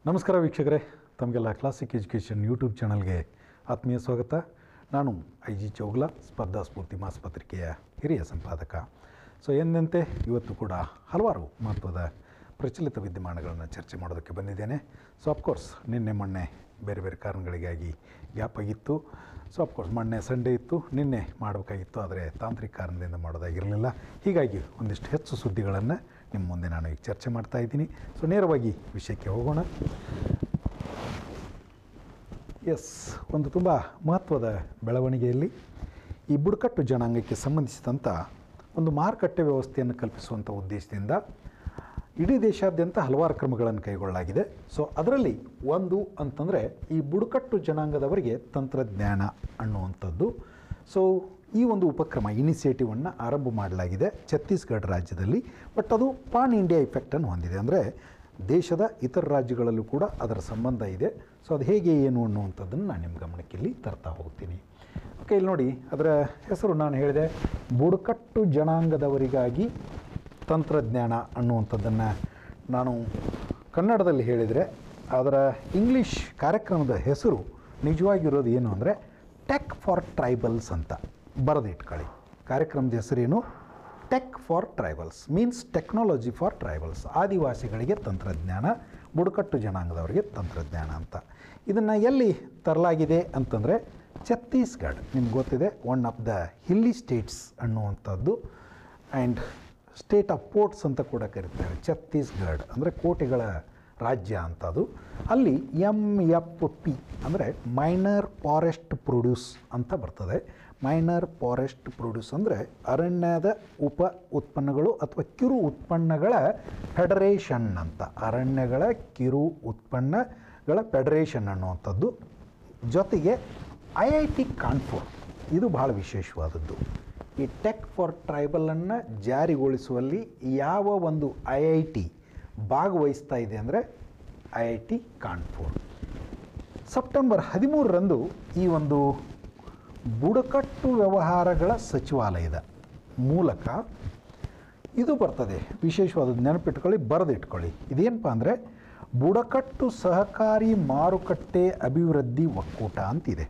ನಮಸ್ಕಾರ ವೀಕ್ಷಕರೇ ತಮಗೆಲ್ಲ ಕ್ಲಾಸಿಕ್ ಎಜುಕೇಷನ್ ಯೂಟ್ಯೂಬ್ ಚಾನಲ್ಗೆ ಆತ್ಮೀಯ ಸ್ವಾಗತ ನಾನು ಐ ಜಿ ಚೌಗ್ಲಾ ಸ್ಪರ್ಧಾ ಸ್ಫೂರ್ತಿ ಮಾಸಪತ್ರಿಕೆಯ ಹಿರಿಯ ಸಂಪಾದಕ ಸೊ ಎಂದಂತೆ ಇವತ್ತು ಕೂಡ ಹಲವಾರು ಮಹತ್ವದ ಪ್ರಚಲಿತ ವಿದ್ಯಮಾನಗಳನ್ನು ಚರ್ಚೆ ಮಾಡೋದಕ್ಕೆ ಬಂದಿದ್ದೇನೆ ಸೊ ಅಫ್ಕೋರ್ಸ್ ನಿನ್ನೆ ಮೊನ್ನೆ ಬೇರೆ ಬೇರೆ ಕಾರಣಗಳಿಗಾಗಿ ಗ್ಯಾಪ್ ಆಗಿತ್ತು ಸೊ ಅಫ್ಕೋರ್ಸ್ ಮೊನ್ನೆ ಸಂಡೇ ಇತ್ತು ನಿನ್ನೆ ಮಾಡಬೇಕಾಗಿತ್ತು ಆದರೆ ತಾಂತ್ರಿಕ ಕಾರಣದಿಂದ ಮಾಡೋದಾಗಿರಲಿಲ್ಲ ಹೀಗಾಗಿ ಒಂದಿಷ್ಟು ಹೆಚ್ಚು ಸುದ್ದಿಗಳನ್ನು ನಿಮ್ಮ ಮುಂದೆ ನಾನು ಈಗ ಚರ್ಚೆ ಮಾಡ್ತಾ ಇದ್ದೀನಿ ಸೊ ನೇರವಾಗಿ ವಿಷಯಕ್ಕೆ ಹೋಗೋಣ ಎಸ್ ಒಂದು ತುಂಬ ಮಹತ್ವದ ಬೆಳವಣಿಗೆಯಲ್ಲಿ ಈ ಬುಡಕಟ್ಟು ಜನಾಂಗಕ್ಕೆ ಸಂಬಂಧಿಸಿದಂಥ ಒಂದು ಮಾರುಕಟ್ಟೆ ವ್ಯವಸ್ಥೆಯನ್ನು ಕಲ್ಪಿಸುವಂಥ ಉದ್ದೇಶದಿಂದ ಇಡೀ ದೇಶಾದ್ಯಂತ ಹಲವಾರು ಕ್ರಮಗಳನ್ನು ಕೈಗೊಳ್ಳಲಾಗಿದೆ ಸೊ ಅದರಲ್ಲಿ ಒಂದು ಅಂತಂದರೆ ಈ ಬುಡಕಟ್ಟು ಜನಾಂಗದವರಿಗೆ ತಂತ್ರಜ್ಞಾನ ಅನ್ನುವಂಥದ್ದು ಸೊ ಈ ಒಂದು ಉಪಕ್ರಮ ಇನಿಷಿಯೇಟಿವನ್ನು ಆರಂಭ ಮಾಡಲಾಗಿದೆ ಛತ್ತೀಸ್ಗಢ ರಾಜ್ಯದಲ್ಲಿ ಬಟ್ ಅದು ಪಾನ್ ಇಂಡಿಯಾ ಇಫೆಕ್ಟನ್ನು ಹೊಂದಿದೆ ಅಂದರೆ ದೇಶದ ಇತರ ರಾಜ್ಯಗಳಲ್ಲೂ ಕೂಡ ಅದರ ಸಂಬಂಧ ಇದೆ ಸೊ ಅದು ಹೇಗೆ ಏನು ಅನ್ನುವಂಥದ್ದನ್ನು ನಾನು ನಿಮ್ಮ ಗಮನಕ್ಕೆ ಇಲ್ಲಿ ತರ್ತಾ ಹೋಗ್ತೀನಿ ಓಕೆ ಇಲ್ಲಿ ನೋಡಿ ಅದರ ಹೆಸರು ನಾನು ಹೇಳಿದೆ ಬುಡಕಟ್ಟು ಜನಾಂಗದವರಿಗಾಗಿ ತಂತ್ರಜ್ಞಾನ ಅನ್ನುವಂಥದ್ದನ್ನು ನಾನು ಕನ್ನಡದಲ್ಲಿ ಹೇಳಿದರೆ ಅದರ ಇಂಗ್ಲೀಷ್ ಕಾರ್ಯಕ್ರಮದ ಹೆಸರು ನಿಜವಾಗಿರೋದು ಏನು ಅಂದರೆ ಟೆಕ್ ಫಾರ್ ಟ್ರೈಬಲ್ಸ್ ಅಂತ ಬರೆದಿಟ್ಕೊಳ್ಳಿ ಕಾರ್ಯಕ್ರಮದ ಹೆಸರೇನು tech for tribals means technology for tribals ಆದಿವಾಸಿಗಳಿಗೆ ತಂತ್ರಜ್ಞಾನ ಬುಡಕಟ್ಟು ಜನಾಂಗದವರಿಗೆ ತಂತ್ರಜ್ಞಾನ ಅಂತ ಇದನ್ನು ಎಲ್ಲಿ ತರಲಾಗಿದೆ ಅಂತಂದರೆ ಛತ್ತೀಸ್ಗಢ ನಿಮ್ಗೆ ಗೊತ್ತಿದೆ one of the hilly states ಅನ್ನುವಂಥದ್ದು ಆ್ಯಂಡ್ ಸ್ಟೇಟ್ ಆಫ್ ಪೋರ್ಟ್ಸ್ ಅಂತ ಕೂಡ ಕರೀತಾರೆ ಛತ್ತೀಸ್ಗಢ ಅಂದರೆ ಕೋಟೆಗಳ ರಾಜ್ಯ ಅಂತದು ಅಲ್ಲಿ ಎಮ್ ಎಫ್ ಪಿ ಅಂದರೆ ಮೈನರ್ ಫಾರೆಸ್ಟ್ ಪ್ರೊಡ್ಯೂಸ್ ಅಂತ ಬರ್ತದೆ ಮೈನರ್ ಫಾರೆಸ್ಟ್ ಪ್ರೊಡ್ಯೂಸ್ ಅಂದರೆ ಅರಣ್ಯದ ಉಪ ಉತ್ಪನ್ನಗಳು ಅಥವಾ ಕಿರು ಉತ್ಪನ್ನಗಳ ಫೆಡರೇಷನ್ ಅಂತ ಅರಣ್ಯಗಳ ಕಿರು ಉತ್ಪನ್ನಗಳ ಫೆಡರೇಷನ್ ಅನ್ನುವಂಥದ್ದು ಜೊತೆಗೆ ಐ ಐ ಟಿ ಕಾನ್ಪುರ್ ಇದು ಭಾಳ ವಿಶೇಷವಾದದ್ದು ಈ ಟೆಕ್ ಫಾರ್ ಟ್ರೈಬಲನ್ನು ಜಾರಿಗೊಳಿಸುವಲ್ಲಿ ಯಾವ ಒಂದು ಐ ಐ ಟಿ ಭಾಗವಹಿಸ್ತಾ ಇದೆ ಅಂದರೆ I I T Kanpur September ಹದಿಮೂರರಂದು ಈ ಒಂದು ಬುಡಕಟ್ಟು ವ್ಯವಹಾರಗಳ ಸಚಿವಾಲಯದ ಮೂಲಕ ಇದು ಬರ್ತದೆ ವಿಶೇಷವಾದದ್ದು ನೆನಪಿಟ್ಕೊಳ್ಳಿ ಬರೆದಿಟ್ಕೊಳ್ಳಿ ಇದೇನಪ್ಪ ಅಂದರೆ ಬುಡಕಟ್ಟು ಸಹಕಾರಿ ಮಾರುಕಟ್ಟೆ ಅಭಿವೃದ್ಧಿ ಒಕ್ಕೂಟ ಅಂತಿದೆ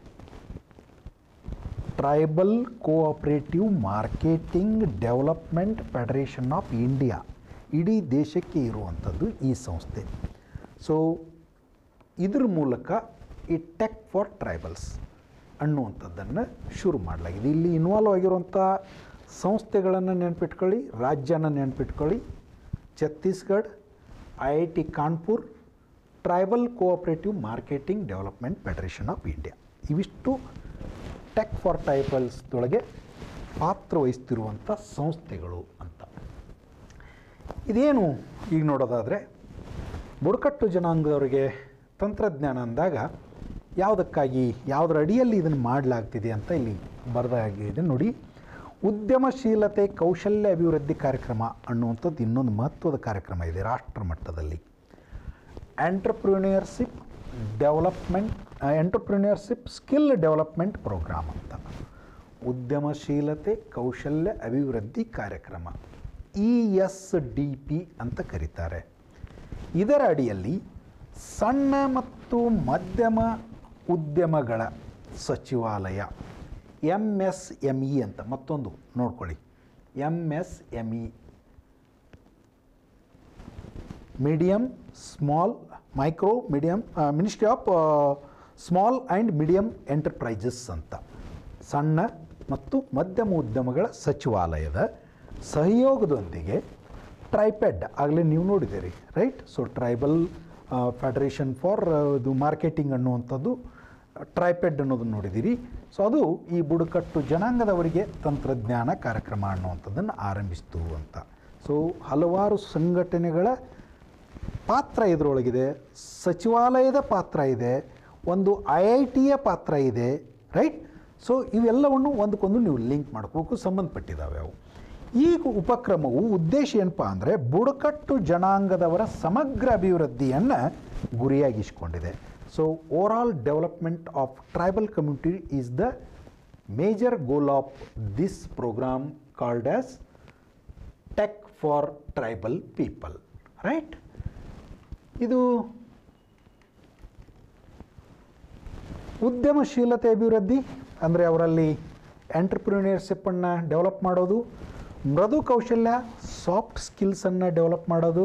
tribal cooperative marketing development federation of India ಇಡೀ ದೇಶಕ್ಕೆ ಇರುವಂಥದ್ದು ಈ ಸಂಸ್ಥೆ ಸೊ ಇದ್ರ ಮೂಲಕ ಈ ಟೆಕ್ ಫಾರ್ ಟ್ರೈಬಲ್ಸ್ ಅನ್ನುವಂಥದ್ದನ್ನು ಶುರು ಮಾಡಲಾಗಿದೆ ಇಲ್ಲಿ ಇನ್ವಾಲ್ವ್ ಆಗಿರುವಂಥ ಸಂಸ್ಥೆಗಳನ್ನು ನೆನಪಿಟ್ಕೊಳ್ಳಿ ರಾಜ್ಯನ ನೆನಪಿಟ್ಕೊಳ್ಳಿ Chhattisgarh I I T Kanpur tribal cooperative marketing development federation of India ಇವಿಷ್ಟು ಟೆಕ್ ಫಾರ್ ಟ್ರೈಬಲ್ಸ್ದೊಳಗೆ ಪಾತ್ರ ವಹಿಸ್ತಿರುವಂಥ ಸಂಸ್ಥೆಗಳು ಅಂತ ಇದೇನು ಈಗ ನೋಡೋದಾದರೆ ಬುಡಕಟ್ಟು ಜನಾಂಗದವರಿಗೆ ತಂತ್ರಜ್ಞಾನ ಅಂದಾಗ ಯಾವುದಕ್ಕಾಗಿ ಯಾವುದರ ಅಡಿಯಲ್ಲಿ ಇದನ್ನು ಮಾಡಲಾಗ್ತಿದೆ ಅಂತ ಇಲ್ಲಿ ಬರೆದಾಗಿದೆ ನೋಡಿ ಉದ್ಯಮಶೀಲತೆ ಕೌಶಲ್ಯ ಅಭಿವೃದ್ಧಿ ಕಾರ್ಯಕ್ರಮ ಅನ್ನುವಂಥದ್ದು ಇನ್ನೊಂದು ಮಹತ್ವದ ಕಾರ್ಯಕ್ರಮ ಇದೆ ರಾಷ್ಟ್ರ ಮಟ್ಟದಲ್ಲಿ entrepreneurship development entrepreneurship skill development programme ಅಂತ ಉದ್ಯಮಶೀಲತೆ ಕೌಶಲ್ಯ ಅಭಿವೃದ್ಧಿ ಕಾರ್ಯಕ್ರಮ ಇ ಎಸ್ ಡಿ ಪಿ ಅಂತ ಕರೀತಾರೆ ಇದರ ಅಡಿಯಲ್ಲಿ ಸಣ್ಣ ಮತ್ತು ಮಧ್ಯಮ ಉದ್ಯಮಗಳ ಸಚಿವಾಲಯ ಎಮ್ ಎಸ್ ಎಮ್ ಇ ಅಂತ ಮತ್ತೊಂದು ನೋಡ್ಕೊಳ್ಳಿ M S M E medium small micro medium ministry of small and medium enterprises ಅಂತ ಸಣ್ಣ ಮತ್ತು ಮಧ್ಯಮ ಉದ್ಯಮಗಳ ಸಚಿವಾಲಯದ ಸಹಯೋಗದೊಂದಿಗೆ ಟ್ರೈಪೆಡ್ ಆಗಲೇ ನೀವು ನೋಡಿದ್ದೀರಿ right so tribal federation for ಇದು ಮಾರ್ಕೆಟಿಂಗ್ ಅನ್ನುವಂಥದ್ದು ಟ್ರೈಪೆಡ್ ಅನ್ನೋದನ್ನು ನೋಡಿದ್ದೀರಿ ಸೊ ಅದು ಈ ಬುಡಕಟ್ಟು ಜನಾಂಗದವರಿಗೆ ತಂತ್ರಜ್ಞಾನ ಕಾರ್ಯಕ್ರಮ ಅನ್ನುವಂಥದ್ದನ್ನು ಆರಂಭಿಸ್ತು ಅಂತ ಸೊ ಹಲವಾರು ಸಂಘಟನೆಗಳ ಪಾತ್ರ ಇದರೊಳಗಿದೆ ಸಚಿವಾಲಯದ ಪಾತ್ರ ಇದೆ ಒಂದು ಐ ಐ ಟಿಯ ಪಾತ್ರ ಇದೆ ರೈಟ್ ಸೊ ಇವೆಲ್ಲವನ್ನು ಒಂದಕ್ಕೊಂದು ನೀವು ಲಿಂಕ್ ಮಾಡ್ಕೋಬೇಕು ಸಂಬಂಧಪಟ್ಟಿದ್ದಾವೆ ಅವು ಈ ಉಪಕ್ರಮವು ಉದ್ದೇಶ ಏನಪ್ಪ ಅಂದರೆ ಬುಡಕಟ್ಟು ಜನಾಂಗದವರ ಸಮಗ್ರ ಅಭಿವೃದ್ಧಿಯನ್ನು ಗುರಿಯಾಗಿಸಿಕೊಂಡಿದೆ so overall development of tribal community is the major goal of this programme called as tech for tribal people right ಇದು ಉದ್ಯಮಶೀಲತೆ ಅಭಿವೃದ್ಧಿ ಅಂದರೆ ಅವರಲ್ಲಿ ಎಂಟರ್ಪ್ರಿನಿಯರ್ಶಿಪ್ಪನ್ನು ಡೆವಲಪ್ ಮಾಡೋದು ಮೃದು ಕೌಶಲ್ಯ ಸಾಫ್ಟ್ ಸ್ಕಿಲ್ಸನ್ನು ಡೆವಲಪ್ ಮಾಡೋದು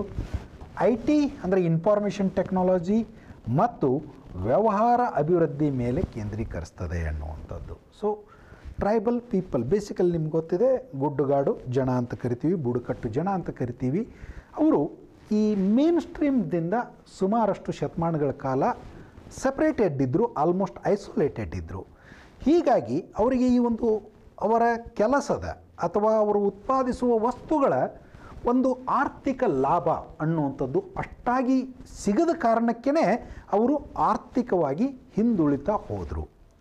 ಐ ಟಿ ಅಂದರೆ ಇನ್ಫಾರ್ಮೇಷನ್ ಟೆಕ್ನಾಲಜಿ ಮತ್ತು ವ್ಯವಹಾರ ಅಭಿವೃದ್ಧಿ ಮೇಲೆ ಕೇಂದ್ರೀಕರಿಸ್ತದೆ ಅನ್ನುವಂಥದ್ದು ಸೊ ಟ್ರೈಬಲ್ ಪೀಪಲ್ ಬೇಸಿಕಲಿ ನಿಮ್ಗೆ ಗೊತ್ತಿದೆ ಗುಡ್ಡುಗಾಡು ಜನ ಅಂತ ಕರಿತೀವಿ ಬುಡಕಟ್ಟು ಜನ ಅಂತ ಕರಿತೀವಿ ಅವರು ಈ ಮೇನ್ ಸ್ಟ್ರೀಮ್ದಿಂದ ಸುಮಾರಷ್ಟು ಶತಮಾನಗಳ ಕಾಲ ಸಪ್ರೇಟೆಡ್ ಇದ್ದರು ಆಲ್ಮೋಸ್ಟ್ ಐಸೋಲೇಟೆಡ್ ಇದ್ದರು ಹೀಗಾಗಿ ಅವರಿಗೆ ಈ ಒಂದು ಅವರ ಕೆಲಸದ ಅಥವಾ ಅವರು ಉತ್ಪಾದಿಸುವ ವಸ್ತುಗಳ ಒಂದು ಆರ್ಥಿಕ ಲಾಭ ಅನ್ನುವಂಥದ್ದು ಅಷ್ಟಾಗಿ ಸಿಗದ ಕಾರಣಕ್ಕೇ ಅವರು ಆರ್ಥಿಕವಾಗಿ ಹಿಂದುಳಿತಾ ಹೋದರು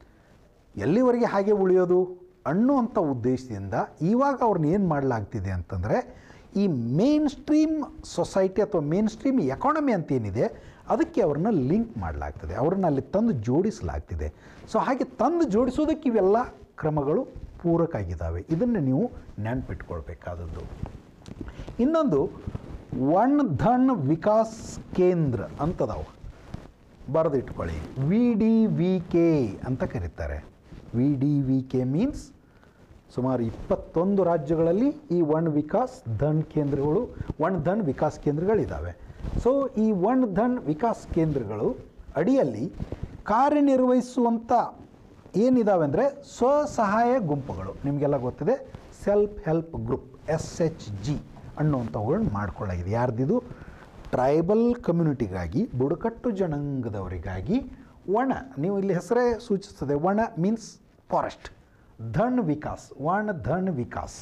ಎಲ್ಲಿವರೆಗೆ ಹಾಗೆ ಉಳಿಯೋದು ಅನ್ನುವಂಥ ಉದ್ದೇಶದಿಂದ ಇವಾಗ ಅವ್ರನ್ನ ಏನು ಮಾಡಲಾಗ್ತಿದೆ ಅಂತಂದರೆ ಈ ಮೇನ್ ಸ್ಟ್ರೀಮ್ ಸೊಸೈಟಿ ಅಥವಾ ಮೇನ್ ಸ್ಟ್ರೀಮ್ ಎಕಾನಮಿ ಅಂತ ಏನಿದೆ ಅದಕ್ಕೆ ಅವ್ರನ್ನ ಲಿಂಕ್ ಮಾಡಲಾಗ್ತದೆ ಅವ್ರನ್ನ ಅಲ್ಲಿ ತಂದು ಜೋಡಿಸಲಾಗ್ತಿದೆ ಸೊ ಹಾಗೆ ತಂದು ಜೋಡಿಸೋದಕ್ಕೆ ಇವೆಲ್ಲ ಕ್ರಮಗಳು ಪೂರಕ ಆಗಿದ್ದಾವೆ ಇದನ್ನು ನೀವು ನೆನ್ಪಿಟ್ಕೊಳ್ಬೇಕಾದದ್ದು ಇನ್ನೊಂದು ವನ್ ಧನ್ ವಿಕಾಸ್ ಕೇಂದ್ರ ಅಂತದಾವು ಬರೆದಿಟ್ಕೊಳ್ಳಿ ವಿ ಡಿ ವಿ ಕೆ ಅಂತ ಕರೀತಾರೆ ವಿ ಡಿ ವಿ ಕೆ ಮೀನ್ಸ್ ಸುಮಾರು ಇಪ್ಪತ್ತೊಂದು ರಾಜ್ಯಗಳಲ್ಲಿ ಈ ಒಣ್ ವಿಕಾಸ್ ಧನ್ ಕೇಂದ್ರಗಳು ಒಣ್ ಧನ್ ವಿಕಾಸ್ ಕೇಂದ್ರಗಳಿದ್ದಾವೆ ಸೊ ಈ ಒಣ್ ಧನ್ ವಿಕಾಸ್ ಕೇಂದ್ರಗಳು ಅಡಿಯಲ್ಲಿ ಕಾರ್ಯನಿರ್ವಹಿಸುವಂಥ ಏನಿದಾವೆ ಅಂದರೆ ಸ್ವಸಹಾಯ ಗುಂಪುಗಳು ನಿಮಗೆಲ್ಲ ಗೊತ್ತಿದೆ self help group S H G ಅನ್ನುವಂಥವುಗಳನ್ನ ಮಾಡ್ಕೊಳ್ಳಾಗಿದೆ ಯಾರ್ದಿದು ಟ್ರೈಬಲ್ ಕಮ್ಯುನಿಟಿಗಾಗಿ ಬುಡಕಟ್ಟು ಜನಾಂಗದವರಿಗಾಗಿ ಒಣ ನೀವು ಇಲ್ಲಿ ಹೆಸರೇ ಸೂಚಿಸ್ತದೆ ಒಣ ಮೀನ್ಸ್ ಫಾರೆಸ್ಟ್ ಧನ್ ವಿಕಾಸ್ ವಣ ಧನ್ ವಿಕಾಸ್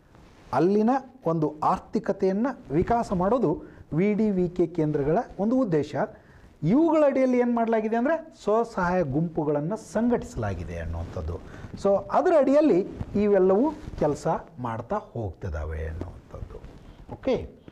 ಅಲ್ಲಿನ ಒಂದು ಆರ್ಥಿಕತೆಯನ್ನು ವಿಕಾಸ ಮಾಡೋದು ವಿ ಡಿ ವಿ ಕೆ ಕೇಂದ್ರಗಳ ಒಂದು ಉದ್ದೇಶ ಇವುಗಳ ಅಡಿಯಲ್ಲಿ ಏನು ಮಾಡಲಾಗಿದೆ ಅಂದರೆ ಸ್ವಸಹಾಯ ಗುಂಪುಗಳನ್ನು ಸಂಘಟಿಸಲಾಗಿದೆ ಅನ್ನುವಂಥದ್ದು ಸೊ ಅದರ ಅಡಿಯಲ್ಲಿ ಇವೆಲ್ಲವೂ ಕೆಲಸ ಮಾಡ್ತಾ ಹೋಗ್ತಿದ್ದಾವೆ ಅನ್ನುವಂಥದ್ದು ಓಕೆ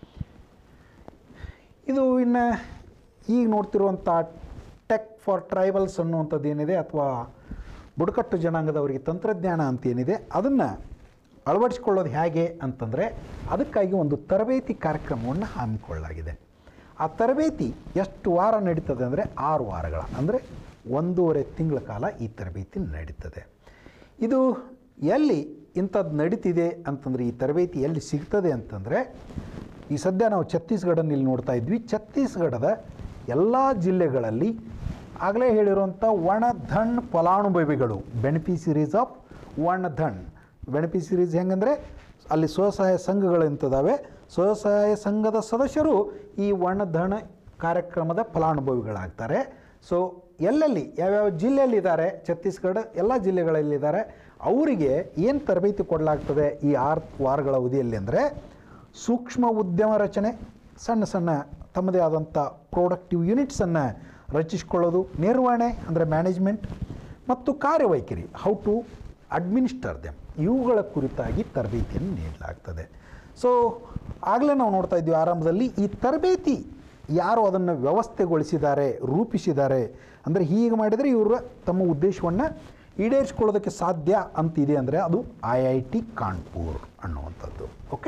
ಇದು ಇನ್ನು ಈಗ ನೋಡ್ತಿರುವಂಥ ಟೆಕ್ ಫಾರ್ ಟ್ರೈಬಲ್ಸ್ ಅನ್ನುವಂಥದ್ದು ಏನಿದೆ ಅಥವಾ ಬುಡಕಟ್ಟು ಜನಾಂಗದವರಿಗೆ ತಂತ್ರಜ್ಞಾನ ಅಂತ ಏನಿದೆ ಅದನ್ನು ಅಳವಡಿಸಿಕೊಳ್ಳೋದು ಹೇಗೆ ಅಂತಂದರೆ ಅದಕ್ಕಾಗಿ ಒಂದು ತರಬೇತಿ ಕಾರ್ಯಕ್ರಮವನ್ನು ಹಮ್ಮಿಕೊಳ್ಳಲಾಗಿದೆ ಆ ತರಬೇತಿ ಎಷ್ಟು ವಾರ ನಡೀತದೆ ಅಂದರೆ ಆರು ವಾರಗಳ ಅಂದರೆ ಒಂದೂವರೆ ತಿಂಗಳ ಕಾಲ ಈ ತರಬೇತಿ ನಡೀತದೆ ಇದು ಎಲ್ಲಿ ಇಂಥದ್ದು ನಡೀತಿದೆ ಅಂತಂದರೆ ಈ ತರಬೇತಿ ಎಲ್ಲಿ ಸಿಗ್ತದೆ ಅಂತಂದರೆ ಈ ಸದ್ಯ ನಾವು ಛತ್ತೀಸ್ಗಢನ್ನು ಇಲ್ಲಿ ನೋಡ್ತಾ ಇದ್ವಿ ಛತ್ತೀಸ್ಗಢದ ಎಲ್ಲ ಜಿಲ್ಲೆಗಳಲ್ಲಿ ಆಗಲೇ ಹೇಳಿರುವಂಥ ಒಣಧಣ್ ಫಲಾನುಭವಿಗಳು ಬೆನಿಫಿಸಿರೀಸ್ ಆಫ್ ಒಣಧಣ್ ಬೆನಿಫಿಸಿರೀಸ್ ಹೆಂಗಂದರೆ ಅಲ್ಲಿ ಸ್ವಸಹಾಯ ಸಂಘಗಳು ಎಂತದಾವೆ ಸ್ವಸಹಾಯ ಸಂಘದ ಸದಸ್ಯರು ಈ ಒಣಧಣ ಕಾರ್ಯಕ್ರಮದ ಫಲಾನುಭವಿಗಳಾಗ್ತಾರೆ ಸೊ ಎಲ್ಲೆಲ್ಲಿ ಯಾವ್ಯಾವ ಜಿಲ್ಲೆಯಲ್ಲಿದ್ದಾರೆ ಛತ್ತೀಸ್ಗಢ ಎಲ್ಲ ಜಿಲ್ಲೆಗಳಲ್ಲಿದ್ದಾರೆ ಅವರಿಗೆ ಏನು ತರಬೇತಿ ಕೊಡಲಾಗ್ತದೆ ಈ ಆರು ವಾರಗಳ ಅವಧಿಯಲ್ಲಿ ಅಂದರೆ ಸೂಕ್ಷ್ಮ ಉದ್ಯಮ ರಚನೆ ಸಣ್ಣ ಸಣ್ಣ ತಮ್ಮದೇ ಆದಂಥ ಪ್ರೊಡಕ್ಟಿವ್ ಯೂನಿಟ್ಸನ್ನು ರಚಿಸಿಕೊಳ್ಳೋದು ನಿರ್ವಹಣೆ ಅಂದರೆ ಮ್ಯಾನೇಜ್ಮೆಂಟ್ ಮತ್ತು ಕಾರ್ಯವೈಖರಿ ಹೌ ಟು ಅಡ್ಮಿನಿಸ್ಟರ್ ದೆಮ್ ಇವುಗಳ ಕುರಿತಾಗಿ ತರಬೇತಿಯನ್ನು ನೀಡಲಾಗ್ತದೆ ಸೊ ಆಗಲೇ ನಾವು ನೋಡ್ತಾ ಇದ್ವಿ ಆರಂಭದಲ್ಲಿ ಈ ತರಬೇತಿ ಯಾರು ಅದನ್ನು ವ್ಯವಸ್ಥೆಗೊಳಿಸಿದ್ದಾರೆ ರೂಪಿಸಿದ್ದಾರೆ ಅಂದರೆ ಹೀಗೆ ಮಾಡಿದರೆ ಇವರು ತಮ್ಮ ಉದ್ದೇಶವನ್ನು ಈಡೇರಿಸಿಕೊಳ್ಳೋದಕ್ಕೆ ಸಾಧ್ಯ ಅಂತಿದೆ ಅಂದರೆ ಅದು ಐ ಐ ಟಿ ಕಾನ್ಪುರ್ ಅನ್ನುವಂಥದ್ದು ಓಕೆ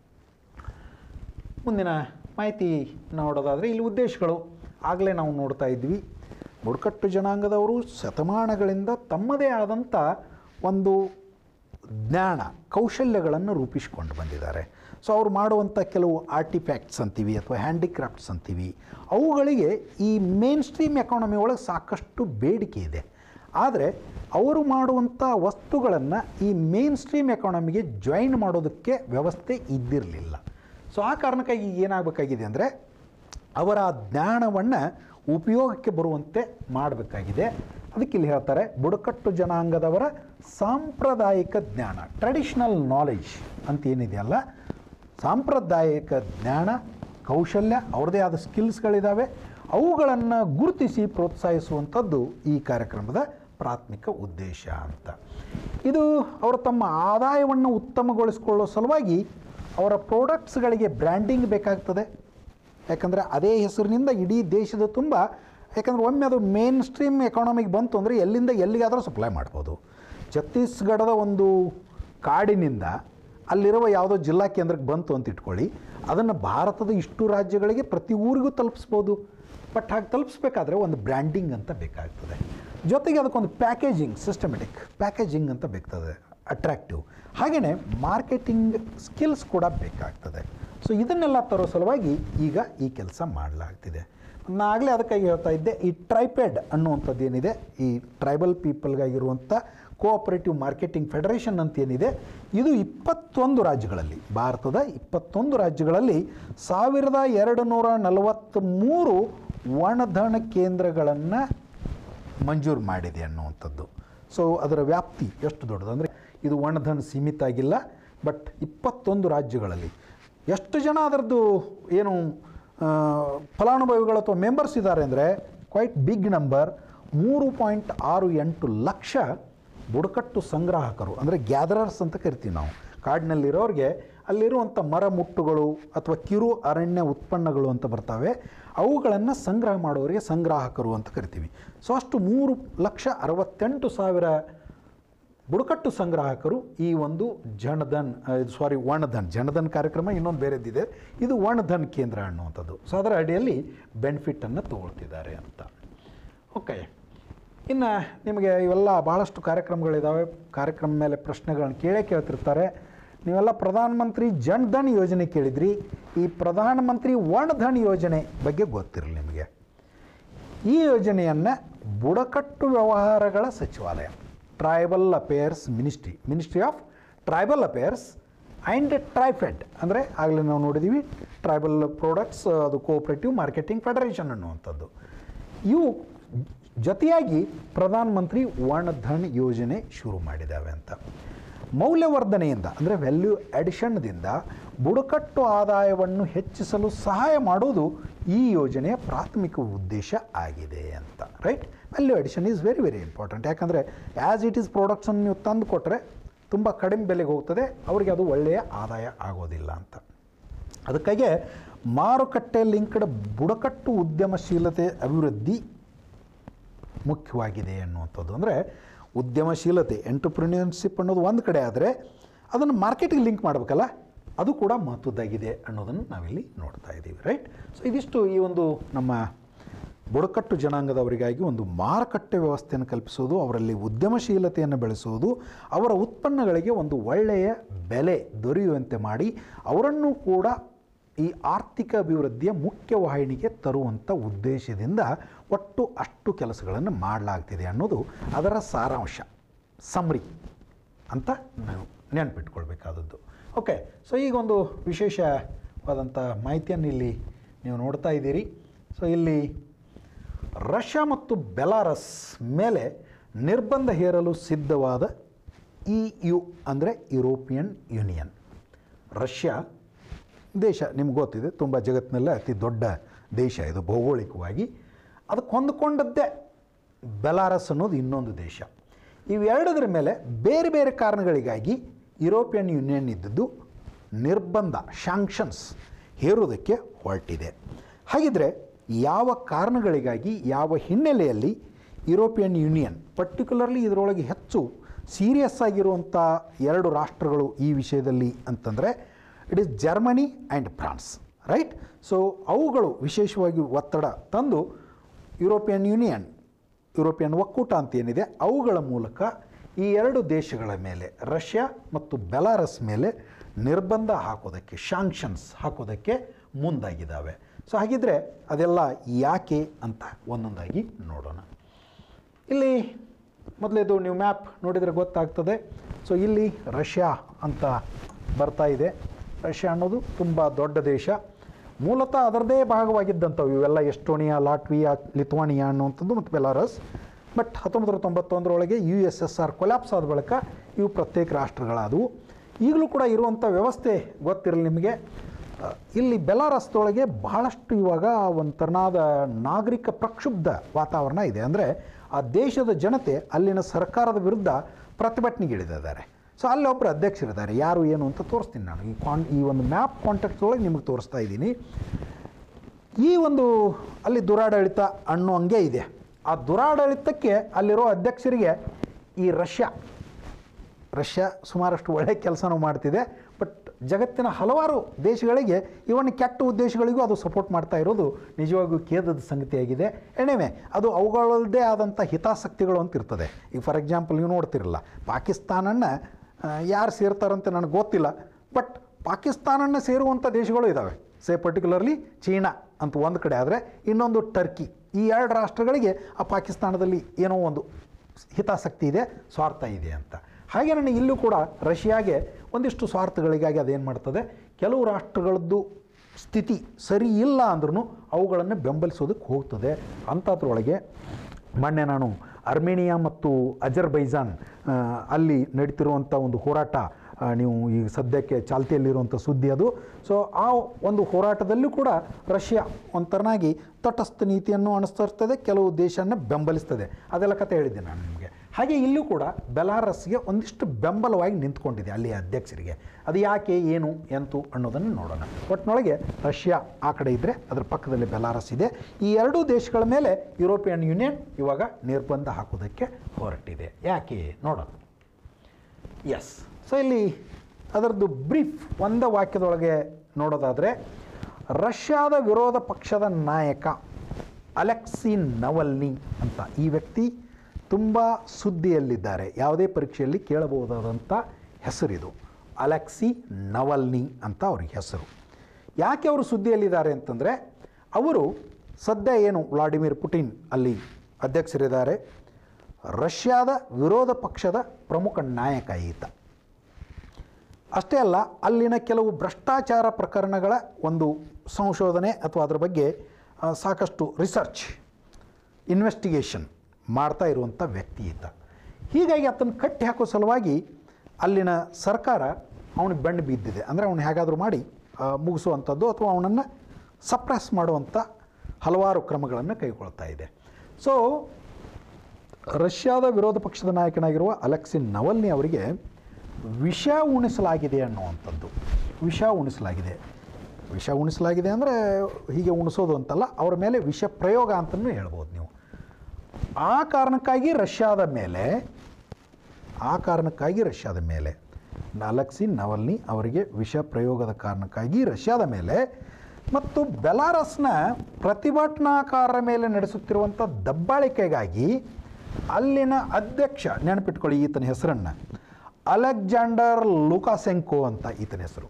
ಮುಂದಿನ ಮಾಹಿತಿ ನೋಡೋದಾದರೆ ಇಲ್ಲಿ ಉದ್ದೇಶಗಳು ಆಗಲೇ ನಾವು ನೋಡ್ತಾ ಇದ್ವಿ ಬುಡಕಟ್ಟು ಜನಾಂಗದವರು ಶತಮಾನಗಳಿಂದ ತಮ್ಮದೇ ಆದಂಥ ಒಂದು ಜ್ಞಾನ ಕೌಶಲ್ಯಗಳನ್ನು ರೂಪಿಸಿಕೊಂಡು ಬಂದಿದ್ದಾರೆ ಸೊ ಅವ್ರು ಮಾಡುವಂಥ ಕೆಲವು ಆರ್ಟಿಫ್ಯಾಕ್ಟ್ಸ್ ಅಂತೀವಿ ಅಥವಾ ಹ್ಯಾಂಡಿಕ್ರಾಫ್ಟ್ಸ್ ಅಂತೀವಿ ಅವುಗಳಿಗೆ ಈ ಮೇನ್ ಸ್ಟ್ರೀಮ್ ಎಕಾನಮಿ ಒಳಗೆ ಸಾಕಷ್ಟು ಬೇಡಿಕೆ ಇದೆ ಆದರೆ ಅವರು ಮಾಡುವಂಥ ವಸ್ತುಗಳನ್ನು ಈ ಮೇನ್ ಸ್ಟ್ರೀಮ್ ಎಕಾನಮಿಗೆ ಜಾಯಿನ್ ಮಾಡೋದಕ್ಕೆ ವ್ಯವಸ್ಥೆ ಇದ್ದಿರಲಿಲ್ಲ ಸೊ ಆ ಕಾರಣಕ್ಕಾಗಿ ಏನಾಗಬೇಕಾಗಿದೆ ಅಂದರೆ ಅವರ ಆ ಜ್ಞಾನವನ್ನು ಉಪಯೋಗಕ್ಕೆ ಬರುವಂತೆ ಮಾಡಬೇಕಾಗಿದೆ ಅದಕ್ಕೆ ಇಲ್ಲಿ ಹೇಳ್ತಾರೆ ಬುಡಕಟ್ಟು ಜನಾಂಗದವರ ಸಾಂಪ್ರದಾಯಿಕ ಜ್ಞಾನ ಟ್ರೆಡಿಷ್ನಲ್ ನಾಲೆಜ್ ಅಂತ ಏನಿದೆಯಲ್ಲ ಸಾಂಪ್ರದಾಯಿಕ ಜ್ಞಾನ ಕೌಶಲ್ಯ ಅವ್ರದ್ದೇ ಆದ ಸ್ಕಿಲ್ಸ್ಗಳಿದ್ದಾವೆ ಅವುಗಳನ್ನು ಗುರುತಿಸಿ ಪ್ರೋತ್ಸಾಹಿಸುವಂಥದ್ದು ಈ ಕಾರ್ಯಕ್ರಮದ ಪ್ರಾಥಮಿಕ ಉದ್ದೇಶ ಅಂತ ಇದು ಅವರು ತಮ್ಮ ಆದಾಯವನ್ನು ಉತ್ತಮಗೊಳಿಸಿಕೊಳ್ಳೋ ಸಲುವಾಗಿ ಅವರ ಪ್ರಾಡಕ್ಟ್ಸ್ಗಳಿಗೆ ಬ್ರ್ಯಾಂಡಿಂಗ್ ಬೇಕಾಗ್ತದೆ ಯಾಕಂದರೆ ಅದೇ ಹೆಸರಿನಿಂದ ಇಡೀ ದೇಶದ ತುಂಬ ಯಾಕಂದರೆ ಒಮ್ಮೆ ಅದು ಮೇನ್ ಸ್ಟ್ರೀಮ್ ಎಕಾನಮಿಗೆ ಬಂತು ಅಂದರೆ ಎಲ್ಲಿಂದ ಎಲ್ಲಿಗಾದರೂ ಸಪ್ಲೈ ಮಾಡ್ಬೋದು ಛತ್ತೀಸ್ಗಢದ ಒಂದು ಕಾಡಿನಿಂದ ಅಲ್ಲಿರುವ ಯಾವುದೋ ಜಿಲ್ಲಾ ಕೇಂದ್ರಕ್ಕೆ ಬಂತು ಅಂತ ಇಟ್ಕೊಳ್ಳಿ ಅದನ್ನು ಭಾರತದ ಇಷ್ಟು ರಾಜ್ಯಗಳಿಗೆ ಪ್ರತಿ ಊರಿಗೂ ತಲುಪಿಸ್ಬೋದು ಬಟ್ ಹಾಗೆ ತಲುಪಿಸ್ಬೇಕಾದ್ರೆ ಒಂದು ಬ್ರ್ಯಾಂಡಿಂಗ್ ಅಂತ ಬೇಕಾಗ್ತದೆ ಜೊತೆಗೆ ಅದಕ್ಕೊಂದು ಪ್ಯಾಕೇಜಿಂಗ್ ಸಿಸ್ಟಮೆಟಿಕ್ ಪ್ಯಾಕೇಜಿಂಗ್ ಅಂತ ಬೇಕಾಗ್ತದೆ ಅಟ್ರಾಕ್ಟಿವ್ ಹಾಗೆಯೇ ಮಾರ್ಕೆಟಿಂಗ್ ಸ್ಕಿಲ್ಸ್ ಕೂಡ ಬೇಕಾಗ್ತದೆ ಸೊ ಇದನ್ನೆಲ್ಲ ತರೋ ಸಲುವಾಗಿ ಈಗ ಈ ಕೆಲಸ ಮಾಡಲಾಗ್ತಿದೆ ನಾಗಲೇ ಅದಕ್ಕಾಗಿ ಹೇಳ್ತಾ ಇದ್ದೆ ಈ ಟ್ರೈಪೆಡ್ ಅನ್ನುವಂಥದ್ದು ಏನಿದೆ ಈ ಟ್ರೈಬಲ್ ಪೀಪಲ್ಗಾಗಿರುವಂಥ ಕೋಆಪರೇಟಿವ್ ಮಾರ್ಕೆಟಿಂಗ್ ಫೆಡರೇಷನ್ ಅಂತ ಏನಿದೆ ಇದು ಇಪ್ಪತ್ತೊಂದು ರಾಜ್ಯಗಳಲ್ಲಿ ಭಾರತದ ಇಪ್ಪತ್ತೊಂದು ರಾಜ್ಯಗಳಲ್ಲಿ ಸಾವಿರದ ಎರಡು ನೂರ ನಲವತ್ತ್ಮೂರು ಒಣಧಣ ಕೇಂದ್ರಗಳನ್ನು ಮಂಜೂರು ಮಾಡಿದೆ ಅನ್ನುವಂಥದ್ದು ಸೊ ಅದರ ವ್ಯಾಪ್ತಿ ಎಷ್ಟು ದೊಡ್ಡದು ಅಂದರೆ ಇದು ಒಣಧನ ಸೀಮಿತ ಆಗಿಲ್ಲ ಬಟ್ ಇಪ್ಪತ್ತೊಂದು ರಾಜ್ಯಗಳಲ್ಲಿ ಎಷ್ಟು ಜನ ಅದರದ್ದು ಏನು ಆ, ಫಲಾನುಭವಿಗಳು ಅಥವಾ ಮೆಂಬರ್ಸ್ ಇದ್ದಾರೆ ಅಂದರೆ ಕ್ವೈಟ್ ಬಿಗ್ ನಂಬರ್ ಮೂರು ಪಾಯಿಂಟ್ ಆರು ಎಂಟು ಲಕ್ಷ ಬುಡಕಟ್ಟು ಸಂಗ್ರಾಹಕರು ಅಂದರೆ ಗ್ಯಾದರರ್ಸ್ ಅಂತ ಕರಿತೀವಿ ನಾವು ಕಾಡಿನಲ್ಲಿರೋರಿಗೆ ಅಲ್ಲಿರುವಂಥ ಮರ ಮುಟ್ಟುಗಳು ಅಥವಾ ಕಿರು ಅರಣ್ಯ ಉತ್ಪನ್ನಗಳು ಅಂತ ಬರ್ತವೆ ಅವುಗಳನ್ನು ಸಂಗ್ರಹ ಮಾಡೋರಿಗೆ ಸಂಗ್ರಾಹಕರು ಅಂತ ಕರಿತೀವಿ ಸೊ ಅಷ್ಟು ಮೂರು ಲಕ್ಷ ಅರವತ್ತೆಂಟು ಸಾವಿರ ಬುಡಕಟ್ಟು ಸಂಗ್ರಾಹಕರು ಈ ಒಂದು ಜನಧನ್ ಸಾರಿ ವಣಧನ್ ಜನಧನ್ ಕಾರ್ಯಕ್ರಮ ಇನ್ನೊಂದು ಬೇರೆದಿದೆ ಇದು ವಣಧನ್ ಕೇಂದ್ರ ಅನ್ನುವಂಥದ್ದು ಸೊ ಅದರ ಅಡಿಯಲ್ಲಿ ಬೆನಿಫಿಟನ್ನು ತಗೊಳ್ತಿದ್ದಾರೆ ಅಂತ ಓಕೆ ಇನ್ನು ನಿಮಗೆ ಇವೆಲ್ಲ ಭಾಳಷ್ಟು ಕಾರ್ಯಕ್ರಮಗಳಿದ್ದಾವೆ ಕಾರ್ಯಕ್ರಮ ಮೇಲೆ ಪ್ರಶ್ನೆಗಳನ್ನ ಕೇಳೇ ಕೇಳ್ತಿರ್ತಾರೆ ನೀವೆಲ್ಲ ಪ್ರಧಾನಮಂತ್ರಿ ಜನ್ ಧನ್ ಯೋಜನೆ ಕೇಳಿದ್ರಿ ಈ ಪ್ರಧಾನಮಂತ್ರಿ ವಣಧನ್ ಯೋಜನೆ ಬಗ್ಗೆ ಗೊತ್ತಿರಲಿ ನಿಮಗೆ ಈ ಯೋಜನೆಯನ್ನು ಬುಡಕಟ್ಟು ವ್ಯವಹಾರಗಳ ಸಚಿವಾಲಯ tribal affairs ministry ministry of tribal affairs and TRIFED ಅಂದರೆ ಆಗಲೇ ನಾವು ನೋಡಿದ್ದೀವಿ ಟ್ರೈಬಲ್ ಪ್ರಾಡಕ್ಟ್ಸ್ ಅದು ಕೋಆಪರೇಟಿವ್ ಮಾರ್ಕೆಟಿಂಗ್ ಫೆಡರೇಷನ್ ಅನ್ನುವಂಥದ್ದು ಇವು ಜೊತೆಯಾಗಿ ಪ್ರಧಾನಮಂತ್ರಿ ವಣಧನ್ ಯೋಜನೆ ಶುರು ಮಾಡಿದ್ದಾವೆ ಅಂತ ಮೌಲ್ಯವರ್ಧನೆಯಿಂದ ಅಂದರೆ ವ್ಯಾಲ್ಯೂ ಅಡಿಷನ್ದಿಂದ ಬುಡಕಟ್ಟು ಆದಾಯವನ್ನು ಹೆಚ್ಚಿಸಲು ಸಹಾಯ ಮಾಡೋದು ಈ ಯೋಜನೆಯ ಪ್ರಾಥಮಿಕ ಉದ್ದೇಶ ಆಗಿದೆ ಅಂತ right value addition is very very important ಯಾಕಂದರೆ ಆ್ಯಸ್ ಇಟ್ ಈಸ್ ಪ್ರಾಡಕ್ಟ್ಸನ್ನು ನೀವು ತಂದು ಕೊಟ್ಟರೆ ತುಂಬ ಕಡಿಮೆ ಬೆಲೆಗೆ ಹೋಗ್ತದೆ ಅವರಿಗೆ ಅದು ಒಳ್ಳೆಯ ಆದಾಯ ಆಗೋದಿಲ್ಲ ಅಂತ ಅದಕ್ಕಾಗಿ ಮಾರುಕಟ್ಟೆ ಲಿಂಕ್ಡ್ ಬುಡಕಟ್ಟು ಉದ್ಯಮಶೀಲತೆ ಅಭಿವೃದ್ಧಿ ಮುಖ್ಯವಾಗಿದೆ ಅನ್ನುವಂಥದ್ದು ಅಂದರೆ ಉದ್ಯಮಶೀಲತೆ ಎಂಟರ್ಪ್ರಿನಿಯರ್ಶಿಪ್ ಅನ್ನೋದು ಒಂದು ಕಡೆ ಆದರೆ ಅದನ್ನು ಮಾರ್ಕೆಟಿಗೆ ಲಿಂಕ್ ಮಾಡಬೇಕಲ್ಲ ಅದು ಕೂಡ ಮಹತ್ವದ್ದಾಗಿದೆ ಅನ್ನೋದನ್ನು ನಾವಿಲ್ಲಿ ನೋಡ್ತಾ ಇದ್ದೀವಿ ರೈಟ್ ಸೊ ಇದಿಷ್ಟು ಈ ಒಂದು ನಮ್ಮ ಬುಡಕಟ್ಟು ಜನಾಂಗದವರಿಗಾಗಿ ಒಂದು ಮಾರುಕಟ್ಟೆ ವ್ಯವಸ್ಥೆಯನ್ನು ಕಲ್ಪಿಸೋದು ಅವರಲ್ಲಿ ಉದ್ಯಮಶೀಲತೆಯನ್ನು ಬೆಳೆಸುವುದು ಅವರ ಉತ್ಪನ್ನಗಳಿಗೆ ಒಂದು ಒಳ್ಳೆಯ ಬೆಲೆ ದೊರೆಯುವಂತೆ ಮಾಡಿ ಅವರನ್ನು ಕೂಡ ಈ ಆರ್ಥಿಕ ಅಭಿವೃದ್ಧಿಯ ಮುಖ್ಯವಾಹಿನಿಗೆ ತರುವಂಥ ಉದ್ದೇಶದಿಂದ ಒಟ್ಟು ಅಷ್ಟು ಕೆಲಸಗಳನ್ನು ಮಾಡಲಾಗ್ತಿದೆ ಅನ್ನೋದು ಅದರ ಸಾರಾಂಶ ಸಮ್ರಿ ಅಂತ ನಾವು ನೆನಪಿಟ್ಕೊಳ್ಬೇಕಾದದ್ದು ಓಕೆ ಸೊ ಈಗ ಒಂದು ವಿಶೇಷವಾದಂಥ ಮಾಹಿತಿಯನ್ನು ಇಲ್ಲಿ ನೀವು ನೋಡ್ತಾ ಇದ್ದೀರಿ ಸೊ ಇಲ್ಲಿ ರಷ್ಯಾ ಮತ್ತು ಬೆಲಾರಸ್ ಮೇಲೆ ನಿರ್ಬಂಧ ಹೇರಲು ಸಿದ್ಧವಾದ ಇ ಯು ಅಂದರೆ ಯುರೋಪಿಯನ್ ಯೂನಿಯನ್ ರಷ್ಯಾ ದೇಶ ನಿಮ್ಗೆ ಗೊತ್ತಿದೆ ತುಂಬ ಜಗತ್ತಿನಲ್ಲೇ ಅತಿ ದೊಡ್ಡ ದೇಶ ಇದು ಭೌಗೋಳಿಕವಾಗಿ ಅದಕ್ಕೆ ಹೊಂದ್ಕೊಂಡದ್ದೇ ಬೆಲಾರಸ್ ಅನ್ನೋದು ಇನ್ನೊಂದು ದೇಶ ಇವೆರಡದ್ರ ಮೇಲೆ ಬೇರೆ ಬೇರೆ ಕಾರಣಗಳಿಗಾಗಿ ಯುರೋಪಿಯನ್ ಯೂನಿಯನ್ ಇದ್ದದ್ದು ನಿರ್ಬಂಧ ಶಾಂಕ್ಷನ್ಸ್ ಹೇರುವುದಕ್ಕೆ ಹೊರಟಿದೆ ಹಾಗಿದ್ರೆ ಯಾವ ಕಾರಣಗಳಿಗಾಗಿ ಯಾವ ಹಿನ್ನೆಲೆಯಲ್ಲಿ ಯುರೋಪಿಯನ್ ಯೂನಿಯನ್ ಪರ್ಟಿಕ್ಯುಲರ್ಲಿ ಇದರೊಳಗೆ ಹೆಚ್ಚು ಸೀರಿಯಸ್ ಆಗಿರುವಂಥ ಎರಡು ರಾಷ್ಟ್ರಗಳು ಈ ವಿಷಯದಲ್ಲಿ ಅಂತಂದರೆ it is Germany and France right so ಅವುಗಳು ವಿಶೇಷವಾಗಿ ಒತ್ತಡ ತಂದು ಯುರೋಪಿಯನ್ ಯೂನಿಯನ್ ಯುರೋಪಿಯನ್ ಒಕ್ಕೂಟ ಅಂತ ಏನಿದೆ ಅವುಗಳ ಮೂಲಕ ಈ ಎರಡು ದೇಶಗಳ ಮೇಲೆ ರಷ್ಯಾ ಮತ್ತು ಬೆಲಾರಸ್ ಮೇಲೆ ನಿರ್ಬಂಧ ಹಾಕೋದಕ್ಕೆ ಶಾಂಕ್ಷನ್ಸ್ ಹಾಕೋದಕ್ಕೆ ಮುಂದಾಗಿದ್ದಾವೆ ಸೊ ಹಾಗಿದ್ರೆ ಅದೆಲ್ಲ ಯಾಕೆ ಅಂತ ಒಂದೊಂದಾಗಿ ನೋಡೋಣ ಇಲ್ಲಿ ಮೊದಲೇದು ನೀವು ಮ್ಯಾಪ್ ನೋಡಿದರೆ ಗೊತ್ತಾಗ್ತದೆ ಸೊ ಇಲ್ಲಿ ರಷ್ಯಾ ಅಂತ ಬರ್ತಾ ಇದೆ ರಷ್ಯಾ ಅನ್ನೋದು ತುಂಬ ದೊಡ್ಡ ದೇಶ ಮೂಲತಃ ಅದರದೇ ಭಾಗವಾಗಿದ್ದಂಥವು ಇವೆಲ್ಲ ಎಸ್ಟೋನಿಯಾ ಲಾಟ್ವಿಯಾ ಲಿಥುವಾನಿಯಾ ಅನ್ನುವಂಥದ್ದು ಮತ್ತು ಬೆಲಾರಸ್ ಬಟ್ ಹತ್ತೊಂಬತ್ತು ನೂರ ತೊಂಬತ್ತೊಂದರೊಳಗೆ U S S R collapse ಆದ ಬಳಿಕ ಇವು ಪ್ರತ್ಯೇಕ ರಾಷ್ಟ್ರಗಳಾದವು ಈಗಲೂ ಕೂಡ ಇರುವಂಥ ವ್ಯವಸ್ಥೆ ಗೊತ್ತಿರಲಿ ನಿಮಗೆ ಆ, ಇಲ್ಲಿ ಬೆಲಾರಸ್ದೊಳಗೆ ಬಹಳಷ್ಟು ಇವಾಗ ಒಂದು ತರನಾದ ನಾಗರಿಕ ಪ್ರಕ್ಷುಬ್ಧ ವಾತಾವರಣ ಇದೆ ಅಂದರೆ ಆ ದೇಶದ ಜನತೆ ಅಲ್ಲಿನ ಸರ್ಕಾರದ ವಿರುದ್ಧ ಪ್ರತಿಭಟನೆಗಿಳಿದಿದ್ದಾರೆ ಸೊ ಅಲ್ಲಿ ಒಬ್ಬರು ಅಧ್ಯಕ್ಷರಿದ್ದಾರೆ ಯಾರು ಏನು ಅಂತ ತೋರಿಸ್ತೀನಿ ನಾನು ಈ ಕಾನ್ ಈ ಒಂದು ಮ್ಯಾಪ್ ಕಾಂಟ್ಯಾಕ್ಟ್ ಒಳಗೆ ನಿಮಗೆ ತೋರಿಸ್ತಾ ಇದ್ದೀನಿ ಈ ಒಂದು ಅಲ್ಲಿ ದುರಾಡಳಿತ ಅನ್ನೋ ಹಂಗೆ ಇದೆ ಆ ದುರಾಡಳಿತಕ್ಕೆ ಅಲ್ಲಿರೋ ಅಧ್ಯಕ್ಷರಿಗೆ ಈ ರಷ್ಯಾ ರಷ್ಯಾ ಸುಮಾರಷ್ಟು ಒಳ್ಳೆಯ ಕೆಲಸನೂ ಮಾಡ್ತಿದೆ ಬಟ್ ಜಗತ್ತಿನ ಹಲವಾರು ದೇಶಗಳಿಗೆ ಇವನ್ ಕೆಟ್ಟ ಉದ್ದೇಶಗಳಿಗೂ ಅದು ಸಪೋರ್ಟ್ ಮಾಡ್ತಾ ಇರೋದು ನಿಜವಾಗಿಯೂ ಖೇದದ ಸಂಗತಿಯಾಗಿದೆ ಎಣಿವೆ ಅದು ಅವುಗಳದ್ದೇ ಆದಂಥ ಹಿತಾಸಕ್ತಿಗಳು ಅಂತ ಇರ್ತದೆ ಈಗ ಫಾರ್ ಎಕ್ಸಾಂಪಲ್ ನೀವು ನೋಡ್ತಿರಲ್ಲ ಪಾಕಿಸ್ತಾನನ್ನು ಯಾರು ಸೇರ್ತಾರಂತ ನನಗೆ ಗೊತ್ತಿಲ್ಲ ಬಟ್ ಪಾಕಿಸ್ತಾನನ್ನು ಸೇರುವಂಥ ದೇಶಗಳು ಇದ್ದಾವೆ ಸೇ ಪರ್ಟಿಕ್ಯುಲರ್ಲಿ ಚೀನಾ ಅಂತ ಒಂದು ಕಡೆ ಆದರೆ ಇನ್ನೊಂದು ಟರ್ಕಿ ಈ ಎರಡು ರಾಷ್ಟ್ರಗಳಿಗೆ ಆ ಪಾಕಿಸ್ತಾನದಲ್ಲಿ ಏನೋ ಒಂದು ಹಿತಾಸಕ್ತಿ ಇದೆ ಸ್ವಾರ್ಥ ಇದೆ ಅಂತ ಹಾಗೆ ನನಗೆ ಇಲ್ಲೂ ಕೂಡ ರಷ್ಯಾಗೆ ಒಂದಿಷ್ಟು ಸ್ವಾರ್ಥಗಳಿಗಾಗಿ ಅದೇನು ಮಾಡ್ತದೆ ಕೆಲವು ರಾಷ್ಟ್ರಗಳದ್ದು ಸ್ಥಿತಿ ಸರಿ ಇಲ್ಲ ಅಂದ್ರೂ ಅವುಗಳನ್ನು ಬೆಂಬಲಿಸೋದಕ್ಕೆ ಹೋಗ್ತದೆ ಅಂಥದ್ರೊಳಗೆ ಮೊನ್ನೆ ನಾನು ಅರ್ಮೇನಿಯಾ ಮತ್ತು ಅಜರ್ಬೈಜಾನ್ ಆ, ಅಲ್ಲಿ ನಡೀತಿರುವಂಥ ಒಂದು ಹೋರಾಟ ಆ, ನೀವು ಈಗ ಸದ್ಯಕ್ಕೆ ಚಾಲ್ತಿಯಲ್ಲಿರುವಂಥ ಸುದ್ದಿ ಅದು ಸೊ ಆ ಒಂದು ಹೋರಾಟದಲ್ಲೂ ಕೂಡ ರಷ್ಯಾ ಒಂಥರನಾಗಿ ತಟಸ್ಥ ನೀತಿಯನ್ನು ಅನುಸರಿಸ್ತದೆ ಕೆಲವು ದೇಶನ ಬೆಂಬಲಿಸ್ತದೆ ಅದೆಲ್ಲ ಕತೆ ಹೇಳಿದ್ದೆ ನಾನು ನಿಮಗೆ ಹಾಗೆ ಇಲ್ಲೂ ಕೂಡ ಬೆಲಾರಸ್ಗೆ ಒಂದಿಷ್ಟು ಬೆಂಬಲವಾಗಿ ನಿಂತ್ಕೊಂಡಿದೆ ಅಲ್ಲಿಯ ಅಧ್ಯಕ್ಷರಿಗೆ ಅದು ಯಾಕೆ ಏನು ಎಂತು ಅನ್ನೋದನ್ನು ನೋಡೋಣ ಒಟ್ಟಿನೊಳಗೆ ರಷ್ಯಾ ಆ ಕಡೆ ಇದ್ದರೆ ಅದರ ಪಕ್ಕದಲ್ಲಿ ಬೆಲಾರಸ್ ಇದೆ ಈ ಎರಡೂ ದೇಶಗಳ ಮೇಲೆ ಯುರೋಪಿಯನ್ ಯೂನಿಯನ್ ಇವಾಗ ನಿರ್ಬಂಧ ಹಾಕೋದಕ್ಕೆ ಹೊರಟಿದೆ ಯಾಕೆ ನೋಡೋಣ ಎಸ್ ಸೊ ಇಲ್ಲಿ ಅದರದ್ದು ಬ್ರೀಫ್ ಒಂದೇ ವಾಕ್ಯದೊಳಗೆ ನೋಡೋದಾದರೆ ರಷ್ಯಾದ ವಿರೋಧ ಪಕ್ಷದ ನಾಯಕ ಅಲೆಕ್ಸಿ ನವಲ್ನಿ ಅಂತ ಈ ವ್ಯಕ್ತಿ ತುಂಬ ಸುದ್ದಿಯಲ್ಲಿದ್ದಾರೆ ಯಾವುದೇ ಪರೀಕ್ಷೆಯಲ್ಲಿ ಕೇಳಬಹುದಾದಂಥ ಹೆಸರಿದು ಅಲೆಕ್ಸಿ ನವಲ್ನಿ ಅಂತ ಅವ್ರಿಗೆ ಹೆಸರು ಯಾಕೆ ಅವರು ಸುದ್ದಿಯಲ್ಲಿದ್ದಾರೆ ಅಂತಂದರೆ ಅವರು ಸದ್ಯ ಏನು ವ್ಲಾಡಿಮಿರ್ ಪುಟಿನ್ ಅಲ್ಲಿ ಅಧ್ಯಕ್ಷರಿದ್ದಾರೆ ರಷ್ಯಾದ ವಿರೋಧ ಪಕ್ಷದ ಪ್ರಮುಖ ನಾಯಕ ಈತ ಅಷ್ಟೇ ಅಲ್ಲ ಅಲ್ಲಿನ ಕೆಲವು ಭ್ರಷ್ಟಾಚಾರ ಪ್ರಕರಣಗಳ ಒಂದು ಸಂಶೋಧನೆ ಅಥವಾ ಅದರ ಬಗ್ಗೆ ಆ, ಸಾಕಷ್ಟು ರಿಸರ್ಚ್ ಇನ್ವೆಸ್ಟಿಗೇಷನ್ ಮಾಡ್ತಾ ಇರುವಂಥ ವ್ಯಕ್ತಿ ಈತ ಹೀಗಾಗಿ ಆತನ ಕಟ್ಟಿ ಹಾಕೋ ಸಲುವಾಗಿ ಅಲ್ಲಿನ ಸರ್ಕಾರ ಅವನಿಗೆ ಬೆಣ್ಣು ಬಿದ್ದಿದೆ ಅಂದರೆ ಅವನು ಹೇಗಾದರೂ ಮಾಡಿ ಆ, ಮುಗಿಸುವಂಥದ್ದು ಅಥವಾ ಅವನನ್ನು ಸಪ್ರೆಸ್ ಮಾಡುವಂಥ ಹಲವಾರು ಕ್ರಮಗಳನ್ನು ಕೈಗೊಳ್ತಾ ಇದೆ ಸೊ ರಷ್ಯಾದ ವಿರೋಧ ಪಕ್ಷದ ನಾಯಕನಾಗಿರುವ ಅಲೆಕ್ಸಿನ್ ನವಲ್ನಿ ಅವರಿಗೆ ವಿಷ ಉಣಿಸಲಾಗಿದೆ ಅನ್ನುವಂಥದ್ದು ವಿಷ ಉಣಿಸಲಾಗಿದೆ ವಿಷ ಉಣಿಸಲಾಗಿದೆ ಅಂದರೆ ಹೀಗೆ ಉಣಿಸೋದು ಅಂತಲ್ಲ ಅವರ ಮೇಲೆ ವಿಷ ಪ್ರಯೋಗ ಅಂತಲೂ ಹೇಳ್ಬೋದು ನೀವು ಆ ಕಾರಣಕ್ಕಾಗಿ ರಷ್ಯಾದ ಮೇಲೆ ಆ ಕಾರಣಕ್ಕಾಗಿ ರಷ್ಯಾದ ಮೇಲೆ ಅಲೆಕ್ಸಿ ನವಲ್ನಿ ಅವರಿಗೆ ವಿಷ ಪ್ರಯೋಗದ ಕಾರಣಕ್ಕಾಗಿ ರಷ್ಯಾದ ಮೇಲೆ ಮತ್ತು ಬೆಲಾರಸ್ನ ಪ್ರತಿಭಟನಾಕಾರರ ಮೇಲೆ ನಡೆಸುತ್ತಿರುವಂಥ ದಬ್ಬಾಳಿಕೆಗಾಗಿ ಅಲ್ಲಿನ ಅಧ್ಯಕ್ಷ ನೆನಪಿಟ್ಕೊಳ್ಳಿ ಈತನ ಹೆಸರನ್ನು ಅಲೆಕ್ಸಾಂಡರ್ ಲುಕಾಸೆಂಕೋ ಅಂತ ಈತನ ಹೆಸರು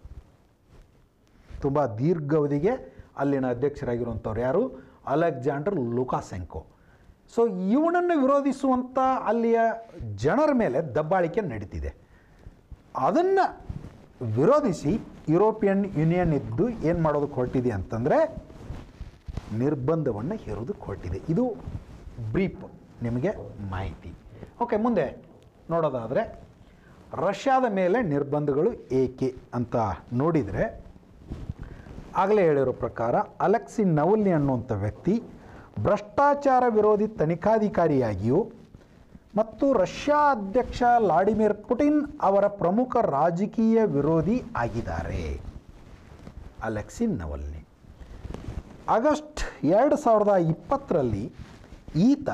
ತುಂಬ ದೀರ್ಘಾವಧಿಗೆ ಅಲ್ಲಿನ ಅಧ್ಯಕ್ಷರಾಗಿರುವಂಥವ್ರು ಯಾರು ಅಲೆಕ್ಸಾಂಡರ್ ಲುಕಾಸೆಂಕೋ ಸೊ ಇವನನ್ನು ವಿರೋಧಿಸುವಂಥ ಅಲ್ಲಿಯ ಜನರ ಮೇಲೆ ದಬ್ಬಾಳಿಕೆ ನಡೀತಿದೆ ಅದನ್ನು ವಿರೋಧಿಸಿ ಯುರೋಪಿಯನ್ ಯೂನಿಯನ್ ಇದ್ದು ಏನು ಮಾಡೋದಕ್ಕೆ ಹೊರಟಿದೆ ಅಂತಂದರೆ ನಿರ್ಬಂಧವನ್ನು ಹೇರೋದಕ್ಕೆ ಹೊರಟಿದೆ ಇದು ಬ್ರೀಫ್ ನಿಮಗೆ ಮಾಹಿತಿ ಓಕೆ ಮುಂದೆ ನೋಡೋದಾದರೆ ರಷ್ಯಾದ ಮೇಲೆ ನಿರ್ಬಂಧಗಳು ಏಕೆ ಅಂತ ನೋಡಿದರೆ ಆಗಲೇ ಹೇಳಿರೋ ಪ್ರಕಾರ ಅಲೆಕ್ಸಿ ನವಲ್ನಿ ಅನ್ನುವಂಥ ವ್ಯಕ್ತಿ ಭ್ರಷ್ಟಾಚಾರ ವಿರೋಧಿ ತನಿಖಾಧಿಕಾರಿಯಾಗಿಯೂ ಮತ್ತು ರಷ್ಯಾ ಅಧ್ಯಕ್ಷ ವ್ಲಾಡಿಮಿರ್ ಪುಟಿನ್ ಅವರ ಪ್ರಮುಖ ರಾಜಕೀಯ ವಿರೋಧಿ ಆಗಿದ್ದಾರೆ ಅಲೆಕ್ಸಿ ನವಲ್ನಿ ಆಗಸ್ಟ್ ಎರಡು ಸಾವಿರದ ಇಪ್ಪತ್ತರಲ್ಲಿ ಈತ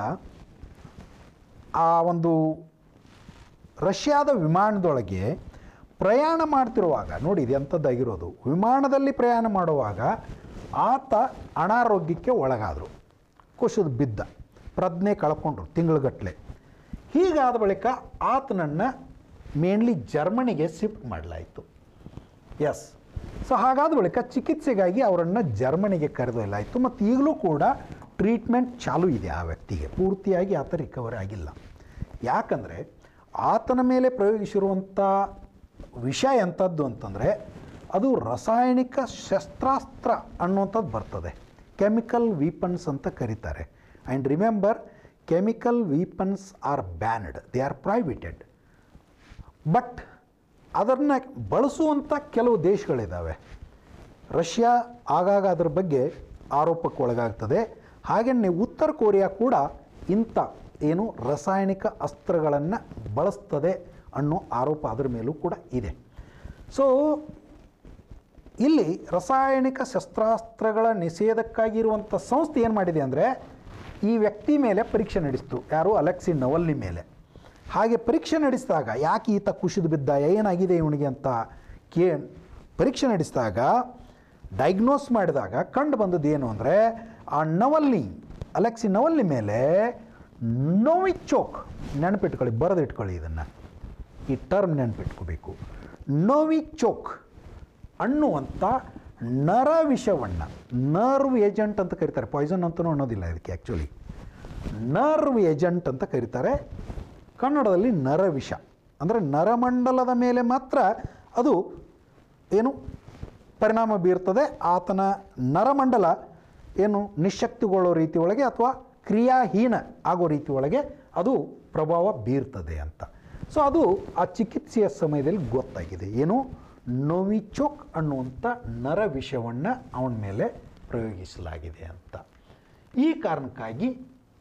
ಆ ಒಂದು ರಷ್ಯಾದ ವಿಮಾನದೊಳಗೆ ಪ್ರಯಾಣ ಮಾಡ್ತಿರುವಾಗ ನೋಡಿ ಇದು ಎಂಥದ್ದಾಗಿರೋದು ವಿಮಾನದಲ್ಲಿ ಪ್ರಯಾಣ ಮಾಡುವಾಗ ಆತ ಅನಾರೋಗ್ಯಕ್ಕೆ ಒಳಗಾದರು ಕುಸಿದು ಬಿದ್ದ ಪ್ರಜ್ಞೆ ಕಳ್ಕೊಂಡ್ರು ತಿಂಗಳುಗಟ್ಟಲೆ ಹೀಗಾದ ಬಳಿಕ ಆತನನ್ನು ಮೇನ್ಲಿ ಜರ್ಮನಿಗೆ ಶಿಫ್ಟ್ ಮಾಡಲಾಯಿತು ಎಸ್ ಸೊ ಹಾಗಾದ ಬಳಿಕ ಚಿಕಿತ್ಸೆಗಾಗಿ ಅವರನ್ನು ಜರ್ಮನಿಗೆ ಕರೆದೊಯ್ಯಲಾಯಿತು ಮತ್ತು ಈಗಲೂ ಕೂಡ ಟ್ರೀಟ್ಮೆಂಟ್ ಚಾಲೂ ಇದೆ ಆ ವ್ಯಕ್ತಿಗೆ ಪೂರ್ತಿಯಾಗಿ ಆತ ರಿಕವರಿ ಆಗಿಲ್ಲ ಯಾಕಂದರೆ ಆತನ ಮೇಲೆ ಪ್ರಯೋಗಿಸಿರುವಂಥ ವಿಷ ಎಂಥದ್ದು ಅಂತಂದರೆ ಅದು ರಾಸಾಯನಿಕ ಶಸ್ತ್ರಾಸ್ತ್ರ ಅನ್ನುವಂಥದ್ದು ಬರ್ತದೆ ಕೆಮಿಕಲ್ ವೀಪನ್ಸ್ ಅಂತ ಕರೀತಾರೆ and remember chemical weapons are banned they are privated but ಅದನ್ನು ಬಳಸುವಂಥ ಕೆಲವು ದೇಶಗಳಿದ್ದಾವೆ ರಷ್ಯಾ ಆಗಾಗ ಅದರ ಬಗ್ಗೆ ಆರೋಪಕ್ಕೆ ಒಳಗಾಗ್ತದೆ ಹಾಗೆಯೇ ಉತ್ತರ ಕೊರಿಯಾ ಕೂಡ ಇಂಥ ಏನು ರಾಸಾಯನಿಕ ಅಸ್ತ್ರಗಳನ್ನು ಬಳಸ್ತದೆ ಅನ್ನೋ ಆರೋಪ ಅದರ ಮೇಲೂ ಕೂಡ ಇದೆ ಸೊ ಇಲ್ಲಿ ರಾಸಾಯನಿಕ ಶಸ್ತ್ರಾಸ್ತ್ರಗಳ ನಿಷೇಧಕ್ಕಾಗಿರುವಂಥ ಸಂಸ್ಥೆ ಏನು ಮಾಡಿದೆ ಅಂದರೆ ಈ ವ್ಯಕ್ತಿ ಮೇಲೆ ಪರೀಕ್ಷೆ ನಡೆಸಿತು ಯಾರು ಅಲೆಕ್ಸಿ ನವಲ್ನಿ ಮೇಲೆ ಹಾಗೆ ಪರೀಕ್ಷೆ ನಡೆಸಿದಾಗ ಯಾಕೆ ಈತ ಕುಸಿದು ಬಿದ್ದ ಏನಾಗಿದೆ ಇವನಿಗೆ ಅಂತ ಕೇ ಪರೀಕ್ಷೆ ನಡೆಸಿದಾಗ ಡಯಾಗ್ನೋಸ್ ಮಾಡಿದಾಗ ಕಂಡು ಬಂದದ್ದು ಏನು ಅಂದರೆ ಆ ನವಲ್ಲಿ ಅಲೆಕ್ಸಿ ನವಲ್ಲಿ ಮೇಲೆ ನೋವಿಚೋಕ್ ನೆನಪಿಟ್ಕೊಳ್ಳಿ ಬರೆದಿಟ್ಕೊಳ್ಳಿ ಇದನ್ನು ಈ ಟರ್ಮ್ ನೆನಪಿಟ್ಕೋಬೇಕು ನೋವಿಚೋಕ್ ಅನ್ನುವಂಥ ನರ ವಿಷವನ್ನು ನರ್ವ್ ಏಜೆಂಟ್ ಅಂತ ಕರೀತಾರೆ ಪಾಯ್ಸನ್ ಅಂತಲೂ ಅನ್ನೋದಿಲ್ಲ ಇದಕ್ಕೆ ಆ್ಯಕ್ಚುಲಿ ನರ್ವ್ ಏಜೆಂಟ್ ಅಂತ ಕರೀತಾರೆ ಕನ್ನಡದಲ್ಲಿ ನರವಿಷ ಅಂದರೆ ನರಮಂಡಲದ ಮೇಲೆ ಮಾತ್ರ ಅದು ಏನು ಪರಿಣಾಮ ಬೀರ್ತದೆ ಆತನ ನರಮಂಡಲ ಏನು ನಿಶಕ್ತಿಗೊಳ್ಳೋ ರೀತಿ ಒಳಗೆ ಅಥವಾ ಕ್ರಿಯಾಹೀನ ಆಗೋ ರೀತಿ ಒಳಗೆ ಅದು ಪ್ರಭಾವ ಬೀರ್ತದೆ ಅಂತ ಸೊ ಅದು ಆ ಚಿಕಿತ್ಸೆಯ ಸಮಯದಲ್ಲಿ ಗೊತ್ತಾಗಿದೆ ಏನು ನೋವಿಚೋಕ್ ಅನ್ನುವಂಥ ನರ ವಿಷವನ್ನು ಅವನ ಮೇಲೆ ಪ್ರಯೋಗಿಸಲಾಗಿದೆ ಅಂತ ಈ ಕಾರಣಕ್ಕಾಗಿ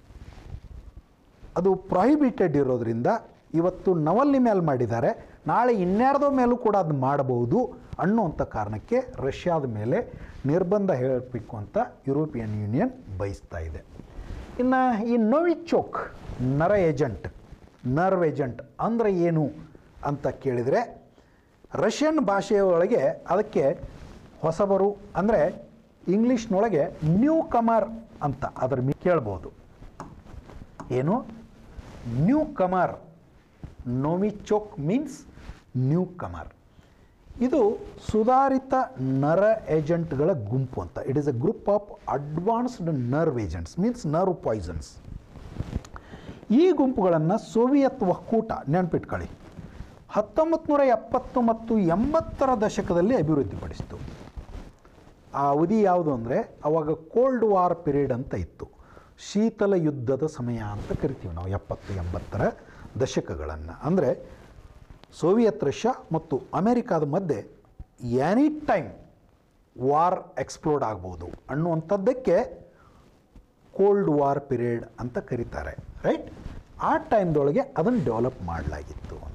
ಅದು ಪ್ರೊಹಿಬಿಟೆಡ್ ಇರೋದ್ರಿಂದ ಇವತ್ತು ನವಲ್ಲಿ ಮೇಲೆ ಮಾಡಿದ್ದಾರೆ ನಾಳೆ ಇನ್ಯಾರ್ದೋ ಮೇಲೂ ಕೂಡ ಅದು ಮಾಡಬಹುದು ಅನ್ನುವಂಥ ಕಾರಣಕ್ಕೆ ರಷ್ಯಾದ ಮೇಲೆ ನಿರ್ಬಂಧ ಹೇಳಬೇಕು ಅಂತ ಯುರೋಪಿಯನ್ ಯೂನಿಯನ್ ಬಯಸ್ತಾ ಇದೆ ಇನ್ನು ಈ ನೋವಿಚೋಕ್ ನರ ಏಜೆಂಟ್ ನರ್ವ್ ಏಜೆಂಟ್ ಅಂದರೆ ಏನು ಅಂತ ಕೇಳಿದರೆ ರಷ್ಯನ್ ಭಾಷೆಯೊಳಗೆ ಅದಕ್ಕೆ ಹೊಸಬರು ಅಂದರೆ ಇಂಗ್ಲೀಷ್ನೊಳಗೆ ನ್ಯೂ ಕಮರ್ ಅಂತ ಅದರ ಮೀ ಕೇಳ್ಬೋದು ಏನು newcomer Novichok means newcomer ಇದು ಸುಧಾರಿತ ನರ ಏಜೆಂಟ್ಗಳ ಗುಂಪು ಅಂತ it is a group of advanced nerve agents means nerve poisons ಈ ಗುಂಪುಗಳನ್ನು ಸೋವಿಯತ್ ಒಕ್ಕೂಟ ನೆನಪಿಟ್ಕೊಳ್ಳಿ ಹತ್ತೊಂಬತ್ತು ನೂರ ಎಪ್ಪತ್ತು ಮತ್ತು ಎಂಬತ್ತರ ದಶಕದಲ್ಲಿ ಅಭಿವೃದ್ಧಿಪಡಿಸಿತು ಆ ಅವಧಿ ಯಾವುದು ಅಂದರೆ ಅವಾಗ ಕೋಲ್ಡ್ ವಾರ್ ಪೀರಿಯಡ್ ಅಂತ ಇತ್ತು ಶೀತಲ ಯುದ್ಧದ ಸಮಯ ಅಂತ ಕರಿತೀವಿ ನಾವು ಎಪ್ಪತ್ತು ಎಂಬತ್ತರ ದಶಕಗಳನ್ನು ಅಂದರೆ ಸೋವಿಯತ್ ರಷ್ಯಾ ಮತ್ತು ಅಮೆರಿಕಾದ ಮಧ್ಯೆ ಎನಿ ಟೈಮ್ ವಾರ್ ಎಕ್ಸ್ಪ್ಲೋಡ್ ಆಗ್ಬೋದು ಅನ್ನುವಂಥದ್ದಕ್ಕೆ ಕೋಲ್ಡ್ ವಾರ್ ಪೀರಿಯಡ್ ಅಂತ ಕರೀತಾರೆ ರೈಟ್ ಆ ಟೈಮ್ದೊಳಗೆ ಅದನ್ನು ಡೆವಲಪ್ ಮಾಡಲಾಗಿತ್ತು ಅಂತ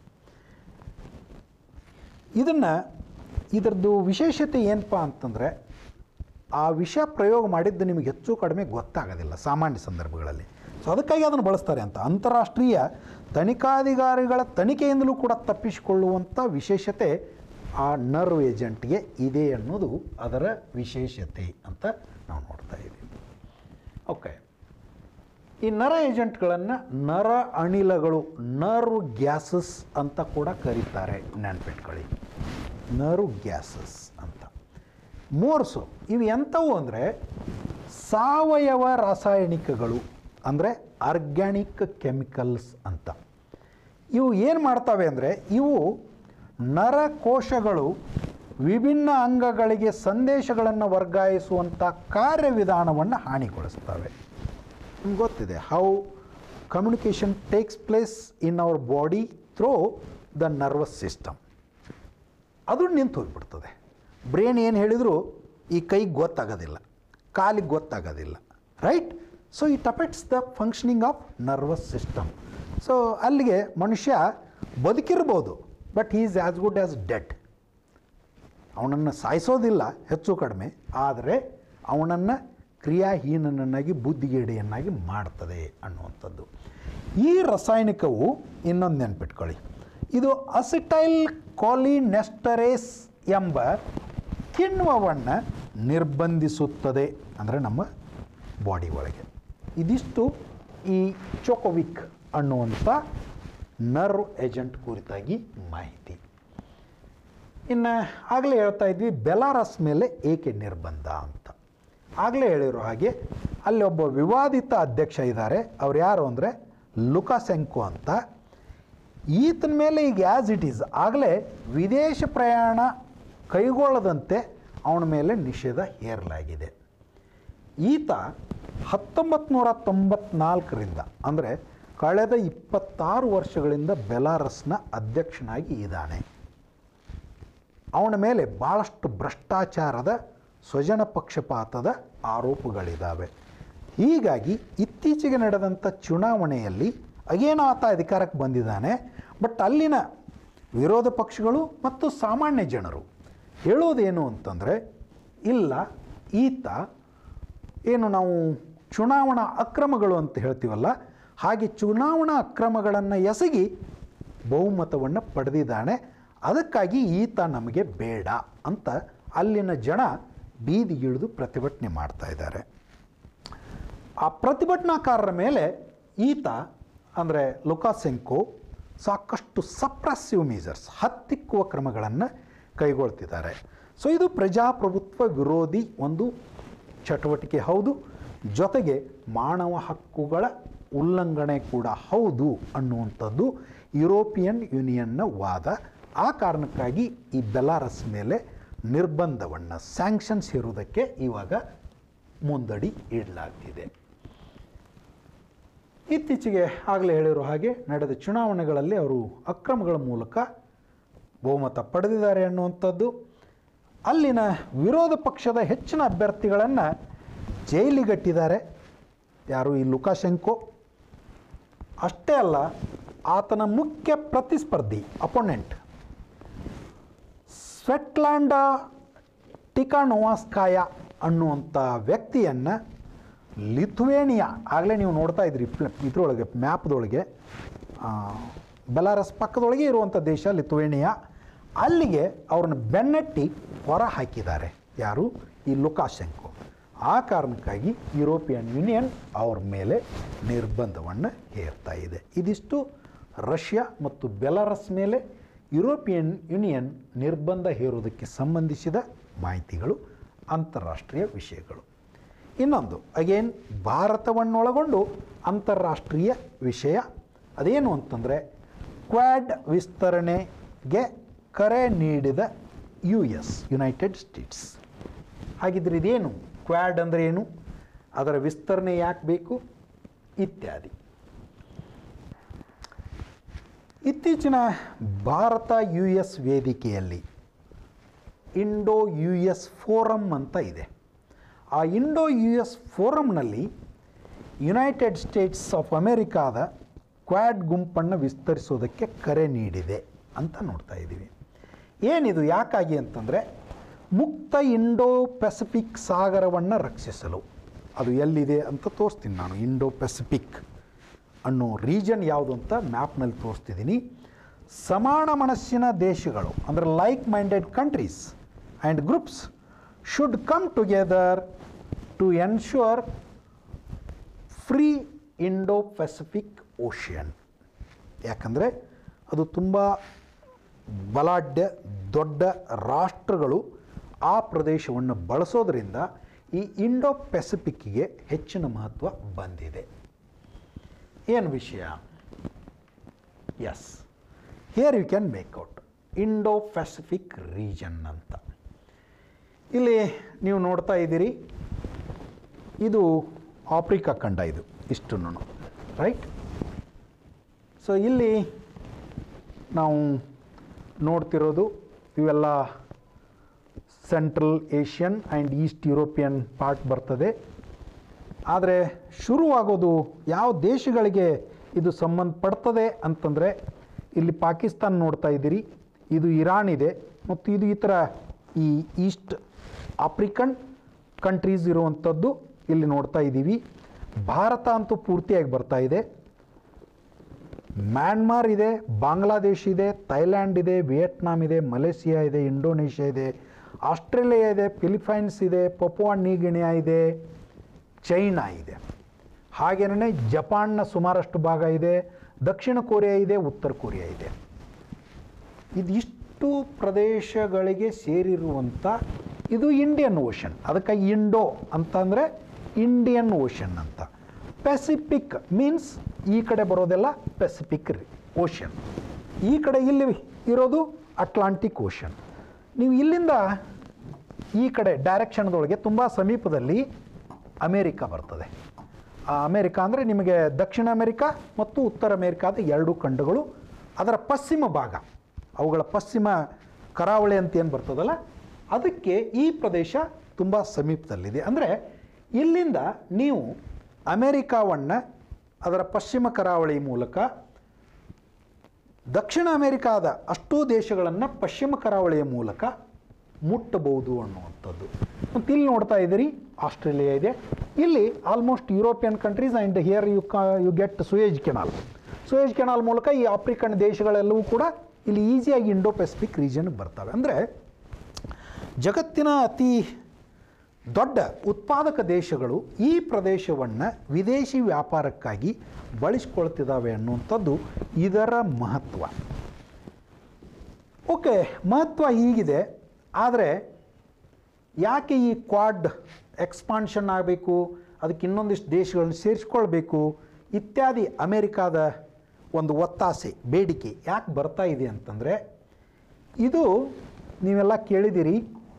ಇದನ್ನು ಇದರದ್ದು ವಿಶೇಷತೆ ಏನಪ್ಪ ಅಂತಂದರೆ ಆ ವಿಷ ಪ್ರಯೋಗ ಮಾಡಿದ್ದು ನಿಮಗೆ ಹೆಚ್ಚು ಕಡಿಮೆ ಗೊತ್ತಾಗೋದಿಲ್ಲ ಸಾಮಾನ್ಯ ಸಂದರ್ಭಗಳಲ್ಲಿ ಸೊ ಅದಕ್ಕಾಗಿ ಅದನ್ನು ಬಳಸ್ತಾರೆ ಅಂತ ಅಂತಾರಾಷ್ಟ್ರೀಯ ತನಿಖಾಧಿಕಾರಿಗಳ ತನಿಖೆಯಿಂದಲೂ ಕೂಡ ತಪ್ಪಿಸಿಕೊಳ್ಳುವಂಥ ವಿಶೇಷತೆ ಆ ನರ್ವ್ ಏಜೆಂಟ್ಗೆ ಇದೆ ಅನ್ನೋದು ಅದರ ವಿಶೇಷತೆ ಅಂತ ನಾವು ನೋಡ್ತಾ ಇದ್ದೀವಿ ಓಕೆ ಈ ನರ ಏಜೆಂಟ್ಗಳನ್ನು ನರ ಅನಿಲಗಳು ನರ್ವ್ ಗ್ಯಾಸಸ್ ಅಂತ ಕೂಡ ಕರೀತಾರೆ ನೆನ್ಪಿಟ್ಕೊಳ್ಳಿ ನರ್ವ್ ಗ್ಯಾಸಸ್ ಅಂತ ಮೋರ್ಸು ಇವು ಎಂಥವು ಅಂದರೆ ಸಾವಯವ ರಾಸಾಯನಿಕಗಳು ಅಂದರೆ ಆರ್ಗ್ಯಾನಿಕ್ ಕೆಮಿಕಲ್ಸ್ ಅಂತ ಇವು ಏನು ಮಾಡ್ತವೆ ಅಂದರೆ ಇವು ನರಕೋಶಗಳು ವಿಭಿನ್ನ ಅಂಗಗಳಿಗೆ ಸಂದೇಶಗಳನ್ನು ವರ್ಗಾಯಿಸುವಂಥ ಕಾರ್ಯವಿಧಾನವನ್ನು ಹಾನಿಗೊಳಿಸ್ತವೆ ನಿಮ್ಗೆ ಗೊತ್ತಿದೆ how communication takes place in our body through the nervous system ಅದು ನಿಂತು ಹೋಗ್ಬಿಡ್ತದೆ ಬ್ರೇನ್ ಏನು ಹೇಳಿದರೂ ಈ ಕೈಗೆ ಗೊತ್ತಾಗೋದಿಲ್ಲ ಕಾಲಿಗೆ ಗೊತ್ತಾಗೋದಿಲ್ಲ right so it affects the functioning of nervous system so ಅಲ್ಲಿಗೆ ಮನುಷ್ಯ ಬದುಕಿರ್ಬೋದು but he is as good as dead ಅವನನ್ನು ಸಾಯಿಸೋದಿಲ್ಲ ಹೆಚ್ಚು ಕಡಿಮೆ ಆದರೆ ಅವನನ್ನು ಕ್ರಿಯಾಹೀನನನ್ನಾಗಿ ಬುದ್ಧಿಗೇಡಿಯನ್ನಾಗಿ ಮಾಡ್ತದೆ ಅನ್ನುವಂಥದ್ದು ಈ ರಾಸಾಯನಿಕವು ಇನ್ನೊಂದು ನೆನ್ಪಿಟ್ಕೊಳ್ಳಿ ಇದು ಅಸಿಟೈಲ್ ಕಾಲಿನೆಸ್ಟರೇಸ್ ಎಂಬ ಕಿಣ್ವವನ್ನು ನಿರ್ಬಂಧಿಸುತ್ತದೆ ಅಂದರೆ ನಮ್ಮ ಬಾಡಿ ಒಳಗೆ ಇದಿಷ್ಟು ಈ ಚೋಕೋವಿಕ್ ಅನ್ನುವಂಥ ನರ್ವ್ ಏಜೆಂಟ್ ಕುರಿತಾಗಿ ಮಾಹಿತಿ ಇನ್ನು ಆಗಲೇ ಹೇಳ್ತಾ ಇದ್ವಿ ಬೆಲಾರಸ್ ಮೇಲೆ ಏಕೆ ನಿರ್ಬಂಧ ಅಂತ ಆಗಲೇ ಹೇಳಿರೋ ಹಾಗೆ ಅಲ್ಲಿ ಒಬ್ಬ ವಿವಾದಿತ ಅಧ್ಯಕ್ಷ ಇದ್ದಾರೆ ಅವ್ರು ಯಾರು ಅಂದರೆ ಲುಕಾಸೆಂಕೋ ಅಂತ ಈತನ ಮೇಲೆ ಈಗ ಆ್ಯಸ್ ಇಟ್ ಈಸ್ ಆಗಲೇ ವಿದೇಶ ಪ್ರಯಾಣ ಕೈಗೊಳ್ಳದಂತೆ ಅವನ ಮೇಲೆ ನಿಷೇಧ ಹೇರಲಾಗಿದೆ ಈತ ಹತ್ತೊಂಬತ್ತು ನೂರ ತೊಂಬತ್ನಾಲ್ಕರಿಂದ ಅಂದರೆ ಕಳೆದ ಇಪ್ಪತ್ತಾರು ವರ್ಷಗಳಿಂದ ಬೆಲಾರಸ್ನ ಅಧ್ಯಕ್ಷನಾಗಿ ಇದ್ದಾನೆ ಅವನ ಮೇಲೆ ಭಾಳಷ್ಟು ಭ್ರಷ್ಟಾಚಾರದ ಸ್ವಜನ ಪಕ್ಷಪಾತದ ಆರೋಪಗಳಿದ್ದಾವೆ ಹೀಗಾಗಿ ಇತ್ತೀಚೆಗೆ ನಡೆದಂಥ ಚುನಾವಣೆಯಲ್ಲಿ ಅಗೇನೋ ಆತ ಅಧಿಕಾರಕ್ಕೆ ಬಂದಿದ್ದಾನೆ ಬಟ್ ಅಲ್ಲಿನ ವಿರೋಧ ಪಕ್ಷಗಳು ಮತ್ತು ಸಾಮಾನ್ಯ ಜನರು ಹೇಳೋದೇನು ಅಂತಂದರೆ ಇಲ್ಲ ಈತ ಏನು ನಾವು ಚುನಾವಣಾ ಅಕ್ರಮಗಳು ಅಂತ ಹೇಳ್ತೀವಲ್ಲ ಹಾಗೆ ಚುನಾವಣಾ ಅಕ್ರಮಗಳನ್ನು ಎಸಗಿ ಬಹುಮತವನ್ನು ಪಡೆದಿದ್ದಾನೆ ಅದಕ್ಕಾಗಿ ಈತ ನಮಗೆ ಬೇಡ ಅಂತ ಅಲ್ಲಿನ ಜನ ಬೀದಿಗಿಳಿದು ಪ್ರತಿಭಟನೆ ಮಾಡ್ತಾ ಇದ್ದಾರೆ ಆ ಪ್ರತಿಭಟನಾಕಾರರ ಮೇಲೆ ಈತ ಅಂದರೆ ಲುಕಾಸೆಂಕೋ ಸಾಕಷ್ಟು ಸಪ್ರೆಸಿವ್ ಮೀಸರ್ಸ್ ಹತ್ತಿಕ್ಕುವ ಕ್ರಮಗಳನ್ನು ಕೈಗೊಳ್ತಿದ್ದಾರೆ ಸೊ ಇದು ಪ್ರಜಾಪ್ರಭುತ್ವ ವಿರೋಧಿ ಒಂದು ಚಟುವಟಿಕೆ ಹೌದು ಜೊತೆಗೆ ಮಾನವ ಹಕ್ಕುಗಳ ಉಲ್ಲಂಘನೆ ಕೂಡ ಹೌದು ಅನ್ನುವಂಥದ್ದು ಯುರೋಪಿಯನ್ ಯೂನಿಯನ್ನ ವಾದ ಆ ಕಾರಣಕ್ಕಾಗಿ ಈ ಬೆಲಾರಸ್ ಮೇಲೆ ನಿರ್ಬಂಧವನ್ನು ಸ್ಯಾಂಕ್ಷನ್ಸ್ ಇರುವುದಕ್ಕೆ ಇವಾಗ ಮುಂದಡಿ ಇಡಲಾಗ್ತಿದೆ ಇತ್ತೀಚೆಗೆ ಆಗಲೇ ಹೇಳಿರೋ ಹಾಗೆ ನಡೆದ ಚುನಾವಣೆಗಳಲ್ಲಿ ಅವರು ಅಕ್ರಮಗಳ ಮೂಲಕ ಬಹುಮತ ಪಡೆದಿದ್ದಾರೆ ಅನ್ನುವಂಥದ್ದು ಅಲ್ಲಿನ ವಿರೋಧ ಪಕ್ಷದ ಹೆಚ್ಚಿನ ಅಭ್ಯರ್ಥಿಗಳನ್ನು ಜೈಲಿಗಟ್ಟಿದ್ದಾರೆ ಯಾರು ಈ ಲುಕಾಶೆಂಕೋ ಅಷ್ಟೇ ಅಲ್ಲ ಆತನ ಮುಖ್ಯ ಪ್ರತಿಸ್ಪರ್ಧಿ ಅಪೋನೆಂಟ್ ಸ್ವೆಟ್ಲ್ಯಾಂಡ ಟಿಕಾನೋವಾಸ್ಕಾಯ ಅನ್ನುವಂಥ ವ್ಯಕ್ತಿಯನ್ನು ಲಿಥುವೇನಿಯಾ ಆಗಲೇ ನೀವು ನೋಡ್ತಾ ಇದ್ರಿ ಪ್ಲ- ಇದ್ರೊಳಗೆ ಮ್ಯಾಪ್ದೊಳಗೆ ಆ, ಬೆಲಾರಸ್ ಪಕ್ಕದೊಳಗೆ ಇರುವಂಥ ದೇಶ ಲಿಥುವೇನಿಯಾ ಅಲ್ಲಿಗೆ ಅವ್ರನ್ನ ಬೆನ್ನಟ್ಟಿ ಹೊರ ಹಾಕಿದ್ದಾರೆ ಯಾರು ಈ ಲುಕಾಶೆಂಕೋ ಆ ಕಾರಣಕ್ಕಾಗಿ ಯುರೋಪಿಯನ್ ಯೂನಿಯನ್ ಅವ್ರ ಮೇಲೆ ನಿರ್ಬಂಧವನ್ನು ಹೇರ್ತಾ ಇದೆ ಇದಿಷ್ಟು ರಷ್ಯಾ ಮತ್ತು ಬೆಲಾರಸ್ ಮೇಲೆ ಯುರೋಪಿಯನ್ ಯೂನಿಯನ್ ನಿರ್ಬಂಧ ಹೇರುವುದಕ್ಕೆ ಸಂಬಂಧಿಸಿದ ಮಾಹಿತಿಗಳು ಅಂತಾರಾಷ್ಟ್ರೀಯ ವಿಷಯಗಳು ಇನ್ನೊಂದು ಅಗೇನ್ ಭಾರತವನ್ನೊಳಗೊಂಡು ಅಂತಾರಾಷ್ಟ್ರೀಯ ವಿಷಯ ಅದೇನು ಅಂತಂದರೆ ಕ್ವಾಡ್ ವಿಸ್ತರಣೆಗೆ ಕರೆ ನೀಡಿದ ಯು ಎಸ್ ಯುನೈಟೆಡ್ ಸ್ಟೇಟ್ಸ್ ಹಾಗಿದ್ರೆ ಇದೇನು ಕ್ವಾಡ್ ಅಂದರೆ ಏನು ಅದರ ವಿಸ್ತರಣೆ ಯಾಕೆ ಬೇಕು ಇತ್ಯಾದಿ ಇತ್ತೀಚಿನ ಭಾರತ ಯು ಎಸ್ ವೇದಿಕೆಯಲ್ಲಿ ಇಂಡೋ ಯು ಎಸ್ ಫೋರಮ್ ಅಂತ ಇದೆ ಆ ಇಂಡೋ ಯು ಎಸ್ ಫೋರಮ್ನಲ್ಲಿ ಯುನೈಟೆಡ್ ಸ್ಟೇಟ್ಸ್ ಆಫ್ ಅಮೇರಿಕಾದ ಕ್ವಾಡ್ ಗುಂಪನ್ನು ವಿಸ್ತರಿಸೋದಕ್ಕೆ ಕರೆ ನೀಡಿದೆ ಅಂತ ನೋಡ್ತಾ ಇದ್ದೀವಿ ಏನಿದು ಯಾಕಾಗಿ ಅಂತಂದರೆ ಮುಕ್ತ ಇಂಡೋ ಪೆಸಿಫಿಕ್ ಸಾಗರವನ್ನು ರಕ್ಷಿಸಲು ಅದು ಎಲ್ಲಿದೆ ಅಂತ ತೋರಿಸ್ತೀನಿ ನಾನು ಇಂಡೋ ಪೆಸಿಫಿಕ್ ಅನ್ನೋ ರೀಜನ್ ಯಾವುದು ಅಂತ ಮ್ಯಾಪ್ನಲ್ಲಿ ತೋರಿಸ್ತಿದ್ದೀನಿ ಸಮಾನ ಮನಸ್ಸಿನ ದೇಶಗಳು ಅಂದರೆ like minded countries and groups should come together to ensure free Indo Pacific Ocean ಯಾಕಂದರೆ ಅದು ತುಂಬ ಬಲಾಢ್ಯ ದೊಡ್ಡ ರಾಷ್ಟ್ರಗಳು ಆ ಪ್ರದೇಶವನ್ನು ಬಳಸೋದ್ರಿಂದ ಈ ಇಂಡೋ ಪೆಸಿಫಿಕ್ಕಿಗೆ ಹೆಚ್ಚಿನ ಮಹತ್ವ ಬಂದಿದೆ ಏನು ವಿಷಯ as here you can make out Indo Pacific region ಅಂತ ಇಲ್ಲಿ ನೀವು ನೋಡ್ತಾ ಇದ್ದೀರಿ ಇದು ಆಫ್ರಿಕಾ ಖಂಡ ಇದು ಇಷ್ಟು ರೈಟ್ ಸೊ ಇಲ್ಲಿ ನಾವು ನೋಡ್ತಿರೋದು ಇವೆಲ್ಲ Central Asian and East European part ಬರ್ತದೆ ಆದರೆ ಶುರುವಾಗೋದು ಯಾವ ದೇಶಗಳಿಗೆ ಇದು ಸಂಬಂಧಪಡ್ತದೆ ಅಂತಂದರೆ ಇಲ್ಲಿ ಪಾಕಿಸ್ತಾನ ನೋಡ್ತಾ ಇದ್ದೀರಿ ಇದು ಇರಾನ್ ಇದೆ ಮತ್ತು ಇದು ಈ ಥರ ಈ ಈಸ್ಟ್ ಆಫ್ರಿಕನ್ ಕಂಟ್ರೀಸ್ ಇರುವಂಥದ್ದು ಇಲ್ಲಿ ನೋಡ್ತಾ ಇದ್ದೀವಿ ಭಾರತ ಅಂತೂ ಪೂರ್ತಿಯಾಗಿ ಬರ್ತಾ ಇದೆ ಮ್ಯಾನ್ಮಾರ್ ಇದೆ ಬಾಂಗ್ಲಾದೇಶ್ ಇದೆ ಥೈಲ್ಯಾಂಡ್ ಇದೆ ವಿಯೆಟ್ನಾಂ ಇದೆ ಮಲೇಷಿಯಾ ಇದೆ ಇಂಡೋನೇಷ್ಯಾ ಇದೆ ಆಸ್ಟ್ರೇಲಿಯಾ ಇದೆ ಫಿಲಿಪೈನ್ಸ್ ಇದೆ ಪಪುವಾ ನ್ಯೂಗಿನಿಯಾ ಇದೆ ಚೈನಾ ಇದೆ ಹಾಗೇನೇ ಜಪಾನ್ನ ಸುಮಾರಷ್ಟು ಭಾಗ ಇದೆ ದಕ್ಷಿಣ ಕೊರಿಯಾ ಇದೆ ಉತ್ತರ ಕೊರಿಯಾ ಇದೆ ಇದಿಷ್ಟು ಪ್ರದೇಶಗಳಿಗೆ ಸೇರಿರುವಂಥ ಇದು ಇಂಡಿಯನ್ ಓಷನ್ ಅದಕ್ಕೆ ಇಂಡೋ ಅಂತಂದರೆ ಇಂಡಿಯನ್ ಓಷನ್ ಅಂತ ಪೆಸಿಫಿಕ್ ಮೀನ್ಸ್ ಈ ಕಡೆ ಬರೋದೆಲ್ಲ ಪೆಸಿಫಿಕ್ ಓಷನ್ ಈ ಕಡೆ ಇಲ್ಲಿ ಇರೋದು ಅಟ್ಲಾಂಟಿಕ್ ಓಷನ್ ನೀವು ಇಲ್ಲಿಂದ ಈ ಕಡೆ ಡೈರೆಕ್ಷನ್ದೊಳಗೆ ತುಂಬ ಸಮೀಪದಲ್ಲಿ ಅಮೇರಿಕಾ ಬರ್ತದೆ ಆ ಅಮೇರಿಕಾ ಅಂದರೆ ನಿಮಗೆ ದಕ್ಷಿಣ ಅಮೇರಿಕಾ ಮತ್ತು ಉತ್ತರ ಅಮೇರಿಕಾದ ಎರಡು ಖಂಡಗಳು ಅದರ ಪಶ್ಚಿಮ ಭಾಗ ಅವುಗಳ ಪಶ್ಚಿಮ ಕರಾವಳಿ ಅಂತ ಏನು ಬರ್ತದಲ್ಲ ಅದಕ್ಕೆ ಈ ಪ್ರದೇಶ ತುಂಬ ಸಮೀಪದಲ್ಲಿದೆ ಅಂದರೆ ಇಲ್ಲಿಂದ ನೀವು ಅಮೇರಿಕಾವನ್ನು ಅದರ ಪಶ್ಚಿಮ ಕರಾವಳಿ ಮೂಲಕ ದಕ್ಷಿಣ ಅಮೇರಿಕಾದ ಅಷ್ಟೂ ದೇಶಗಳನ್ನು ಪಶ್ಚಿಮ ಕರಾವಳಿಯ ಮೂಲಕ ಮುಟ್ಟಬಹುದು ಅನ್ನುವಂಥದ್ದು ಮತ್ತು ಇಲ್ಲಿ ನೋಡ್ತಾ ಇದ್ದೀರಿ ಆಸ್ಟ್ರೇಲಿಯಾ ಇದೆ ಇಲ್ಲಿ almost European countries and here you ಕ you get Suez Canal Suez Canal ಮೂಲಕ ಈ ಆಫ್ರಿಕನ್ ದೇಶಗಳೆಲ್ಲವೂ ಕೂಡ ಇಲ್ಲಿ ಈಸಿಯಾಗಿ ಇಂಡೋ ಪೆಸಿಫಿಕ್ ರೀಜನ್ಗೆ ಬರ್ತವೆ ಅಂದರೆ ಜಗತ್ತಿನ ಅತಿ ದೊಡ್ಡ ಉತ್ಪಾದಕ ದೇಶಗಳು ಈ ಪ್ರದೇಶವನ್ನು ವಿದೇಶಿ ವ್ಯಾಪಾರಕ್ಕಾಗಿ ಬಳಸ್ಕೊಳ್ತಿದ್ದಾವೆ ಅನ್ನುವಂಥದ್ದು ಇದರ ಮಹತ್ವ ಓಕೆ ಮಹತ್ವ ಹೀಗಿದೆ ಆದರೆ ಯಾಕೆ ಈ ಕ್ವಾಡ್ ಎಕ್ಸ್ಪಾನ್ಷನ್ ಆಗಬೇಕು ಅದಕ್ಕೆ ಇನ್ನೊಂದಿಷ್ಟು ದೇಶಗಳನ್ನ ಸೇರಿಸ್ಕೊಳ್ಬೇಕು ಇತ್ಯಾದಿ ಅಮೇರಿಕಾದ ಒಂದು ಒತ್ತಾಸೆ ಬೇಡಿಕೆ ಯಾಕೆ ಬರ್ತಾ ಇದೆ ಅಂತಂದರೆ ಇದು ನೀವೆಲ್ಲ ಕೇಳಿದಿರಿ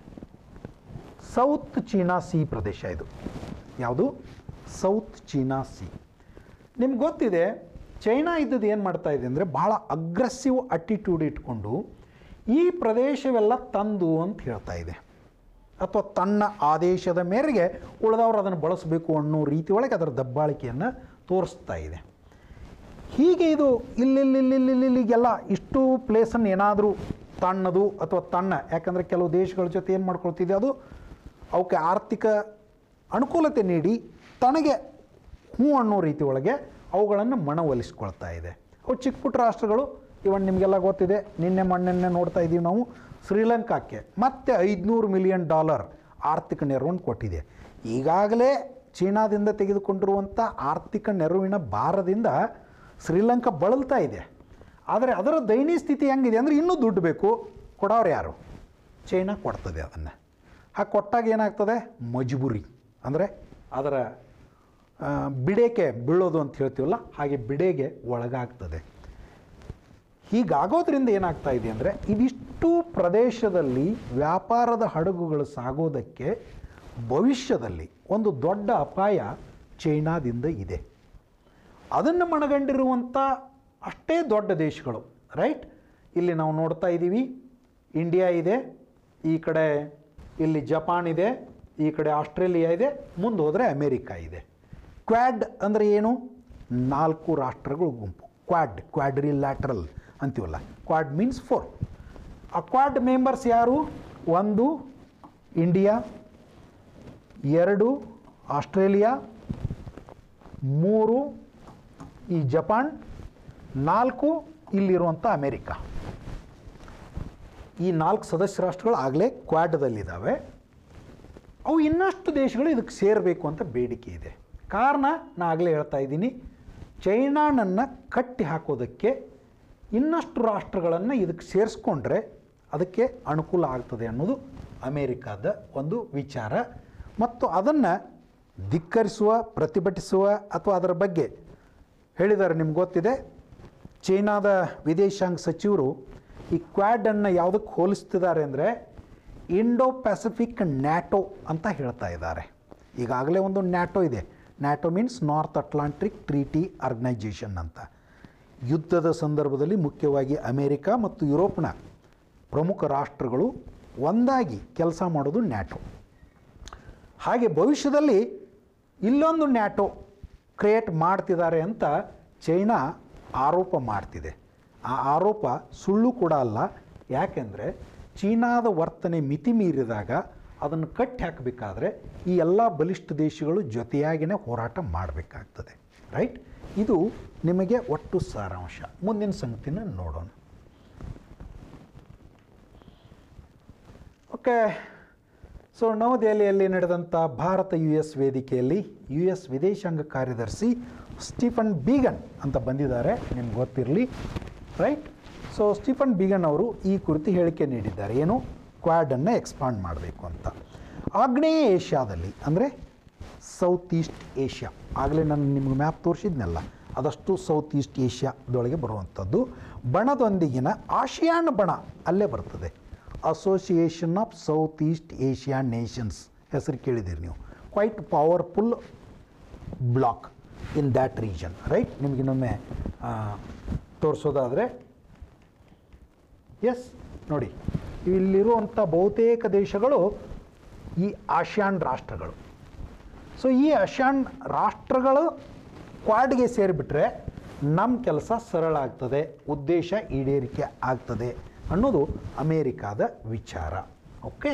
ಸೌತ್ ಚೀನಾ ಸಿ ಪ್ರದೇಶ ಇದು ಯಾವುದು ಸೌತ್ ಚೀನಾ ಸಿ ನಿಮ್ಗೆ ಗೊತ್ತಿದೆ ಚೈನಾ ಇದ್ದದ್ದು ಏನು ಮಾಡ್ತಾ ಇದೆ ಅಂದರೆ ಭಾಳ ಅಗ್ರೆಸಿವ್ ಅಟಿಟ್ಯೂಡ್ ಇಟ್ಕೊಂಡು ಈ ಪ್ರದೇಶವೆಲ್ಲ ತಂದು ಅಂತ ಹೇಳ್ತಾ ಇದೆ ಅಥವಾ ತನ್ನ ಆದೇಶದ ಮೇರೆಗೆ ಉಳಿದವರು ಅದನ್ನು ಬಳಸಬೇಕು ಅನ್ನೋ ರೀತಿ ಒಳಗೆ ಅದರ ದಬ್ಬಾಳಿಕೆಯನ್ನು ತೋರಿಸ್ತಾ ಇದೆ ಹೀಗೆ ಇದು ಇಲ್ಲಿಲ್ಲಿಲ್ಲಿಲ್ಲಿಲ್ಲಿಗೆಲ್ಲ ಇಷ್ಟು ಪ್ಲೇಸನ್ನು ಏನಾದರೂ ತಣ್ಣದು ಅಥವಾ ತಣ್ಣ ಯಾಕಂದರೆ ಕೆಲವು ದೇಶಗಳ ಜೊತೆ ಏನು ಮಾಡ್ಕೊಳ್ತಿದೆ ಅದು ಅವಕ್ಕೆ ಆರ್ಥಿಕ ಅನುಕೂಲತೆ ನೀಡಿ ತನಗೆ ಹ್ಞೂ ಅನ್ನೋ ರೀತಿ ಒಳಗೆ ಅವುಗಳನ್ನು ಮನವೊಲಿಸ್ಕೊಳ್ತಾ ಇದೆ ಅವು ಚಿಕ್ಕ ಪುಟ್ಟ ರಾಷ್ಟ್ರಗಳು ಇವನ್ ನಿಮಗೆಲ್ಲ ಗೊತ್ತಿದೆ ನಿನ್ನೆ ಮೊನ್ನೆ ನೋಡ್ತಾ ಇದ್ದೀವಿ ನಾವು ಶ್ರೀಲಂಕಾಕ್ಕೆ ಮತ್ತೆ ಐದುನೂರು ಮಿಲಿಯನ್ ಡಾಲರ್ ಆರ್ಥಿಕ ನೆರವನ್ನು ಕೊಟ್ಟಿದೆ ಈಗಾಗಲೇ ಚೀನಾದಿಂದ ತೆಗೆದುಕೊಂಡಿರುವಂಥ ಆರ್ಥಿಕ ನೆರವಿನ ಭಾರದಿಂದ ಶ್ರೀಲಂಕಾ ಬಳಲ್ತಾ ಇದೆ ಆದರೆ ಅದರ ದಯನೀಯ ಸ್ಥಿತಿ ಹೆಂಗಿದೆ ಅಂದರೆ ಇನ್ನೂ ದುಡ್ಡು ಬೇಕು ಕೊಡೋರು ಯಾರು ಚೈನಾ ಕೊಡ್ತದೆ ಅದನ್ನು ಹಾಗೆ ಕೊಟ್ಟಾಗ ಏನಾಗ್ತದೆ ಮಜಬೂರಿ ಅಂದರೆ ಅದರ ಆ, ಬಿಡೇಕೆ ಬೀಳೋದು ಅಂತ ಹೇಳ್ತೀವಲ್ಲ ಹಾಗೆ ಬಿಡೆಗೆ ಒಳಗಾಗ್ತದೆ ಹೀಗಾಗೋದ್ರಿಂದ ಏನಾಗ್ತಾ ಇದೆ ಅಂದರೆ ಇದಿಷ್ಟು ಪ್ರದೇಶದಲ್ಲಿ ವ್ಯಾಪಾರದ ಹಡಗುಗಳು ಸಾಗೋದಕ್ಕೆ ಭವಿಷ್ಯದಲ್ಲಿ ಒಂದು ದೊಡ್ಡ ಅಪಾಯ ಚೈನಾದಿಂದ ಇದೆ ಅದನ್ನು ಮನಗಂಡಿರುವಂಥ ಅಷ್ಟೇ ದೊಡ್ಡ ದೇಶಗಳು ರೈಟ್ ಇಲ್ಲಿ ನಾವು ನೋಡ್ತಾ ಇದ್ದೀವಿ ಇಂಡಿಯಾ ಇದೆ ಈ ಕಡೆ ಇಲ್ಲಿ ಜಪಾನ್ ಇದೆ ಈ ಕಡೆ ಆಸ್ಟ್ರೇಲಿಯಾ ಇದೆ ಮುಂದೆ ಹೋದರೆ ಅಮೇರಿಕಾ ಇದೆ ಕ್ವಾಡ್ ಅಂದರೆ ಏನು ನಾಲ್ಕು ರಾಷ್ಟ್ರಗಳು ಗುಂಪು ಕ್ವಾಡ್ ಕ್ವಾಡ್ರಿಲ್ಯಾಟ್ರಲ್ ಅಂತೀವಲ್ಲ ಕ್ವಾಡ್ ಮೀನ್ಸ್ ಫೋರ್ ಆ ಕ್ವಾಡ್ ಮೆಂಬರ್ಸ್ ಯಾರು ಒಂದು ಇಂಡಿಯಾ ಎರಡು ಆಸ್ಟ್ರೇಲಿಯಾ ಮೂರು ಈ ಜಪಾನ್ ನಾಲ್ಕು ಇಲ್ಲಿರುವಂಥ ಅಮೇರಿಕಾ ಈ ನಾಲ್ಕು ಸದಸ್ಯ ರಾಷ್ಟ್ರಗಳು ಆಗಲೇ ಕ್ವಾಡ್ದಲ್ಲಿದ್ದಾವೆ ಅವು ಇನ್ನಷ್ಟು ದೇಶಗಳು ಇದಕ್ಕೆ ಸೇರಬೇಕು ಅಂತ ಬೇಡಿಕೆ ಇದೆ ಕಾರಣ ನಾನು ಆಗಲೇ ಹೇಳ್ತಾ ಇದ್ದೀನಿ ಚೈನಾನನ್ನು ಕಟ್ಟಿ ಹಾಕೋದಕ್ಕೆ ಇನ್ನಷ್ಟು ರಾಷ್ಟ್ರಗಳನ್ನು ಇದಕ್ಕೆ ಸೇರಿಸ್ಕೊಂಡ್ರೆ ಅದಕ್ಕೆ ಅನುಕೂಲ ಆಗ್ತದೆ ಅನ್ನೋದು ಅಮೇರಿಕಾದ ಒಂದು ವಿಚಾರ ಮತ್ತು ಅದನ್ನು ಧಿಕ್ಕರಿಸುವ ಪ್ರತಿಭಟಿಸುವ ಅಥವಾ ಅದರ ಬಗ್ಗೆ ಹೇಳಿದ್ದಾರೆ ನಿಮ್ಗೆ ಗೊತ್ತಿದೆ ಚೈನಾದ ವಿದೇಶಾಂಗ ಸಚಿವರು ಈ ಕ್ವಾಡನ್ನು ಯಾವುದಕ್ಕೆ ಹೋಲಿಸ್ತಿದ್ದಾರೆ ಅಂದರೆ ಇಂಡೋ ಪೆಸಿಫಿಕ್ ನ್ಯಾಟೋ ಅಂತ ಹೇಳ್ತಾ ಇದ್ದಾರೆ ಈಗಾಗಲೇ ಒಂದು ನ್ಯಾಟೋ ಇದೆ NATO means North Atlantic Treaty Organization ಅಂತ ಯುದ್ಧದ ಸಂದರ್ಭದಲ್ಲಿ ಮುಖ್ಯವಾಗಿ ಅಮೇರಿಕಾ ಮತ್ತು ಯುರೋಪ್ನ ಪ್ರಮುಖ ರಾಷ್ಟ್ರಗಳು ಒಂದಾಗಿ ಕೆಲಸ ಮಾಡೋದು ನ್ಯಾಟೋ ಹಾಗೆ ಭವಿಷ್ಯದಲ್ಲಿ ಇಲ್ಲೊಂದು ನ್ಯಾಟೋ ಕ್ರಿಯೇಟ್ ಮಾಡ್ತಿದ್ದಾರೆ ಅಂತ ಚೈನಾ ಆರೋಪ ಮಾಡ್ತಿದೆ ಆ ಆರೋಪ ಸುಳ್ಳು ಕೂಡ ಅಲ್ಲ ಯಾಕೆಂದರೆ ಚೀನಾದ ವರ್ತನೆ ಮಿತಿ ಮೀರಿದಾಗ ಅದನ್ನು ಕಟ್ಟಿ ಹಾಕಬೇಕಾದ್ರೆ ಈ ಎಲ್ಲ ಬಲಿಷ್ಠ ದೇಶಗಳು ಜೊತೆಯಾಗಿಯೇ ಹೋರಾಟ ಮಾಡಬೇಕಾಗ್ತದೆ ರೈಟ್ ಇದು ನಿಮಗೆ ಒಟ್ಟು ಸಾರಾಂಶ ಮುಂದಿನ ಸಂಗತಿನ ನೋಡೋಣ ಓಕೆ ಸೊ ನವದೆಹಲಿಯಲ್ಲಿ ನಡೆದಂಥ ಭಾರತ ಯು ಎಸ್ ವೇದಿಕೆಯಲ್ಲಿ ಯು ಎಸ್ ವಿದೇಶಾಂಗ ಕಾರ್ಯದರ್ಶಿ ಸ್ಟೀಫನ್ ಬೀಗನ್ ಅಂತ ಬಂದಿದ್ದಾರೆ ನಿಮ್ಗೆ ಗೊತ್ತಿರಲಿ ರೈಟ್ ಸೊ ಸ್ಟೀಫನ್ ಬೀಗನ್ ಅವರು ಈ ಕುರಿತು ಹೇಳಿಕೆ ನೀಡಿದ್ದಾರೆ ಏನು ಕ್ವಾಡನ್ನು ಎಕ್ಸ್ಪಾಂಡ್ ಮಾಡಬೇಕು ಅಂತ ಆಗ್ನೇಯ ಏಷ್ಯಾದಲ್ಲಿ ಅಂದರೆ ಸೌತ್ ಈಸ್ಟ್ ಏಷ್ಯಾ ಆಗಲೇ ನಾನು ನಿಮ್ಗೆ ಮ್ಯಾಪ್ ತೋರಿಸಿದ್ನಲ್ಲ ಅದಷ್ಟು ಸೌತ್ ಈಸ್ಟ್ ಏಷ್ಯಾದೊಳಗೆ ಬರುವಂಥದ್ದು ಬಣದೊಂದಿಗಿನ ಆಸಿಯಾನ್ ಬಣ ಅಲ್ಲೇ ಬರ್ತದೆ Association of South East Asia Nations ಹೆಸರು ಕೇಳಿದ್ದೀರಿ ನೀವು quite powerful bloc in that region right ನಿಮ್ಗೆ ಇನ್ನೊಮ್ಮೆ ಆ, ತೋರಿಸೋದಾದರೆ ಎಸ್ ನೋಡಿ ಇಲ್ಲಿರುವಂಥ ಬಹುತೇಕ ದೇಶಗಳು ಈ ಆಸಿಯಾನ್ ರಾಷ್ಟ್ರಗಳು ಸೊ ಈ ಆಸಿಯಾನ್ ರಾಷ್ಟ್ರಗಳು ಕ್ವಾಡ್ಗೆ ಸೇರಿಬಿಟ್ರೆ ನಮ್ಮ ಕೆಲಸ ಸರಳ ಆಗ್ತದೆ ಉದ್ದೇಶ ಈಡೇರಿಕೆ ಆಗ್ತದೆ ಅನ್ನೋದು ಅಮೇರಿಕಾದ ವಿಚಾರ okay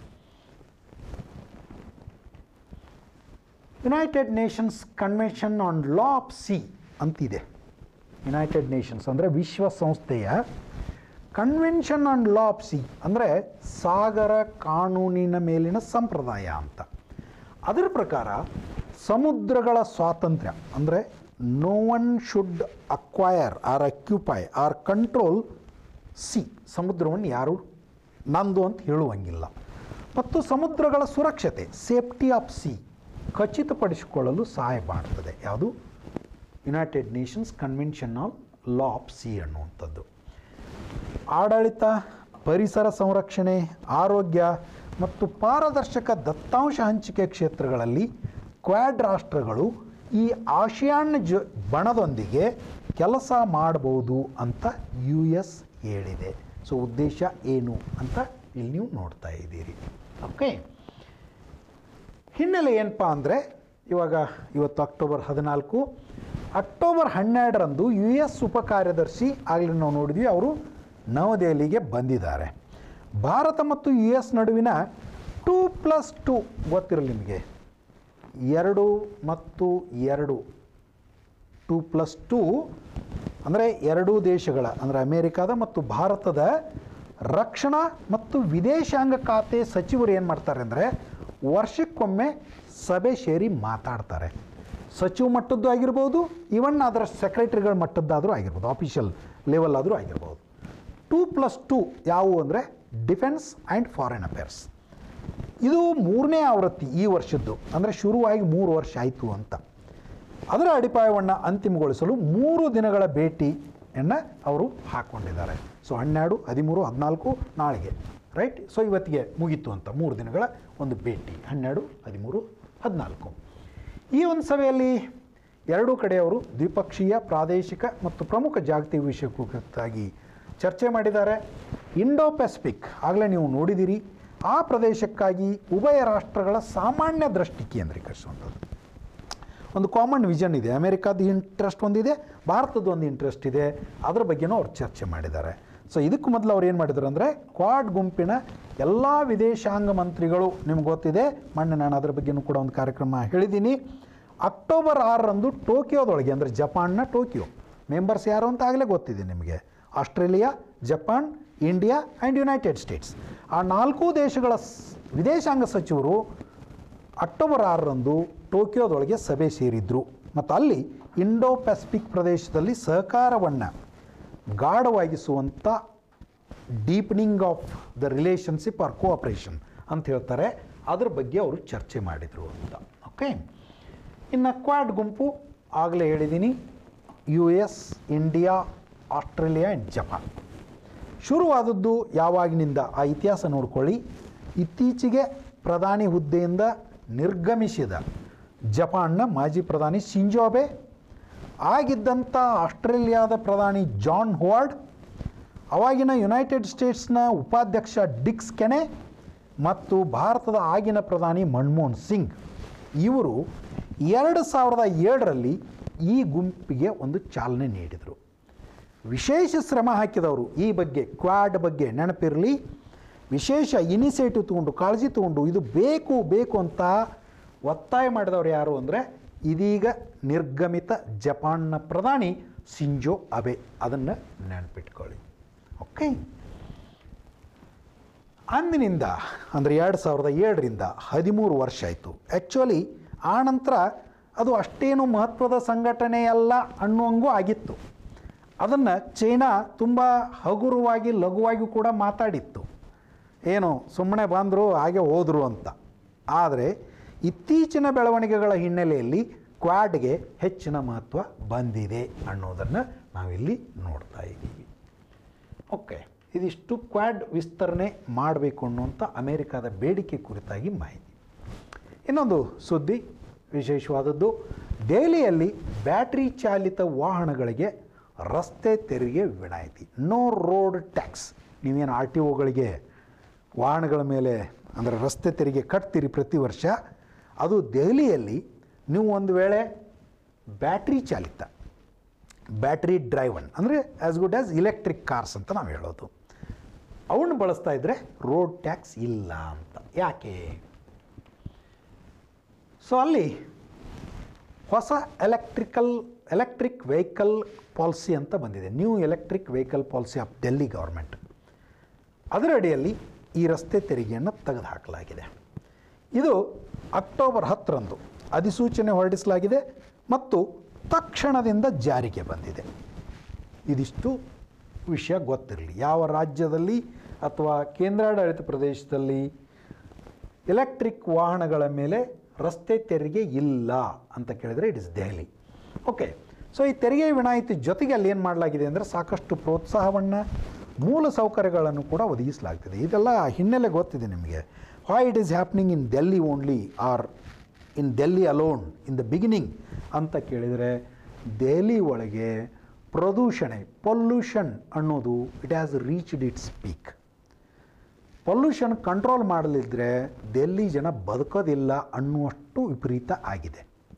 United Nations Convention on Law of Sea ಅಂತಿದೆ ಯುನೈಟೆಡ್ ನೇಷನ್ಸ್ ಅಂದರೆ ವಿಶ್ವಸಂಸ್ಥೆಯ Convention on Law of Sea ಅಂದರೆ ಸಾಗರ ಕಾನೂನಿನ ಮೇಲಿನ ಸಂಪ್ರದಾಯ ಅಂತ ಅದರ ಪ್ರಕಾರ ಸಮುದ್ರಗಳ ಸ್ವಾತಂತ್ರ್ಯ ಅಂದರೆ no one should acquire or occupy or control sea ಸಮುದ್ರವನ್ನು ಯಾರು ನಂದು ಅಂತ ಹೇಳುವಂಗಿಲ್ಲ ಮತ್ತು ಸಮುದ್ರಗಳ ಸುರಕ್ಷತೆ ಸೇಫ್ಟಿ ಆಫ್ ಸಿ ಖಚಿತಪಡಿಸಿಕೊಳ್ಳಲು ಸಹಾಯ ಮಾಡ್ತದೆ ಯಾವುದು United Nations Convention on Law of Sea ಅನ್ನುವಂಥದ್ದು ಆಡಳಿತ ಪರಿಸರ ಸಂರಕ್ಷಣೆ ಆರೋಗ್ಯ ಮತ್ತು ಪಾರದರ್ಶಕ ದತ್ತಾಂಶ ಹಂಚಿಕೆ ಕ್ಷೇತ್ರಗಳಲ್ಲಿ ಕ್ವಾಡ್ ರಾಷ್ಟ್ರಗಳು ಈ ಆಸಿಯಾನ್ ಜ ಬಣದೊಂದಿಗೆ ಕೆಲಸ ಮಾಡಬಹುದು ಅಂತ ಯು ಎಸ್ ಹೇಳಿದೆ ಸೊ ಉದ್ದೇಶ ಏನು ಅಂತ ಇಲ್ಲಿ ನೀವು ನೋಡ್ತಾ ಇದ್ದೀರಿ ಓಕೆ ಹಿನ್ನೆಲೆ ಏನಪ್ಪ ಅಂದರೆ ಇವಾಗ ಇವತ್ತು ಅಕ್ಟೋಬರ್ ಹದಿನಾಲ್ಕು ಅಕ್ಟೋಬರ್ ಹನ್ನೆರಡರಂದು ಯು ಎಸ್ ಉಪ ಕಾರ್ಯದರ್ಶಿ ಆಗಲೇ ನಾವು ನೋಡಿದ್ವಿ ಅವರು ನವದೆಹಲಿಗೆ ಬಂದಿದ್ದಾರೆ ಭಾರತ ಮತ್ತು ಯು ಎಸ್ ನಡುವಿನ ಟೂ ಪ್ಲಸ್ ಟೂ ಗೊತ್ತಿರಲಿ ನಿಮಗೆ ಎರಡು ಮತ್ತು ಎರಡು ಟೂ ಪ್ಲಸ್ ಟೂ ಅಂದರೆ ಎರಡೂ ದೇಶಗಳ ಅಂದರೆ ಅಮೇರಿಕಾದ ಮತ್ತು ಭಾರತದ ರಕ್ಷಣಾ ಮತ್ತು ವಿದೇಶಾಂಗ ಖಾತೆ ಸಚಿವರು ಏನು ಮಾಡ್ತಾರೆ ಅಂದರೆ ವರ್ಷಕ್ಕೊಮ್ಮೆ ಸಭೆ ಸೇರಿ ಮಾತಾಡ್ತಾರೆ ಸಚಿವ ಮಟ್ಟದ್ದು ಆಗಿರ್ಬೋದು ಇವನ್ ಅದರ ಸೆಕ್ರೆಟರಿಗಳ ಮಟ್ಟದ್ದಾದರೂ ಆಗಿರ್ಬೋದು ಆಫಿಷಿಯಲ್ ಲೆವೆಲ್ ಆದರೂ ಆಗಿರ್ಬೋದು ಟೂ ಪ್ಲಸ್ ಟೂ ಯಾವುವು ಅಂದರೆ ಡಿಫೆನ್ಸ್ ಆ್ಯಂಡ್ ಫಾರಿನ್ ಅಫೇರ್ಸ್ ಇದು ಮೂರನೇ ಆವೃತ್ತಿ ಈ ವರ್ಷದ್ದು ಅಂದರೆ ಶುರುವಾಗಿ ಮೂರು ವರ್ಷ ಆಯಿತು ಅಂತ ಅದರ ಅಡಿಪಾಯವನ್ನು ಅಂತಿಮಗೊಳಿಸಲು ಮೂರು ದಿನಗಳ ಭೇಟಿಯನ್ನು ಅವರು ಹಾಕ್ಕೊಂಡಿದ್ದಾರೆ ಸೊ ಹನ್ನೆರಡು ಹದಿಮೂರು ಹದಿನಾಲ್ಕು ನಾಳೆಗೆ ರೈಟ್ ಸೊ ಇವತ್ತಿಗೆ ಮುಗೀತು ಅಂತ ಮೂರು ದಿನಗಳ ಒಂದು ಭೇಟಿ ಹನ್ನೆರಡು ಹದಿಮೂರು ಹದಿನಾಲ್ಕು ಈ ಒಂದು ಸಭೆಯಲ್ಲಿ ಎರಡೂ ಕಡೆಯವರು ದ್ವಿಪಕ್ಷೀಯ ಪ್ರಾದೇಶಿಕ ಮತ್ತು ಪ್ರಮುಖ ಜಾಗತಿಕ ವಿಷಯ ಕುರಿತಾಗಿ ಚರ್ಚೆ ಮಾಡಿದ್ದಾರೆ ಇಂಡೋ ಪೆಸಿಫಿಕ್ ಆಗಲೇ ನೀವು ನೋಡಿದಿರಿ ಆ ಪ್ರದೇಶಕ್ಕಾಗಿ ಉಭಯ ರಾಷ್ಟ್ರಗಳ ಸಾಮಾನ್ಯ ದೃಷ್ಟಿ ಕೇಂದ್ರೀಕರಿಸುವಂಥದ್ದು ಒಂದು ಕಾಮನ್ ವಿಷನ್ ಇದೆ ಅಮೆರಿಕಾದ ಇಂಟ್ರೆಸ್ಟ್ ಒಂದಿದೆ ಭಾರತದ ಒಂದು ಇಂಟ್ರೆಸ್ಟ್ ಇದೆ ಅದರ ಬಗ್ಗೆನೂ ಅವ್ರು ಚರ್ಚೆ ಮಾಡಿದ್ದಾರೆ ಸೊ ಇದಕ್ಕೂ ಮೊದಲು ಅವ್ರು ಏನು ಮಾಡಿದ್ರು ಅಂದರೆ ಕ್ವಾಡ್ ಗುಂಪಿನ ಎಲ್ಲ ವಿದೇಶಾಂಗ ಮಂತ್ರಿಗಳು ನಿಮ್ಗೆ ಗೊತ್ತಿದೆ ಮೊನ್ನೆ ನಾನು ಅದರ ಬಗ್ಗೆನೂ ಕೂಡ ಒಂದು ಕಾರ್ಯಕ್ರಮ ಹೇಳಿದ್ದೀನಿ ಅಕ್ಟೋಬರ್ ಆರರಂದು ಟೋಕಿಯೋದೊಳಗೆ ಅಂದರೆ ಜಪಾನ್ನ ಟೋಕಿಯೋ ಮೆಂಬರ್ಸ್ ಯಾರು ಅಂತ ಆಗಲೇ ಗೊತ್ತಿದೆ ನಿಮಗೆ Australia Japan India and United States ಆ ನಾಲ್ಕೂ ದೇಶಗಳ ಸ್- ವಿದೇಶಾಂಗ ಸಚಿವರು ಅಕ್ಟೋಬರ್ ಆರರಂದು ಟೋಕಿಯೋದೊಳಗೆ ಸಭೆ ಸೇರಿದ್ರು ಮತ್ತು ಅಲ್ಲಿ ಇಂಡೋ ಪೆಸಿಫಿಕ್ ಪ್ರದೇಶದಲ್ಲಿ ಸಹಕಾರವನ್ನು ಗಾಢವಾಗಿಸುವಂಥ deepening of the relationship or cooperation ಅಂತ ಹೇಳ್ತಾರೆ ಅದ್ರ ಬಗ್ಗೆ ಅವರು ಚರ್ಚೆ ಮಾಡಿದರು ಅಂತ ಓಕೆ ಇನ್ನು ಕ್ವಾಡ್ ಗುಂಪು ಆಗಲೇ ಹೇಳಿದ್ದೀನಿ U S India Australia and Japan ಶುರುವಾದದ್ದು ಯಾವಾಗಿನಿಂದ ಆ ಇತಿಹಾಸ ನೋಡ್ಕೊಳ್ಳಿ ಇತ್ತೀಚೆಗೆ ಪ್ರಧಾನಿ ಹುದ್ದೆಯಿಂದ ನಿರ್ಗಮಿಸಿದ ಜಪಾನ್ನ ಮಾಜಿ ಪ್ರಧಾನಿ ಶಿಂಜೋಬೆ ಆಗಿದ್ದಂಥ ಆಸ್ಟ್ರೇಲಿಯಾದ ಪ್ರಧಾನಿ ಜಾನ್ ಹೋವಾರ್ಡ್ ಅವಾಗಿನ ಯುನೈಟೆಡ್ ಸ್ಟೇಟ್ಸ್ನ ಉಪಾಧ್ಯಕ್ಷ ಡಿಕ್ಸ್ ಕೆನೆ ಮತ್ತು ಭಾರತದ ಆಗಿನ ಪ್ರಧಾನಿ ಮನಮೋಹನ್ ಸಿಂಗ್ ಇವರು ಎರಡು ಸಾವಿರದ ಏಳರಲ್ಲಿ ಈ ಗುಂಪಿಗೆ ಒಂದು ಚಾಲನೆ ನೀಡಿದರು ವಿಶೇಷ ಶ್ರಮ ಹಾಕಿದವರು ಈ ಬಗ್ಗೆ ಕ್ವಾಡ್ ಬಗ್ಗೆ ನೆನಪಿರಲಿ ವಿಶೇಷ ಇನಿಷಿಯೇಟಿವ್ ತಗೊಂಡು ಕಾಳಜಿ ತಗೊಂಡು ಇದು ಬೇಕು ಬೇಕು ಅಂತ ಒತ್ತಾಯ ಮಾಡಿದವರು ಯಾರು ಅಂದರೆ ಇದೀಗ ನಿರ್ಗಮಿತ ಜಪಾನ್ನ ಪ್ರಧಾನಿ ಸಿಂಜೋ ಅಬೆ ಅದನ್ನು ನೆನಪಿಟ್ಕೊಳ್ಳಿ ಓಕೆ ಅಂದಿನಿಂದ ಅಂದರೆ ಎರಡು ಸಾವಿರದ ಏಳರಿಂದ ಹದಿಮೂರು ವರ್ಷ ಆಯಿತು ಆ್ಯಕ್ಚುಲಿ ಆ ನಂತರ ಅದು ಅಷ್ಟೇನು ಮಹತ್ವದ ಸಂಘಟನೆ ಅಲ್ಲ ಅನ್ನುವಂಗೂ ಆಗಿತ್ತು ಅದನ್ನು ಚೈನಾ ತುಂಬ ಹಗುರವಾಗಿ ಲಘುವಾಗಿ ಕೂಡ ಮಾತಾಡಿತ್ತು ಏನು ಸುಮ್ಮನೆ ಬಂದರು ಹಾಗೆ ಹೋದರು ಅಂತ ಆದರೆ ಇತ್ತೀಚಿನ ಬೆಳವಣಿಗೆಗಳ ಹಿನ್ನೆಲೆಯಲ್ಲಿ ಕ್ವಾಡ್ಗೆ ಹೆಚ್ಚಿನ ಮಹತ್ವ ಬಂದಿದೆ ಅನ್ನೋದನ್ನು ನಾವಿಲ್ಲಿ ನೋಡ್ತಾ ಇದ್ದೀವಿ ಓಕೆ ಇದಿಷ್ಟು ಕ್ವಾಡ್ ವಿಸ್ತರಣೆ ಮಾಡಬೇಕು ಅನ್ನುವಂಥ ಅಮೇರಿಕಾದ ಬೇಡಿಕೆ ಕುರಿತಾಗಿ ಮಾಹಿತಿ ಇನ್ನೊಂದು ಸುದ್ದಿ ವಿಶೇಷವಾದದ್ದು ದೆಹಲಿಯಲ್ಲಿ ಬ್ಯಾಟ್ರಿ ಚಾಲಿತ ವಾಹನಗಳಿಗೆ ರಸ್ತೆ ತೆರಿಗೆ ವಿನಾಯಿತಿ ನೋ ರೋಡ್ ಟ್ಯಾಕ್ಸ್ ನೀವೇನು ಆರ್ ಟಿ ಒಗಳಿಗೆ ವಾಹನಗಳ ಮೇಲೆ ಅಂದರೆ ರಸ್ತೆ ತೆರಿಗೆ ಕಟ್ತೀರಿ ಪ್ರತಿ ವರ್ಷ ಅದು ದೆಹಲಿಯಲ್ಲಿ ನೀವು ಒಂದು ವೇಳೆ ಬ್ಯಾಟ್ರಿ ಚಾಲಿತ ಬ್ಯಾಟ್ರಿ ಡ್ರೈವನ್ ಅಂದರೆ as good as electric cars ಅಂತ ನಾವು ಹೇಳೋದು ಅವನ್ನ ಬಳಸ್ತಾ ಇದ್ದರೆ ರೋಡ್ ಟ್ಯಾಕ್ಸ್ ಇಲ್ಲ ಅಂತ ಯಾಕೆ ಸೊ ಅಲ್ಲಿ ಹೊಸ ಎಲೆಕ್ಟ್ರಿಕಲ್ ಎಲೆಕ್ಟ್ರಿಕ್ ವೆಹಿಕಲ್ ಪಾಲಿಸಿ ಅಂತ ಬಂದಿದೆ new electric vehicle policy of Delhi government ಅದರ ಅಡಿಯಲ್ಲಿ ಈ ರಸ್ತೆ ತೆರಿಗೆಯನ್ನು ತೆಗೆದುಹಾಕಲಾಗಿದೆ ಇದು ಅಕ್ಟೋಬರ್ ಹತ್ತರಂದು ಅಧಿಸೂಚನೆ ಹೊರಡಿಸಲಾಗಿದೆ ಮತ್ತು ತಕ್ಷಣದಿಂದ ಜಾರಿಗೆ ಬಂದಿದೆ ಇದಿಷ್ಟು ವಿಷಯ ಗೊತ್ತಿರಲಿ ಯಾವ ರಾಜ್ಯದಲ್ಲಿ ಅಥವಾ ಕೇಂದ್ರಾಡಳಿತ ಪ್ರದೇಶದಲ್ಲಿ ಎಲೆಕ್ಟ್ರಿಕ್ ವಾಹನಗಳ ಮೇಲೆ ರಸ್ತೆ ತೆರಿಗೆ ಇಲ್ಲ ಅಂತ ಕೇಳಿದರೆ it is Delhi okay so ಈ ತೆರಿಗೆ ವಿನಾಯಿತಿ ಜೊತೆಗೆ ಅಲ್ಲಿ ಏನು ಮಾಡಲಾಗಿದೆ ಅಂದರೆ ಸಾಕಷ್ಟು ಪ್ರೋತ್ಸಾಹವನ್ನು ಮೂಲ ಸೌಕರ್ಯಗಳನ್ನು ಕೂಡ ಒದಗಿಸಲಾಗ್ತಿದೆ ಇದೆಲ್ಲ ಹಿನ್ನೆಲೆ ಗೊತ್ತಿದೆ ನಿಮಗೆ why it is happening in Delhi only or in Delhi alone in the beginning ಅಂತ ಕೇಳಿದರೆ ದೆಹಲಿ ಒಳಗೆ ಪ್ರದೂಷಣೆ ಪೊಲ್ಯೂಷನ್ ಅನ್ನೋದು it has reached its peak pollution control ಮಾಡಲಿದ್ರೆ ದೆಲ್ಲಿ ಜನ ಬದುಕೋದಿಲ್ಲ ಅನ್ನುವಷ್ಟು ವಿಪರೀತ ಆಗಿದೆ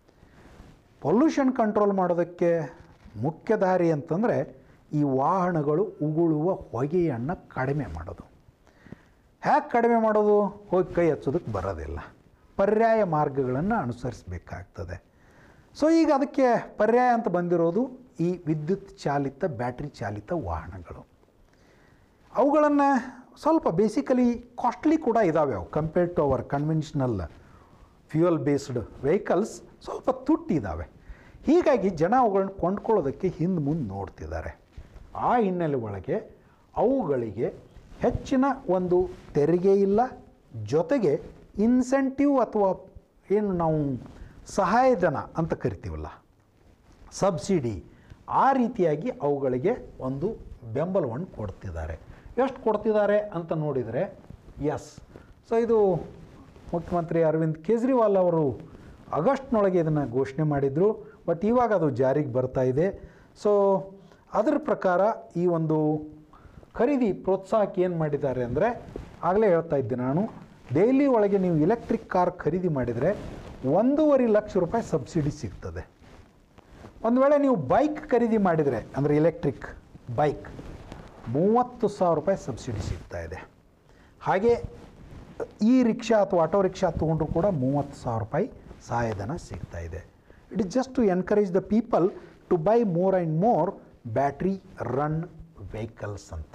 ಪೊಲ್ಯೂಷನ್ ಕಂಟ್ರೋಲ್ ಮಾಡೋದಕ್ಕೆ ಮುಖ್ಯ ದಾರಿ ಅಂತಂದರೆ ಈ ವಾಹನಗಳು ಉಗುಳುವ ಹೊಗೆಯನ್ನು ಕಡಿಮೆ ಮಾಡೋದು ಹ್ಯಾಕೆ ಕಡಿಮೆ ಮಾಡೋದು ಹೋಗಿ ಕೈ ಹಚ್ಚೋದಕ್ಕೆ ಬರೋದಿಲ್ಲ ಪರ್ಯಾಯ ಮಾರ್ಗಗಳನ್ನು ಅನುಸರಿಸಬೇಕಾಗ್ತದೆ ಸೊ ಈಗ ಅದಕ್ಕೆ ಪರ್ಯಾಯ ಅಂತ ಬಂದಿರೋದು ಈ ವಿದ್ಯುತ್ ಚಾಲಿತ ಬ್ಯಾಟ್ರಿ ಚಾಲಿತ ವಾಹನಗಳು ಅವುಗಳನ್ನು ಸ್ವಲ್ಪ ಬೇಸಿಕಲಿ ಕಾಸ್ಟ್ಲಿ ಕೂಡ ಇದ್ದಾವೆ ಅವು compared to our conventional fuel based vehicles ಸ್ವಲ್ಪ ತುಟ್ಟಿದ್ದಾವೆ ಹೀಗಾಗಿ ಜನ ಅವುಗಳನ್ನ ಕೊಂಡ್ಕೊಳ್ಳೋದಕ್ಕೆ ಹಿಂದೆ ಮುಂದೆ ನೋಡ್ತಿದ್ದಾರೆ ಆ ಹಿನ್ನೆಲೆ ಒಳಗೆ ಅವುಗಳಿಗೆ ಹೆಚ್ಚಿನ ಒಂದು ತೆರಿಗೆ ಇಲ್ಲ ಜೊತೆಗೆ ಇನ್ಸೆಂಟಿವ್ ಅಥವಾ ಏನು ನಾವು ಸಹಾಯಧನ ಅಂತ ಕರಿತೀವಲ್ಲ ಸಬ್ಸಿಡಿ ಆ ರೀತಿಯಾಗಿ ಅವುಗಳಿಗೆ ಒಂದು ಬೆಂಬಲವನ್ನು ಕೊಡ್ತಿದ್ದಾರೆ ಎಷ್ಟು ಕೊಡ್ತಿದ್ದಾರೆ ಅಂತ ನೋಡಿದರೆ ಎಸ್ ಸೊ ಇದು ಮುಖ್ಯಮಂತ್ರಿ ಅರವಿಂದ್ ಕೇಜ್ರಿವಾಲ್ ಅವರು ಆಗಸ್ಟ್ನೊಳಗೆ ಇದನ್ನು ಘೋಷಣೆ ಮಾಡಿದರು ಬಟ್ ಇವಾಗ ಅದು ಜಾರಿಗೆ ಬರ್ತಾ ಇದೆ ಸೊ ಅದರ ಪ್ರಕಾರ ಈ ಒಂದು ಖರೀದಿ ಪ್ರೋತ್ಸಾಹಕ್ಕೆ ಏನು ಮಾಡಿದ್ದಾರೆ ಅಂದರೆ ಆಗಲೇ ಹೇಳ್ತಾ ಇದ್ದೆ ನಾನು ಡೈಲಿ ಒಳಗೆ ನೀವು ಎಲೆಕ್ಟ್ರಿಕ್ ಕಾರ್ ಖರೀದಿ ಮಾಡಿದರೆ ಒಂದೂವರೆ ಲಕ್ಷ ರೂಪಾಯಿ ಸಬ್ಸಿಡಿ ಸಿಗ್ತದೆ ಒಂದು ವೇಳೆ ನೀವು ಬೈಕ್ ಖರೀದಿ ಮಾಡಿದರೆ ಅಂದರೆ ಎಲೆಕ್ಟ್ರಿಕ್ ಬೈಕ್ ಮೂವತ್ತು ಸಾವಿರ ರೂಪಾಯಿ ಸಬ್ಸಿಡಿ ಸಿಗ್ತಾ ಇದೆ ಹಾಗೆ ಈ ರಿಕ್ಷಾ ಅಥವಾ ಆಟೋ ರಿಕ್ಷಾ ತೊಗೊಂಡ್ರು ಕೂಡ ಮೂವತ್ತು ಸಾವಿರ ರೂಪಾಯಿ ಸಹಾಯಧನ ಸಿಗ್ತಾ ಇದೆ it is just to encourage the people to buy more and more battery run vehicles ಅಂತ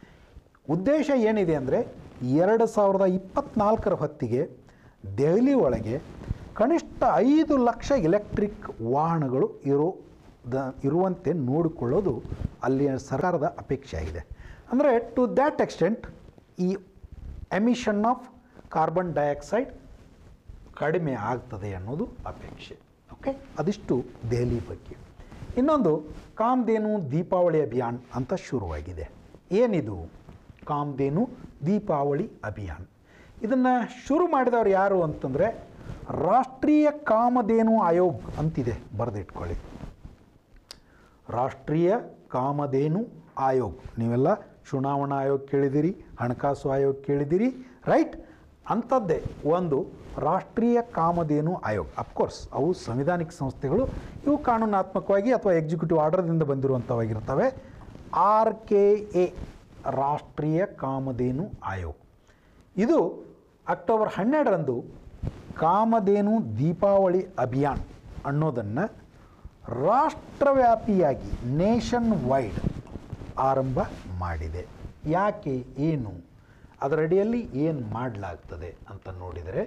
ಉದ್ದೇಶ ಏನಿದೆ ಅಂದರೆ ಎರಡು ಸಾವಿರದ ಇಪ್ಪತ್ನಾಲ್ಕರ ಹೊತ್ತಿಗೆ ದೆಹಲಿ ಒಳಗೆ ಕನಿಷ್ಠ ಐದು ಲಕ್ಷ ಎಲೆಕ್ಟ್ರಿಕ್ ವಾಹನಗಳು ಇರೋ ದ ಇರುವಂತೆ ನೋಡಿಕೊಳ್ಳೋದು ಅಲ್ಲಿಯ ಸರ್ಕಾರದ ಅಪೇಕ್ಷೆ ಆಗಿದೆ ಅಂದರೆ ಟು ದ್ಯಾಟ್ ಎಕ್ಸ್ಟೆಂಟ್ ಈ ಎಮಿಷನ್ ಆಫ್ ಕಾರ್ಬನ್ ಡೈಆಕ್ಸೈಡ್ ಕಡಿಮೆ ಆಗ್ತದೆ ಅನ್ನೋದು ಅಪೇಕ್ಷೆ ಓಕೆ ಅದಿಷ್ಟು ದೆಹಲಿ ಬಗ್ಗೆ ಇನ್ನೊಂದು ಕಾಮಧೇನು ದೀಪಾವಳಿ ಅಭಿಯಾನ್ ಅಂತ ಶುರುವಾಗಿದೆ ಏನಿದು ಕಾಮಧೇನು ದೀಪಾವಳಿ ಅಭಿಯಾನ್ ಇದನ್ನು ಶುರು ಮಾಡಿದವರು ಯಾರು ಅಂತಂದರೆ ರಾಷ್ಟ್ರೀಯ ಕಾಮಧೇನು ಆಯೋಗ್ ಅಂತಿದೆ ಬರೆದಿಟ್ಕೊಳ್ಳಿ ರಾಷ್ಟ್ರೀಯ ಕಾಮಧೇನು ಆಯೋಗ್ ನೀವೆಲ್ಲ ಚುನಾವಣಾ ಆಯೋಗ ಕೇಳಿದಿರಿ ಹಣಕಾಸು ಆಯೋಗ ಕೇಳಿದಿರಿ ರೈಟ್ ಅಂಥದ್ದೇ ಒಂದು ರಾಷ್ಟ್ರೀಯ ಕಾಮಧೇನು ಆಯೋಗ್ ಅಫ್ಕೋರ್ಸ್ ಅವು ಸಂವಿಧಾನಿಕ ಸಂಸ್ಥೆಗಳು ಇವು ಕಾನೂನಾತ್ಮಕವಾಗಿ ಅಥವಾ ಎಕ್ಸಿಕ್ಯೂಟಿವ್ ಆರ್ಡರ್ದಿಂದ ಬಂದಿರುವಂಥವಾಗಿರ್ತವೆ R K A Rashtriya Kamdhenu ಆಯೋಗ್ ಇದು ಅಕ್ಟೋಬರ್ ಹನ್ನೆರಡರಂದು ಕಾಮಧೇನು ದೀಪಾವಳಿ ಅಭಿಯಾನ್ ಅನ್ನೋದನ್ನು ರಾಷ್ಟ್ರವ್ಯಾಪಿಯಾಗಿ ನೇಷನ್ ವೈಡ್ ಆರಂಭ ಮಾಡಿದೆ ಯಾಕೆ ಏನು ಅದರಡಿಯಲ್ಲಿ ಏನು ಮಾಡಲಾಗ್ತದೆ ಅಂತ ನೋಡಿದರೆ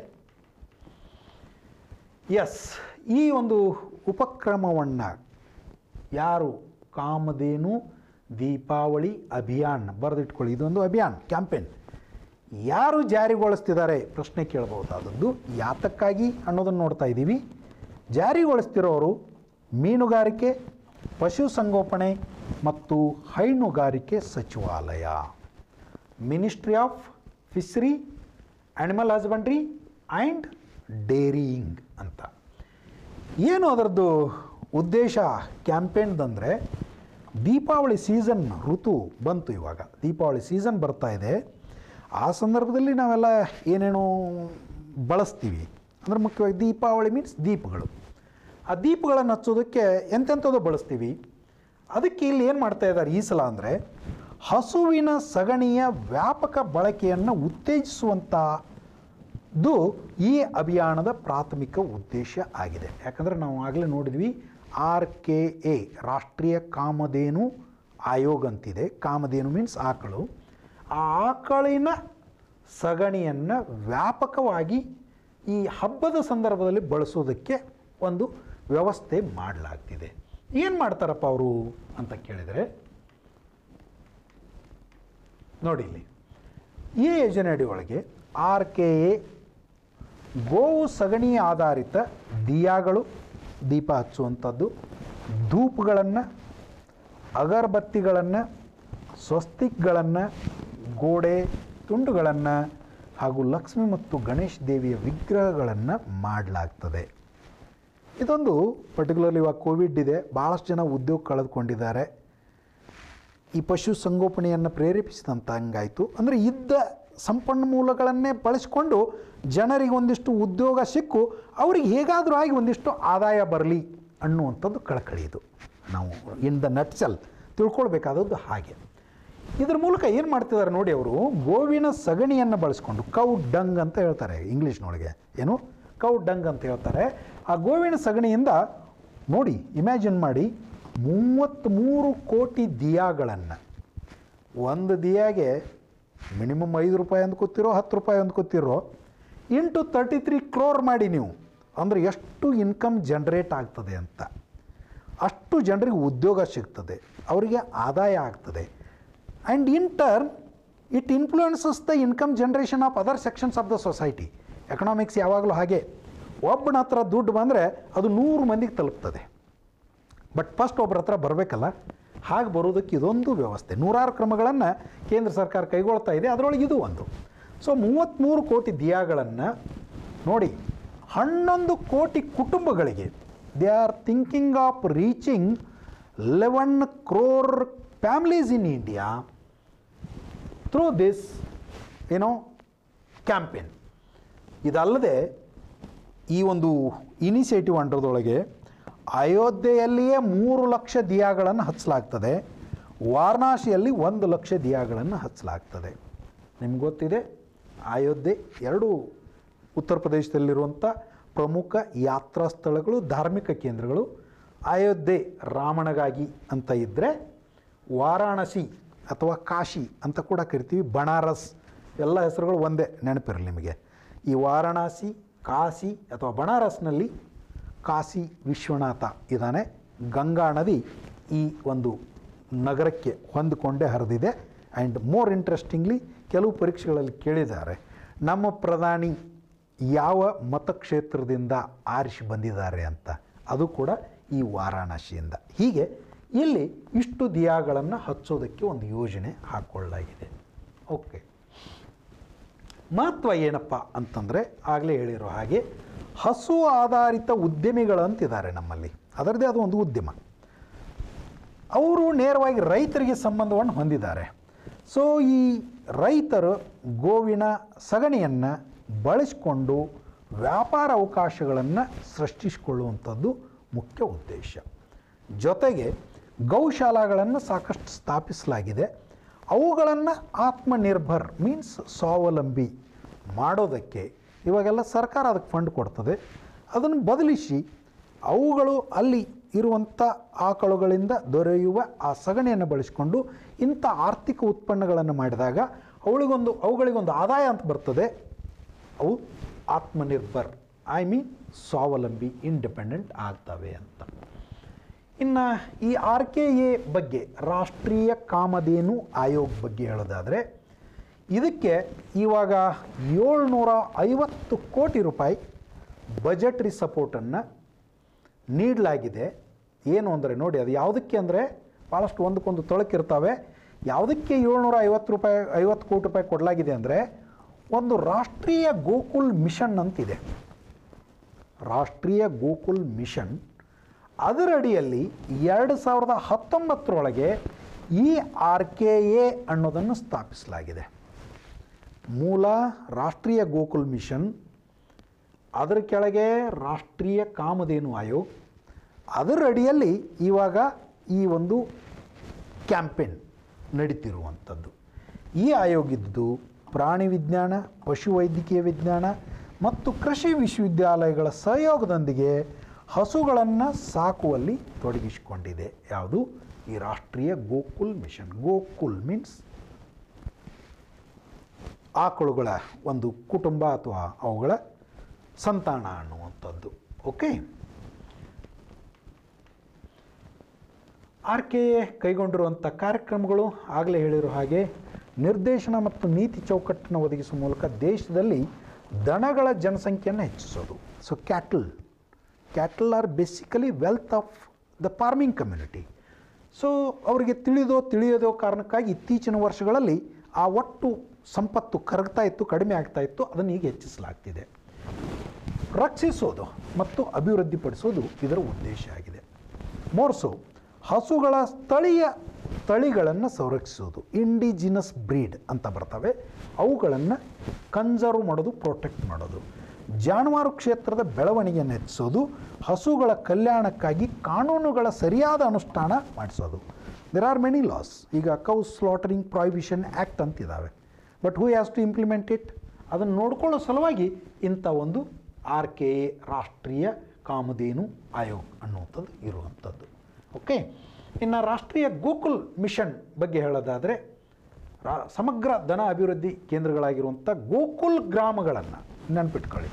ಎಸ್ ಈ ಒಂದು ಉಪಕ್ರಮವನ್ನು ಯಾರು ಕಾಮಧೇನು ದೀಪಾವಳಿ ಅಭಿಯಾನ್ ಬರೆದಿಟ್ಕೊಳ್ಳಿ ಇದೊಂದು ಅಭಿಯಾನ್ ಕ್ಯಾಂಪೇನ್ ಯಾರು ಜಾರಿಗೊಳಿಸ್ತಿದ್ದಾರೆ ಪ್ರಶ್ನೆ ಕೇಳಬಹುದಾದದ್ದು ಯಾತಕ್ಕಾಗಿ ಅನ್ನೋದನ್ನು ನೋಡ್ತಾ ಇದ್ದೀವಿ ಜಾರಿಗೊಳಿಸ್ತಿರೋರು ಮೀನುಗಾರಿಕೆ ಪಶುಸಂಗೋಪನೆ ಮತ್ತು ಹೈನುಗಾರಿಕೆ ಸಚಿವಾಲಯ ministry of fishery animal husbandry and dairying ಅಂತ ಏನು ಅದರದ್ದು ಉದ್ದೇಶ ಕ್ಯಾಂಪೇನ್ದಂದರೆ ದೀಪಾವಳಿ ಸೀಸನ್ ಋತು ಬಂತು ಇವಾಗ ದೀಪಾವಳಿ ಸೀಸನ್ ಬರ್ತಾ ಇದೆ ಆ ಸಂದರ್ಭದಲ್ಲಿ ನಾವೆಲ್ಲ ಏನೇನೋ ಬಳಸ್ತೀವಿ ಅಂದರೆ ಮುಖ್ಯವಾಗಿ ದೀಪಾವಳಿ ಮೀನ್ಸ್ ದೀಪಗಳು ಆ ದೀಪಗಳನ್ನು ಹಚ್ಚೋದಕ್ಕೆ ಎಂತೆಂಥದ್ದು ಬಳಸ್ತೀವಿ ಅದಕ್ಕೆ ಇಲ್ಲಿ ಏನು ಮಾಡ್ತಾ ಇದ್ದಾರೆ ಈ ಸಲ ಅಂದರೆ ಹಸುವಿನ ಸಗಣಿಯ ವ್ಯಾಪಕ ಬಳಕೆಯನ್ನು ಉತ್ತೇಜಿಸುವಂಥದ್ದು ಈ ಅಭಿಯಾನದ ಪ್ರಾಥಮಿಕ ಉದ್ದೇಶ ಆಗಿದೆ ಯಾಕಂದರೆ ನಾವು ಆಗಲೇ ನೋಡಿದ್ವಿ ಆರ್ ಕೆ ಎ ರಾಷ್ಟ್ರೀಯ ಕಾಮಧೇನು ಆಯೋಗ ಅಂತಿದೆ ಕಾಮಧೇನು ಮೀನ್ಸ್ ಆಕಳು ಆ ಆಕಳಿನ ಸಗಣಿಯನ್ನು ವ್ಯಾಪಕವಾಗಿ ಈ ಹಬ್ಬದ ಸಂದರ್ಭದಲ್ಲಿ ಬಳಸೋದಕ್ಕೆ ಒಂದು ವ್ಯವಸ್ಥೆ ಮಾಡಲಾಗ್ತಿದೆ ಏನು ಮಾಡ್ತಾರಪ್ಪ ಅವರು ಅಂತ ಕೇಳಿದರೆ ನೋಡಿ ಇಲ್ಲಿ ಈ ಯೋಜನೆ ಅಡಿಯೊಳಗೆ ಆರ್ ಕೆ ಎ ಗೋವು ಸಗಣಿ ಆಧಾರಿತ ದಿಯಾಗಳು ದೀಪ ಹಚ್ಚುವಂಥದ್ದು ಧೂಪುಗಳನ್ನು ಅಗರಬತ್ತಿಗಳನ್ನು ಸ್ವಸ್ತಿಕ್ಗಳನ್ನು ಗೋಡೆ ತುಂಡುಗಳನ್ನು ಹಾಗೂ ಲಕ್ಷ್ಮಿ ಮತ್ತು ಗಣೇಶ್ ದೇವಿಯ ವಿಗ್ರಹಗಳನ್ನು ಮಾಡಲಾಗ್ತದೆ ಇದೊಂದು ಪರ್ಟಿಕ್ಯುಲರ್ಲಿ ಇವಾಗ ಕೋವಿಡ್ ಇದೆ ಭಾಳಷ್ಟು ಜನ ಉದ್ಯೋಗ ಕಳೆದುಕೊಂಡಿದ್ದಾರೆ ಈ ಪಶು ಸಂಗೋಪನೆಯನ್ನು ಪ್ರೇರೇಪಿಸಿದಂಥ ಹಂಗಾಯಿತು ಅಂದರೆ ಇದ್ದ ಸಂಪನ್ಮೂಲಗಳನ್ನೇ ಬಳಸಿಕೊಂಡು ಜನರಿಗೆ ಒಂದಿಷ್ಟು ಉದ್ಯೋಗ ಸಿಕ್ಕು ಅವ್ರಿಗೆ ಹೇಗಾದರೂ ಆಗಿ ಒಂದಿಷ್ಟು ಆದಾಯ ಬರಲಿ ಅನ್ನುವಂಥದ್ದು ಕಳಕಳಿ ಇದು ನಾವು ಇನ್ ದ ನಟ್ಸಲ್ ತಿಳ್ಕೊಳ್ಬೇಕಾದದ್ದು ಹಾಗೆ ಇದ್ರ ಮೂಲಕ ಏನು ಮಾಡ್ತಿದ್ದಾರೆ ನೋಡಿ ಅವರು ಗೋವಿನ ಸಗಣಿಯನ್ನು ಬಳಸ್ಕೊಂಡು ಕೌ ಡಂಗ್ ಅಂತ ಹೇಳ್ತಾರೆ ಇಂಗ್ಲೀಷ್ನೊಳಗೆ ಏನು ಕೌ ಡಂಗ್ ಅಂತ ಹೇಳ್ತಾರೆ ಆ ಗೋವಿನ ಸಗಣಿಯಿಂದ ನೋಡಿ ಇಮ್ಯಾಜಿನ್ ಮಾಡಿ ಮೂವತ್ತ್ಮೂರು ಕೋಟಿ ದಿಯಾಗಳನ್ನು ಒಂದು ದಿಯಾಗೆ ಮಿನಿಮಮ್ ಐದು ರೂಪಾಯಿ ಅಂದ್ಕೋತಿರೋ ಹತ್ತು ರೂಪಾಯಿ ಅಂದ್ಕೋತಿರೋ ಇಂಟು ತರ್ಟಿ ತ್ರೀ ಕ್ರೋರ್ ಮಾಡಿ ನೀವು ಅಂದರೆ ಎಷ್ಟು ಇನ್ಕಮ್ ಜನ್ರೇಟ್ ಆಗ್ತದೆ ಅಂತ ಅಷ್ಟು ಜನರಿಗೆ ಉದ್ಯೋಗ ಸಿಗ್ತದೆ ಅವರಿಗೆ ಆದಾಯ ಆಗ್ತದೆ and in turn it influences the income generation of other sections of the society economics ಯಾವಾಗಲೂ ಹಾಗೆ ಒಬ್ಬನ ಹತ್ರ ದುಡ್ಡು ಬಂದರೆ ಅದು ನೂರು ಮಂದಿಗೆ ತಲುಪ್ತದೆ ಬಟ್ ಫಸ್ಟ್ ಒಬ್ಬರ ಹತ್ರ ಬರಬೇಕಲ್ಲ ಹಾಗೆ ಬರೋದಕ್ಕೆ ಇದೊಂದು ವ್ಯವಸ್ಥೆ ನೂರಾರು ಕ್ರಮಗಳನ್ನು ಕೇಂದ್ರ ಸರ್ಕಾರ ಕೈಗೊಳ್ತಾ ಇದೆ ಅದರೊಳಗೆ ಇದು ಒಂದು ಸೊ ಮೂವತ್ತ್ಮೂರು ಕೋಟಿ ದಿಯಾಗಳನ್ನು ನೋಡಿ ಹನ್ನೊಂದು ಕೋಟಿ ಕುಟುಂಬಗಳಿಗೆ they are thinking of reaching eleven crore families in India through this ಏನೋ ಕ್ಯಾಂಪೇನ್ ಇದಲ್ಲದೆ ಈ ಒಂದು ಇನಿಷಿಯೇಟಿವ್ ಅಂಡರ್ದೊಳಗೆ ಅಯೋಧ್ಯೆಯಲ್ಲಿಯೇ ಮೂರು ಲಕ್ಷ ದಿಯಾಗಳನ್ನು ಹಚ್ಚಲಾಗ್ತದೆ ವಾರಣಾಸಿಯಲ್ಲಿ ಒಂದು ಲಕ್ಷ ದಿಯಾಗಳನ್ನು ಹಚ್ಚಲಾಗ್ತದೆ ನಿಮ್ಗೆ ಗೊತ್ತಿದೆ ಅಯೋಧ್ಯೆ ಎರಡು ಉತ್ತರ ಪ್ರದೇಶದಲ್ಲಿರುವಂಥ ಪ್ರಮುಖ ಯಾತ್ರಾ ಸ್ಥಳಗಳು ಧಾರ್ಮಿಕ ಕೇಂದ್ರಗಳು ಅಯೋಧ್ಯೆ ರಾಮಣಗಾಗಿ ಅಂತ ಇದ್ದರೆ ವಾರಾಣಸಿ ಅಥವಾ ಕಾಶಿ ಅಂತ ಕೂಡ ಕರಿತೀವಿ ಬನಾರಸ್ ಎಲ್ಲ ಹೆಸರುಗಳು ಒಂದೇ ನೆನಪಿರಲಿ ನಿಮಗೆ ಈ ವಾರಣಾಸಿ ಕಾಶಿ ಅಥವಾ ಬನಾರಸ್ನಲ್ಲಿ ಕಾಶಿ ವಿಶ್ವನಾಥ ಇದ್ದಾನೆ ಗಂಗಾ ನದಿ ಈ ಒಂದು ನಗರಕ್ಕೆ ಹೊಂದಿಕೊಂಡೇ ಹರಿದಿದೆ ಆ್ಯಂಡ್ ಮೋರ್ ಇಂಟ್ರೆಸ್ಟಿಂಗ್ಲಿ ಕೆಲವು ಪರೀಕ್ಷೆಗಳಲ್ಲಿ ಕೇಳಿದ್ದಾರೆ ನಮ್ಮ ಪ್ರಧಾನಿ ಯಾವ ಮತಕ್ಷೇತ್ರದಿಂದ ಆರಿಸಿ ಬಂದಿದ್ದಾರೆ ಅಂತ ಅದು ಕೂಡ ಈ ವಾರಾಣಸಿಯಿಂದ ಹೀಗೆ ಇಲ್ಲಿ ಇಷ್ಟು ದಿಯಾಗಳನ್ನು ಹಚ್ಚೋದಕ್ಕೆ ಒಂದು ಯೋಜನೆ ಹಾಕ್ಕೊಳ್ಳಲಾಗಿದೆ ಓಕೆ ಮಹತ್ವ ಏನಪ್ಪ ಅಂತಂದರೆ ಆಗಲೇ ಹೇಳಿರೋ ಹಾಗೆ ಹಸು ಆಧಾರಿತ ಉದ್ಯಮಿಗಳಂತಿದ್ದಾರೆ ನಮ್ಮಲ್ಲಿ ಅದರದ್ದೇ ಅದು ಒಂದು ಉದ್ಯಮ ಅವರು ನೇರವಾಗಿ ರೈತರಿಗೆ ಸಂಬಂಧವನ್ನು ಹೊಂದಿದ್ದಾರೆ ಸೊ ಈ ರೈತರು ಗೋವಿನ ಸಗಣಿಯನ್ನು ಬಳಸಿಕೊಂಡು ವ್ಯಾಪಾರ ಅವಕಾಶಗಳನ್ನು ಸೃಷ್ಟಿಸಿಕೊಳ್ಳುವಂಥದ್ದು ಮುಖ್ಯ ಉದ್ದೇಶ ಜೊತೆಗೆ ಗೌಶಾಲಾಗಳನ್ನು ಸಾಕಷ್ಟು ಸ್ಥಾಪಿಸಲಾಗಿದೆ ಅವುಗಳನ್ನು ಆತ್ಮನಿರ್ಭರ್ ಮೀನ್ಸ್ ಸ್ವಾವಲಂಬಿ ಮಾಡೋದಕ್ಕೆ ಇವಾಗೆಲ್ಲ ಸರ್ಕಾರ ಅದಕ್ಕೆ ಫಂಡ್ ಕೊಡ್ತದೆ ಅದನ್ನು ಬದಲಿಸಿ ಅವುಗಳು ಅಲ್ಲಿ ಇರುವಂಥ ಆಕಳುಗಳಿಂದ ದೊರೆಯುವ ಆ ಸಗಣಿಯನ್ನು ಬಳಸಿಕೊಂಡು ಇಂಥ ಆರ್ಥಿಕ ಉತ್ಪನ್ನಗಳನ್ನು ಮಾಡಿದಾಗ ಅವಳಿಗೊಂದು ಅವುಗಳಿಗೊಂದು ಆದಾಯ ಅಂತ ಬರ್ತದೆ ಅವು ಆತ್ಮನಿರ್ಭರ್ ಐ ಮೀನ್ ಸ್ವಾವಲಂಬಿ ಇಂಡಿಪೆಂಡೆಂಟ್ ಆಗ್ತವೆ ಅಂತ ಇನ್ನು ಈ ಆರ್ ಕೆ ಎ ಬಗ್ಗೆ ರಾಷ್ಟ್ರೀಯ ಕಾಮಧೇನು ಆಯೋಗ್ ಬಗ್ಗೆ ಹೇಳೋದಾದರೆ ಇದಕ್ಕೆ ಇವಾಗ ಏಳ್ನೂರ ಐವತ್ತು ಕೋಟಿ ರೂಪಾಯಿ ಬಜೆಟ್ರಿ ಸಪೋರ್ಟನ್ನು ನೀಡಲಾಗಿದೆ ಏನು ಅಂದರೆ ನೋಡಿ ಅದು ಯಾವುದಕ್ಕೆ ಅಂದರೆ ಭಾಳಷ್ಟು ಒಂದಕ್ಕೊಂದು ತೊಳಕಿರ್ತವೆ ಯಾವುದಕ್ಕೆ ಏಳ್ನೂರ ಐವತ್ತು ರೂಪಾಯಿ ಐವತ್ತು ಕೋಟಿ ರೂಪಾಯಿ ಕೊಡಲಾಗಿದೆ ಅಂದರೆ ಒಂದು ರಾಷ್ಟ್ರೀಯ ಗೋಕುಲ್ ಮಿಷನ್ ಅಂತಿದೆ ರಾಷ್ಟ್ರೀಯ ಗೋಕುಲ್ ಮಿಷನ್ ಅದರ ಅಡಿಯಲ್ಲಿ ಎರಡು ಸಾವಿರದ ಹತ್ತೊಂಬತ್ತರೊಳಗೆ ಈ ಆರ್ ಕೆ ಎ ಅನ್ನೋದನ್ನು ಸ್ಥಾಪಿಸಲಾಗಿದೆ ಮೂಲ ರಾಷ್ಟ್ರೀಯ ಗೋಕುಲ್ ಮಿಷನ್ ಅದರ ಕೆಳಗೆ ರಾಷ್ಟ್ರೀಯ ಕಾಮಧೇನು ಆಯೋಗ್ ಅದರ ಅಡಿಯಲ್ಲಿ ಇವಾಗ ಈ ಒಂದು ಕ್ಯಾಂಪೇನ್ ನಡೀತಿರುವಂಥದ್ದು ಈ ಆಯೋಗ ಇದ್ದು ಪ್ರಾಣಿ ವಿಜ್ಞಾನ ಪಶುವೈದ್ಯಕೀಯ ವಿಜ್ಞಾನ ಮತ್ತು ಕೃಷಿ ವಿಶ್ವವಿದ್ಯಾಲಯಗಳ ಸಹಯೋಗದೊಂದಿಗೆ ಹಸುಗಳನ್ನು ಸಾಕುವಲ್ಲಿ ತೊಡಗಿಸಿಕೊಂಡಿದೆ ಯಾವುದು ಈ ರಾಷ್ಟ್ರೀಯ ಗೋಕುಲ್ ಮಿಷನ್ ಗೋಕುಲ್ ಮೀನ್ಸ್ ಆಕಳುಗಳ ಒಂದು ಕುಟುಂಬ ಅಥವಾ ಅವುಗಳ ಸಂತಾನ ಅನ್ನುವಂಥದ್ದು ಓಕೆ ಆರ್ ಕೆ ಎ ಕೈಗೊಂಡಿರುವಂಥ ಕಾರ್ಯಕ್ರಮಗಳು ಆಗಲೇ ಹೇಳಿರೋ ಹಾಗೆ ನಿರ್ದೇಶನ ಮತ್ತು ನೀತಿ ಚೌಕಟ್ಟನ್ನು ಒದಗಿಸುವ ಮೂಲಕ ದೇಶದಲ್ಲಿ ದನಗಳ ಜನಸಂಖ್ಯೆಯನ್ನು ಹೆಚ್ಚಿಸೋದು so cattle cattle are basically wealth of the farming community so ಅವರಿಗೆ ತಿಳಿದೋ ತಿಳಿಯದೋ ಕಾರಣಕ್ಕಾಗಿ ಇತ್ತೀಚಿನ ವರ್ಷಗಳಲ್ಲಿ ಆ ಒಟ್ಟು ಸಂಪತ್ತು ಕರಗ್ತಾ ಇತ್ತು ಕಡಿಮೆ ಆಗ್ತಾ ಇತ್ತು ಅದನ್ನು ಈಗ ಹೆಚ್ಚಿಸಲಾಗ್ತಿದೆ ರಕ್ಷಿಸೋದು ಮತ್ತು ಅಭಿವೃದ್ಧಿಪಡಿಸೋದು ಇದರ ಉದ್ದೇಶ ಆಗಿದೆ ಮೋರ್ಸು ಹಸುಗಳ ಸ್ಥಳೀಯ ತಳಿಗಳನ್ನು ಸಂರಕ್ಷಿಸೋದು ಇಂಡಿಜಿನಸ್ ಬ್ರೀಡ್ ಅಂತ ಬರ್ತವೆ ಅವುಗಳನ್ನು ಕನ್ಸರ್ವ್ ಮಾಡೋದು ಪ್ರೊಟೆಕ್ಟ್ ಮಾಡೋದು ಜಾನುವಾರು ಕ್ಷೇತ್ರದ ಬೆಳವಣಿಗೆಯನ್ನು ಹೆಚ್ಚಿಸೋದು ಹಸುಗಳ ಕಲ್ಯಾಣಕ್ಕಾಗಿ ಕಾನೂನುಗಳ ಸರಿಯಾದ ಅನುಷ್ಠಾನ ಮಾಡಿಸೋದು ದೆರ್ ಆರ್ ಮೆನಿ ಲಾಸ್ ಈಗ ಕೌ ಸ್ಲಾಟರಿಂಗ್ ಪ್ರಾಹಿಬಿಷನ್ ಆ್ಯಕ್ಟ್ ಅಂತಿದ್ದಾವೆ but who has to implement it ಅದನ್ನು ನೋಡ್ಕೊಳ್ಳೋ ಸಲುವಾಗಿ ಇಂಥ ಒಂದು R K A Rashtriya Kamdhenu ಆಯೋಗ್ ಅನ್ನುವಂಥದ್ದು ಇರುವಂಥದ್ದು ಓಕೆ ಇನ್ನು ರಾಷ್ಟ್ರೀಯ ಗೋಕುಲ್ ಮಿಷನ್ ಬಗ್ಗೆ ಹೇಳೋದಾದರೆ ರಾ ಸಮಗ್ರ ಧನ ಅಭಿವೃದ್ಧಿ ಕೇಂದ್ರಗಳಾಗಿರುವಂಥ ಗೋಕುಲ್ ಗ್ರಾಮಗಳನ್ನು ನೆನಪಿಟ್ಕೊಳ್ಳಿ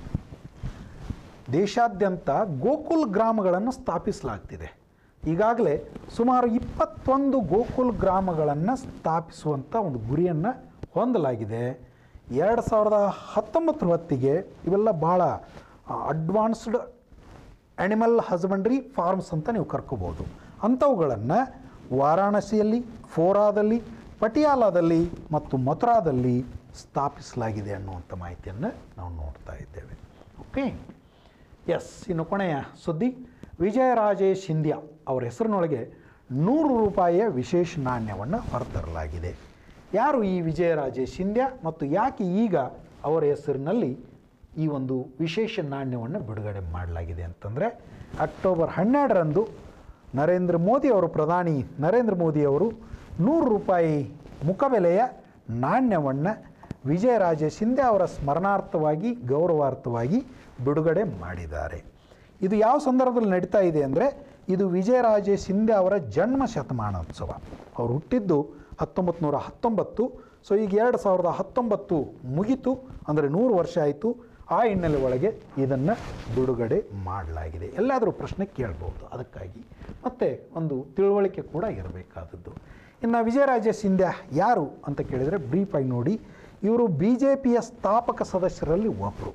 ದೇಶಾದ್ಯಂತ ಗೋಕುಲ್ ಗ್ರಾಮಗಳನ್ನು ಸ್ಥಾಪಿಸಲಾಗ್ತಿದೆ ಈಗಾಗಲೇ ಸುಮಾರು ಇಪ್ಪತ್ತೊಂದು ಗೋಕುಲ್ ಗ್ರಾಮಗಳನ್ನು ಸ್ಥಾಪಿಸುವಂಥ ಒಂದು ಗುರಿಯನ್ನು ಹೊಂದಲಾಗಿದೆ ಎರಡು ಸಾವಿರದ ಹತ್ತೊಂಬತ್ತರ ಹೊತ್ತಿಗೆ ಇವೆಲ್ಲ ಭಾಳ ಅಡ್ವಾನ್ಸ್ಡ್ ಆ್ಯನಿಮಲ್ ಹಸ್ಬೆಂಡ್ರಿ ಫಾರ್ಮ್ಸ್ ಅಂತ ನೀವು ಕರ್ಕೋಬೋದು ಅಂಥವುಗಳನ್ನು ವಾರಾಣಸಿಯಲ್ಲಿ ಫೋರಾದಲ್ಲಿ ಪಟಿಯಾಲಾದಲ್ಲಿ ಮತ್ತು ಮಥುರಾದಲ್ಲಿ ಸ್ಥಾಪಿಸಲಾಗಿದೆ ಅನ್ನುವಂಥ ಮಾಹಿತಿಯನ್ನು ನಾವು ನೋಡ್ತಾ ಇದ್ದೇವೆ ಓಕೆ ಎಸ್ ಇನ್ನು ಕೊನೆಯ ಸುದ್ದಿ ವಿಜಯರಾಜೇ ಸಿಂಧ್ಯಾ ಅವರ ಹೆಸರಿನೊಳಗೆ ನೂರು ರೂಪಾಯಿಯ ವಿಶೇಷ ನಾಣ್ಯವನ್ನು ಹೊರತರಲಾಗಿದೆ ಯಾರು ಈ ವಿಜಯರಾಜೇ ಸಿಂಧ್ಯಾ ಮತ್ತು ಯಾಕೆ ಈಗ ಅವರ ಹೆಸರಿನಲ್ಲಿ ಈ ಒಂದು ವಿಶೇಷ ನಾಣ್ಯವನ್ನು ಬಿಡುಗಡೆ ಮಾಡಲಾಗಿದೆ ಅಂತಂದರೆ ಅಕ್ಟೋಬರ್ ಹನ್ನೆರಡರಂದು ನರೇಂದ್ರ ಮೋದಿ ಅವರು ಪ್ರಧಾನಿ ನರೇಂದ್ರ ಮೋದಿ ಅವರು ನೂರು ರೂಪಾಯಿ ಮುಖಬೆಲೆಯ ನಾಣ್ಯವನ್ನು ವಿಜಯರಾಜೇ ಸಿಂಧ್ಯಾ ಅವರ ಸ್ಮರಣಾರ್ಥವಾಗಿ ಗೌರವಾರ್ಥವಾಗಿ ಬಿಡುಗಡೆ ಮಾಡಿದ್ದಾರೆ ಇದು ಯಾವ ಸಂದರ್ಭದಲ್ಲಿ ನಡೀತಾ ಇದೆ ಅಂದರೆ ಇದು ವಿಜಯರಾಜೇ ಸಿಂಧ್ಯಾ ಅವರ ಜನ್ಮ ಶತಮಾನೋತ್ಸವ ಅವರು ಹುಟ್ಟಿದ್ದು ಹತ್ತೊಂಬತ್ತು ನೂರ ಹತ್ತೊಂಬತ್ತು ಸೊ ಈಗ ಎರಡು ಸಾವಿರದ ಹತ್ತೊಂಬತ್ತು ಮುಗೀತು ಅಂದರೆ ನೂರು ವರ್ಷ ಆಯಿತು ಆ ಹಿನ್ನೆಲೆ ಒಳಗೆ ಇದನ್ನು ಬಿಡುಗಡೆ ಮಾಡಲಾಗಿದೆ ಎಲ್ಲಾದರೂ ಪ್ರಶ್ನೆ ಕೇಳ್ಬೋದು ಅದಕ್ಕಾಗಿ ಮತ್ತು ಒಂದು ತಿಳುವಳಿಕೆ ಕೂಡ ಇರಬೇಕಾದದ್ದು ಇನ್ನು ವಿಜಯರಾಜೇ ಸಿಂಧ್ಯಾ ಯಾರು ಅಂತ ಕೇಳಿದರೆ ಬ್ರೀಫಾಗಿ ನೋಡಿ ಇವರು ಬಿ ಜೆ ಪಿಯ ಸ್ಥಾಪಕ ಸದಸ್ಯರಲ್ಲಿ ಒಬ್ಬರು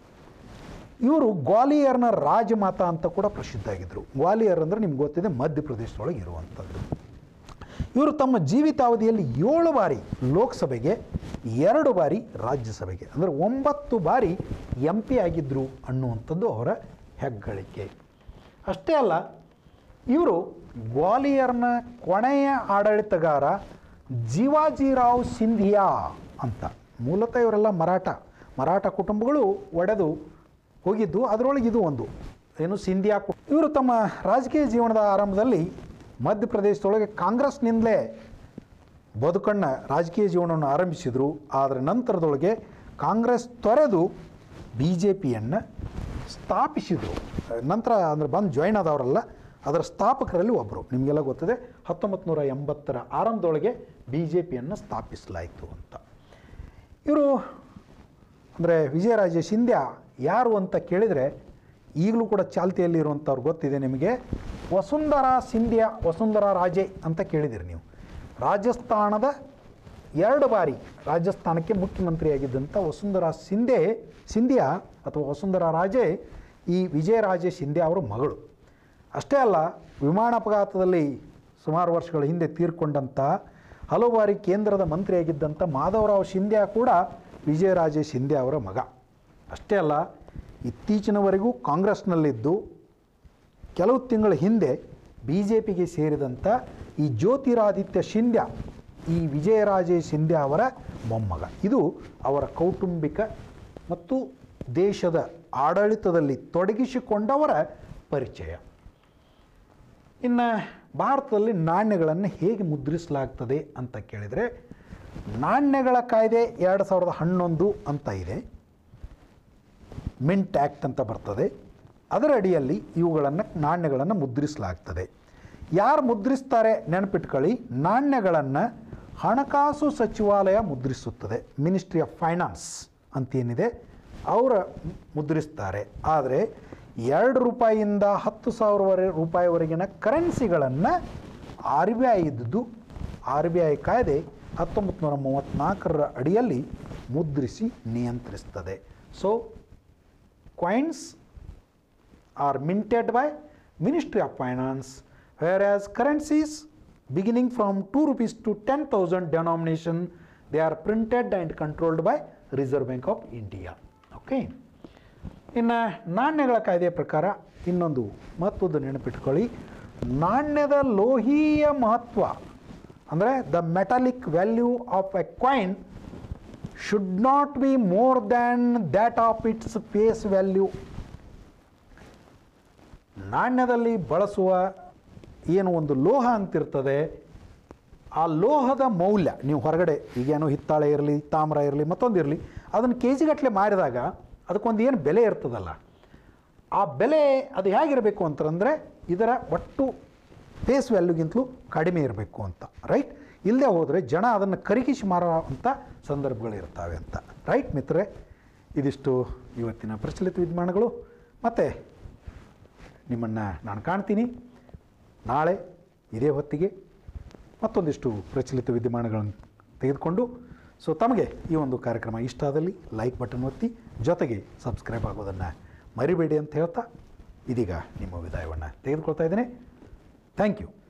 ಇವರು ಗ್ವಾಲಿಯರ್ನ ರಾಜಮಾತ ಅಂತ ಕೂಡ ಪ್ರಸಿದ್ಧ ಆಗಿದ್ದರು ಗ್ವಾಲಿಯರ್ ಅಂದರೆ ನಿಮ್ಗೆ ಗೊತ್ತಿದೆ ಮಧ್ಯಪ್ರದೇಶದೊಳಗೆ ಇರುವಂಥದ್ದು ಇವರು ತಮ್ಮ ಜೀವಿತಾವಧಿಯಲ್ಲಿ ಏಳು ಬಾರಿ ಲೋಕಸಭೆಗೆ ಎರಡು ಬಾರಿ ರಾಜ್ಯಸಭೆಗೆ ಅಂದರೆ ಒಂಬತ್ತು ಬಾರಿ ಎಂ ಪಿ ಆಗಿದ್ದರು ಅನ್ನುವಂಥದ್ದು ಅವರ ಹೆಗ್ಗಳಿಕೆ ಅಷ್ಟೇ ಅಲ್ಲ ಇವರು ಗ್ವಾಲಿಯರ್ನ ಕೊನೆಯ ಆಡಳಿತಗಾರ ಜೀವಾಜಿರಾವ್ ಸಿಂಧಿಯಾ ಅಂತ ಮೂಲತಃ ಇವರೆಲ್ಲ ಮರಾಠ ಮರಾಠ ಕುಟುಂಬಗಳು ಒಡೆದು ಹೋಗಿದ್ದು ಅದರೊಳಗೆ ಇದು ಒಂದು ಏನು ಸಿಂಧಿಯಾ ಕು ಇವರು ತಮ್ಮ ರಾಜಕೀಯ ಜೀವನದ ಆರಂಭದಲ್ಲಿ ಮಧ್ಯಪ್ರದೇಶದೊಳಗೆ ಕಾಂಗ್ರೆಸ್ನಿಂದಲೇ ಬದುಕನ್ನು ರಾಜಕೀಯ ಜೀವನವನ್ನು ಆರಂಭಿಸಿದರು ಆದರೆ ನಂತರದೊಳಗೆ ಕಾಂಗ್ರೆಸ್ ತೊರೆದು ಬಿ ಜೆ ಪಿಯನ್ನು ಸ್ಥಾಪಿಸಿದರು ನಂತರ ಅಂದರೆ ಬಂದು ಜಾಯ್ನ್ ಆದವರಲ್ಲ ಅದರ ಸ್ಥಾಪಕರಲ್ಲಿ ಒಬ್ಬರು ನಿಮಗೆಲ್ಲ ಗೊತ್ತಿದೆ ಹತ್ತೊಂಬತ್ತು ನೂರ ಎಂಬತ್ತರ ಆರಂಭದೊಳಗೆ ಬಿ ಜೆ ಪಿಯನ್ನು ಸ್ಥಾಪಿಸಲಾಯಿತು ಅಂತ ಇವರು ಅಂದರೆ ವಿಜಯರಾಜೇ ಸಿಂಧ್ಯಾ ಯಾರು ಅಂತ ಕೇಳಿದರೆ ಈಗಲೂ ಕೂಡ ಚಾಲ್ತಿಯಲ್ಲಿ ಇರುವಂಥವ್ರು ಗೊತ್ತಿದೆ ನಿಮಗೆ ವಸುಂಧರಾ ಸಿಂಧ್ಯಾ ವಸುಂಧರಾ ರಾಜೆ ಅಂತ ಕೇಳಿದಿರಿ ನೀವು ರಾಜಸ್ಥಾನದ ಎರಡು ಬಾರಿ ರಾಜಸ್ಥಾನಕ್ಕೆ ಮುಖ್ಯಮಂತ್ರಿಯಾಗಿದ್ದಂಥ ವಸುಂಧರಾ ಸಿಂಧೆ ಸಿಂಧ್ಯಾ ಅಥವಾ ವಸುಂಧರಾ ರಾಜೆ ಈ ವಿಜಯರಾಜೇ ಸಿಂಧ್ಯಾ ಅವರ ಮಗಳು ಅಷ್ಟೇ ಅಲ್ಲ ವಿಮಾನ ಅಪಘಾತದಲ್ಲಿ ಸುಮಾರು ವರ್ಷಗಳ ಹಿಂದೆ ತೀರ್ಕೊಂಡಂಥ ಹಲವು ಬಾರಿ ಕೇಂದ್ರದ ಮಂತ್ರಿಯಾಗಿದ್ದಂಥ ಮಾಧವರಾವ್ ಸಿಂಧ್ಯಾ ಕೂಡ ವಿಜಯರಾಜೇ ಸಿಂಧ್ಯಾ ಅವರ ಮಗ ಅಷ್ಟೇ ಅಲ್ಲ ಇತ್ತೀಚಿನವರೆಗೂ ಕಾಂಗ್ರೆಸ್ನಲ್ಲಿದ್ದು ಕೆಲವು ತಿಂಗಳ ಹಿಂದೆ ಬಿ ಜೆ ಪಿಗೆ ಸೇರಿದಂಥ ಈ ಜ್ಯೋತಿರಾದಿತ್ಯ ಸಿಂಧ್ಯಾ ಈ ವಿಜಯರಾಜೇ ಸಿಂಧ್ಯಾ ಅವರ ಮೊಮ್ಮಗ ಇದು ಅವರ ಕೌಟುಂಬಿಕ ಮತ್ತು ದೇಶದ ಆಡಳಿತದಲ್ಲಿ ತೊಡಗಿಸಿಕೊಂಡವರ ಪರಿಚಯ ಇನ್ನು ಭಾರತದಲ್ಲಿ ನಾಣ್ಯಗಳನ್ನು ಹೇಗೆ ಮುದ್ರಿಸಲಾಗ್ತದೆ ಅಂತ ಕೇಳಿದರೆ ನಾಣ್ಯಗಳ ಕಾಯ್ದೆ ಎರಡು ಸಾವಿರದ ಹನ್ನೊಂದು ಅಂತ ಇದೆ ಮಿಂಟ್ ಆ್ಯಕ್ಟ್ ಅಂತ ಬರ್ತದೆ ಅದರ ಅಡಿಯಲ್ಲಿ ಇವುಗಳನ್ನು ನಾಣ್ಯಗಳನ್ನು ಮುದ್ರಿಸಲಾಗ್ತದೆ ಯಾರು ಮುದ್ರಿಸ್ತಾರೆ ನೆನಪಿಟ್ಕೊಳ್ಳಿ ನಾಣ್ಯಗಳನ್ನು ಹಣಕಾಸು ಸಚಿವಾಲಯ ಮುದ್ರಿಸುತ್ತದೆ ಮಿನಿಸ್ಟ್ರಿ ಆಫ್ ಫೈನಾನ್ಸ್ ಅಂತೇನಿದೆ ಅವರ ಮುದ್ರಿಸ್ತಾರೆ ಆದರೆ ಎರಡು ರೂಪಾಯಿಯಿಂದ ಹತ್ತು ಸಾವಿರವರೆ ರೂಪಾಯಿವರೆಗಿನ ಕರೆನ್ಸಿಗಳನ್ನು ಆರ್ ಬಿ ಐ ಇದ್ದದ್ದು ಆರ್ ಬಿ ಐ ಕಾಯ್ದೆ ಹತ್ತೊಂಬತ್ತು ನೂರ ಮೂವತ್ತ್ನಾಲ್ಕರ ಅಡಿಯಲ್ಲಿ ಮುದ್ರಿಸಿ ನಿಯಂತ್ರಿಸ್ತದೆ so coins are minted by Ministry of Finance, whereas currencies beginning from 2 rupees to 10,000 denomination, they are printed and controlled by Reserve Bank of India. Okay. ಇನ್ನು ನಾಣ್ಯಗಳ ಕಾಯ್ದೆಯ ಪ್ರಕಾರ ಇನ್ನೊಂದು ಮಹತ್ವದ ನೆನಪಿಟ್ಕೊಳ್ಳಿ ನಾಣ್ಯದ ಲೋಹೀಯ ಮಹತ್ವ ಅಂದರೆ the metallic value of a coin should not be more than that of its face value ನಾಣ್ಯದಲ್ಲಿ ಬಳಸುವ ಏನು ಒಂದು ಲೋಹ ಅಂತಿರ್ತದೆ ಆ ಲೋಹದ ಮೌಲ್ಯ ನೀವು ಹೊರಗಡೆ ಈಗೇನೋ ಹಿತ್ತಾಳೆ ಇರಲಿ ತಾಮ್ರ ಇರಲಿ ಮತ್ತೊಂದು ಇರಲಿ ಅದನ್ನು ಕೆ ಜಿಗಟ್ಟಲೆ ಮಾರಿದಾಗ ಅದಕ್ಕೊಂದು ಏನು ಬೆಲೆ ಇರ್ತದಲ್ಲ ಆ ಬೆಲೆ ಅದು ಹೇಗಿರಬೇಕು ಅಂತಂದರೆ ಇದರ ಒಟ್ಟು ಫೇಸ್ ವ್ಯಾಲ್ಯೂಗಿಂತಲೂ ಕಡಿಮೆ ಇರಬೇಕು ಅಂತ ರೈಟ್ ಇಲ್ಲದೆ ಹೋದರೆ ಜನ ಅದನ್ನು ಕರಗಿಸಿ ಮಾರುವಂಥ ಸಂದರ್ಭಗಳಿರ್ತವೆ ಅಂತ ರೈಟ್ ಮಿತ್ರರೆ ಇದಿಷ್ಟು ಇವತ್ತಿನ ಪ್ರಚಲಿತ ವಿದ್ಯಮಾನಗಳು ಮತ್ತು ನಿಮ್ಮನ್ನು ನಾನು ಕಾಣ್ತೀನಿ ನಾಳೆ ಇದೇ ಹೊತ್ತಿಗೆ ಮತ್ತೊಂದಿಷ್ಟು ಪ್ರಚಲಿತ ವಿದ್ಯಮಾನಗಳನ್ನು ತೆಗೆದುಕೊಂಡು ಸೊ ತಮಗೆ ಈ ಒಂದು ಕಾರ್ಯಕ್ರಮ ಇಷ್ಟ ಆದಲ್ಲಿ ಲೈಕ್ ಬಟನ್ ಒತ್ತಿ ಜೊತೆಗೆ ಸಬ್ಸ್ಕ್ರೈಬ್ ಆಗೋದನ್ನು ಮರಿಬೇಡಿ ಅಂತ ಹೇಳ್ತಾ ಇದೀಗ ನಿಮ್ಮ ವಿದಾಯವನ್ನು ತೆಗೆದುಕೊಳ್ತಾ ಇದ್ದೇನೆ ಥ್ಯಾಂಕ್ ಯು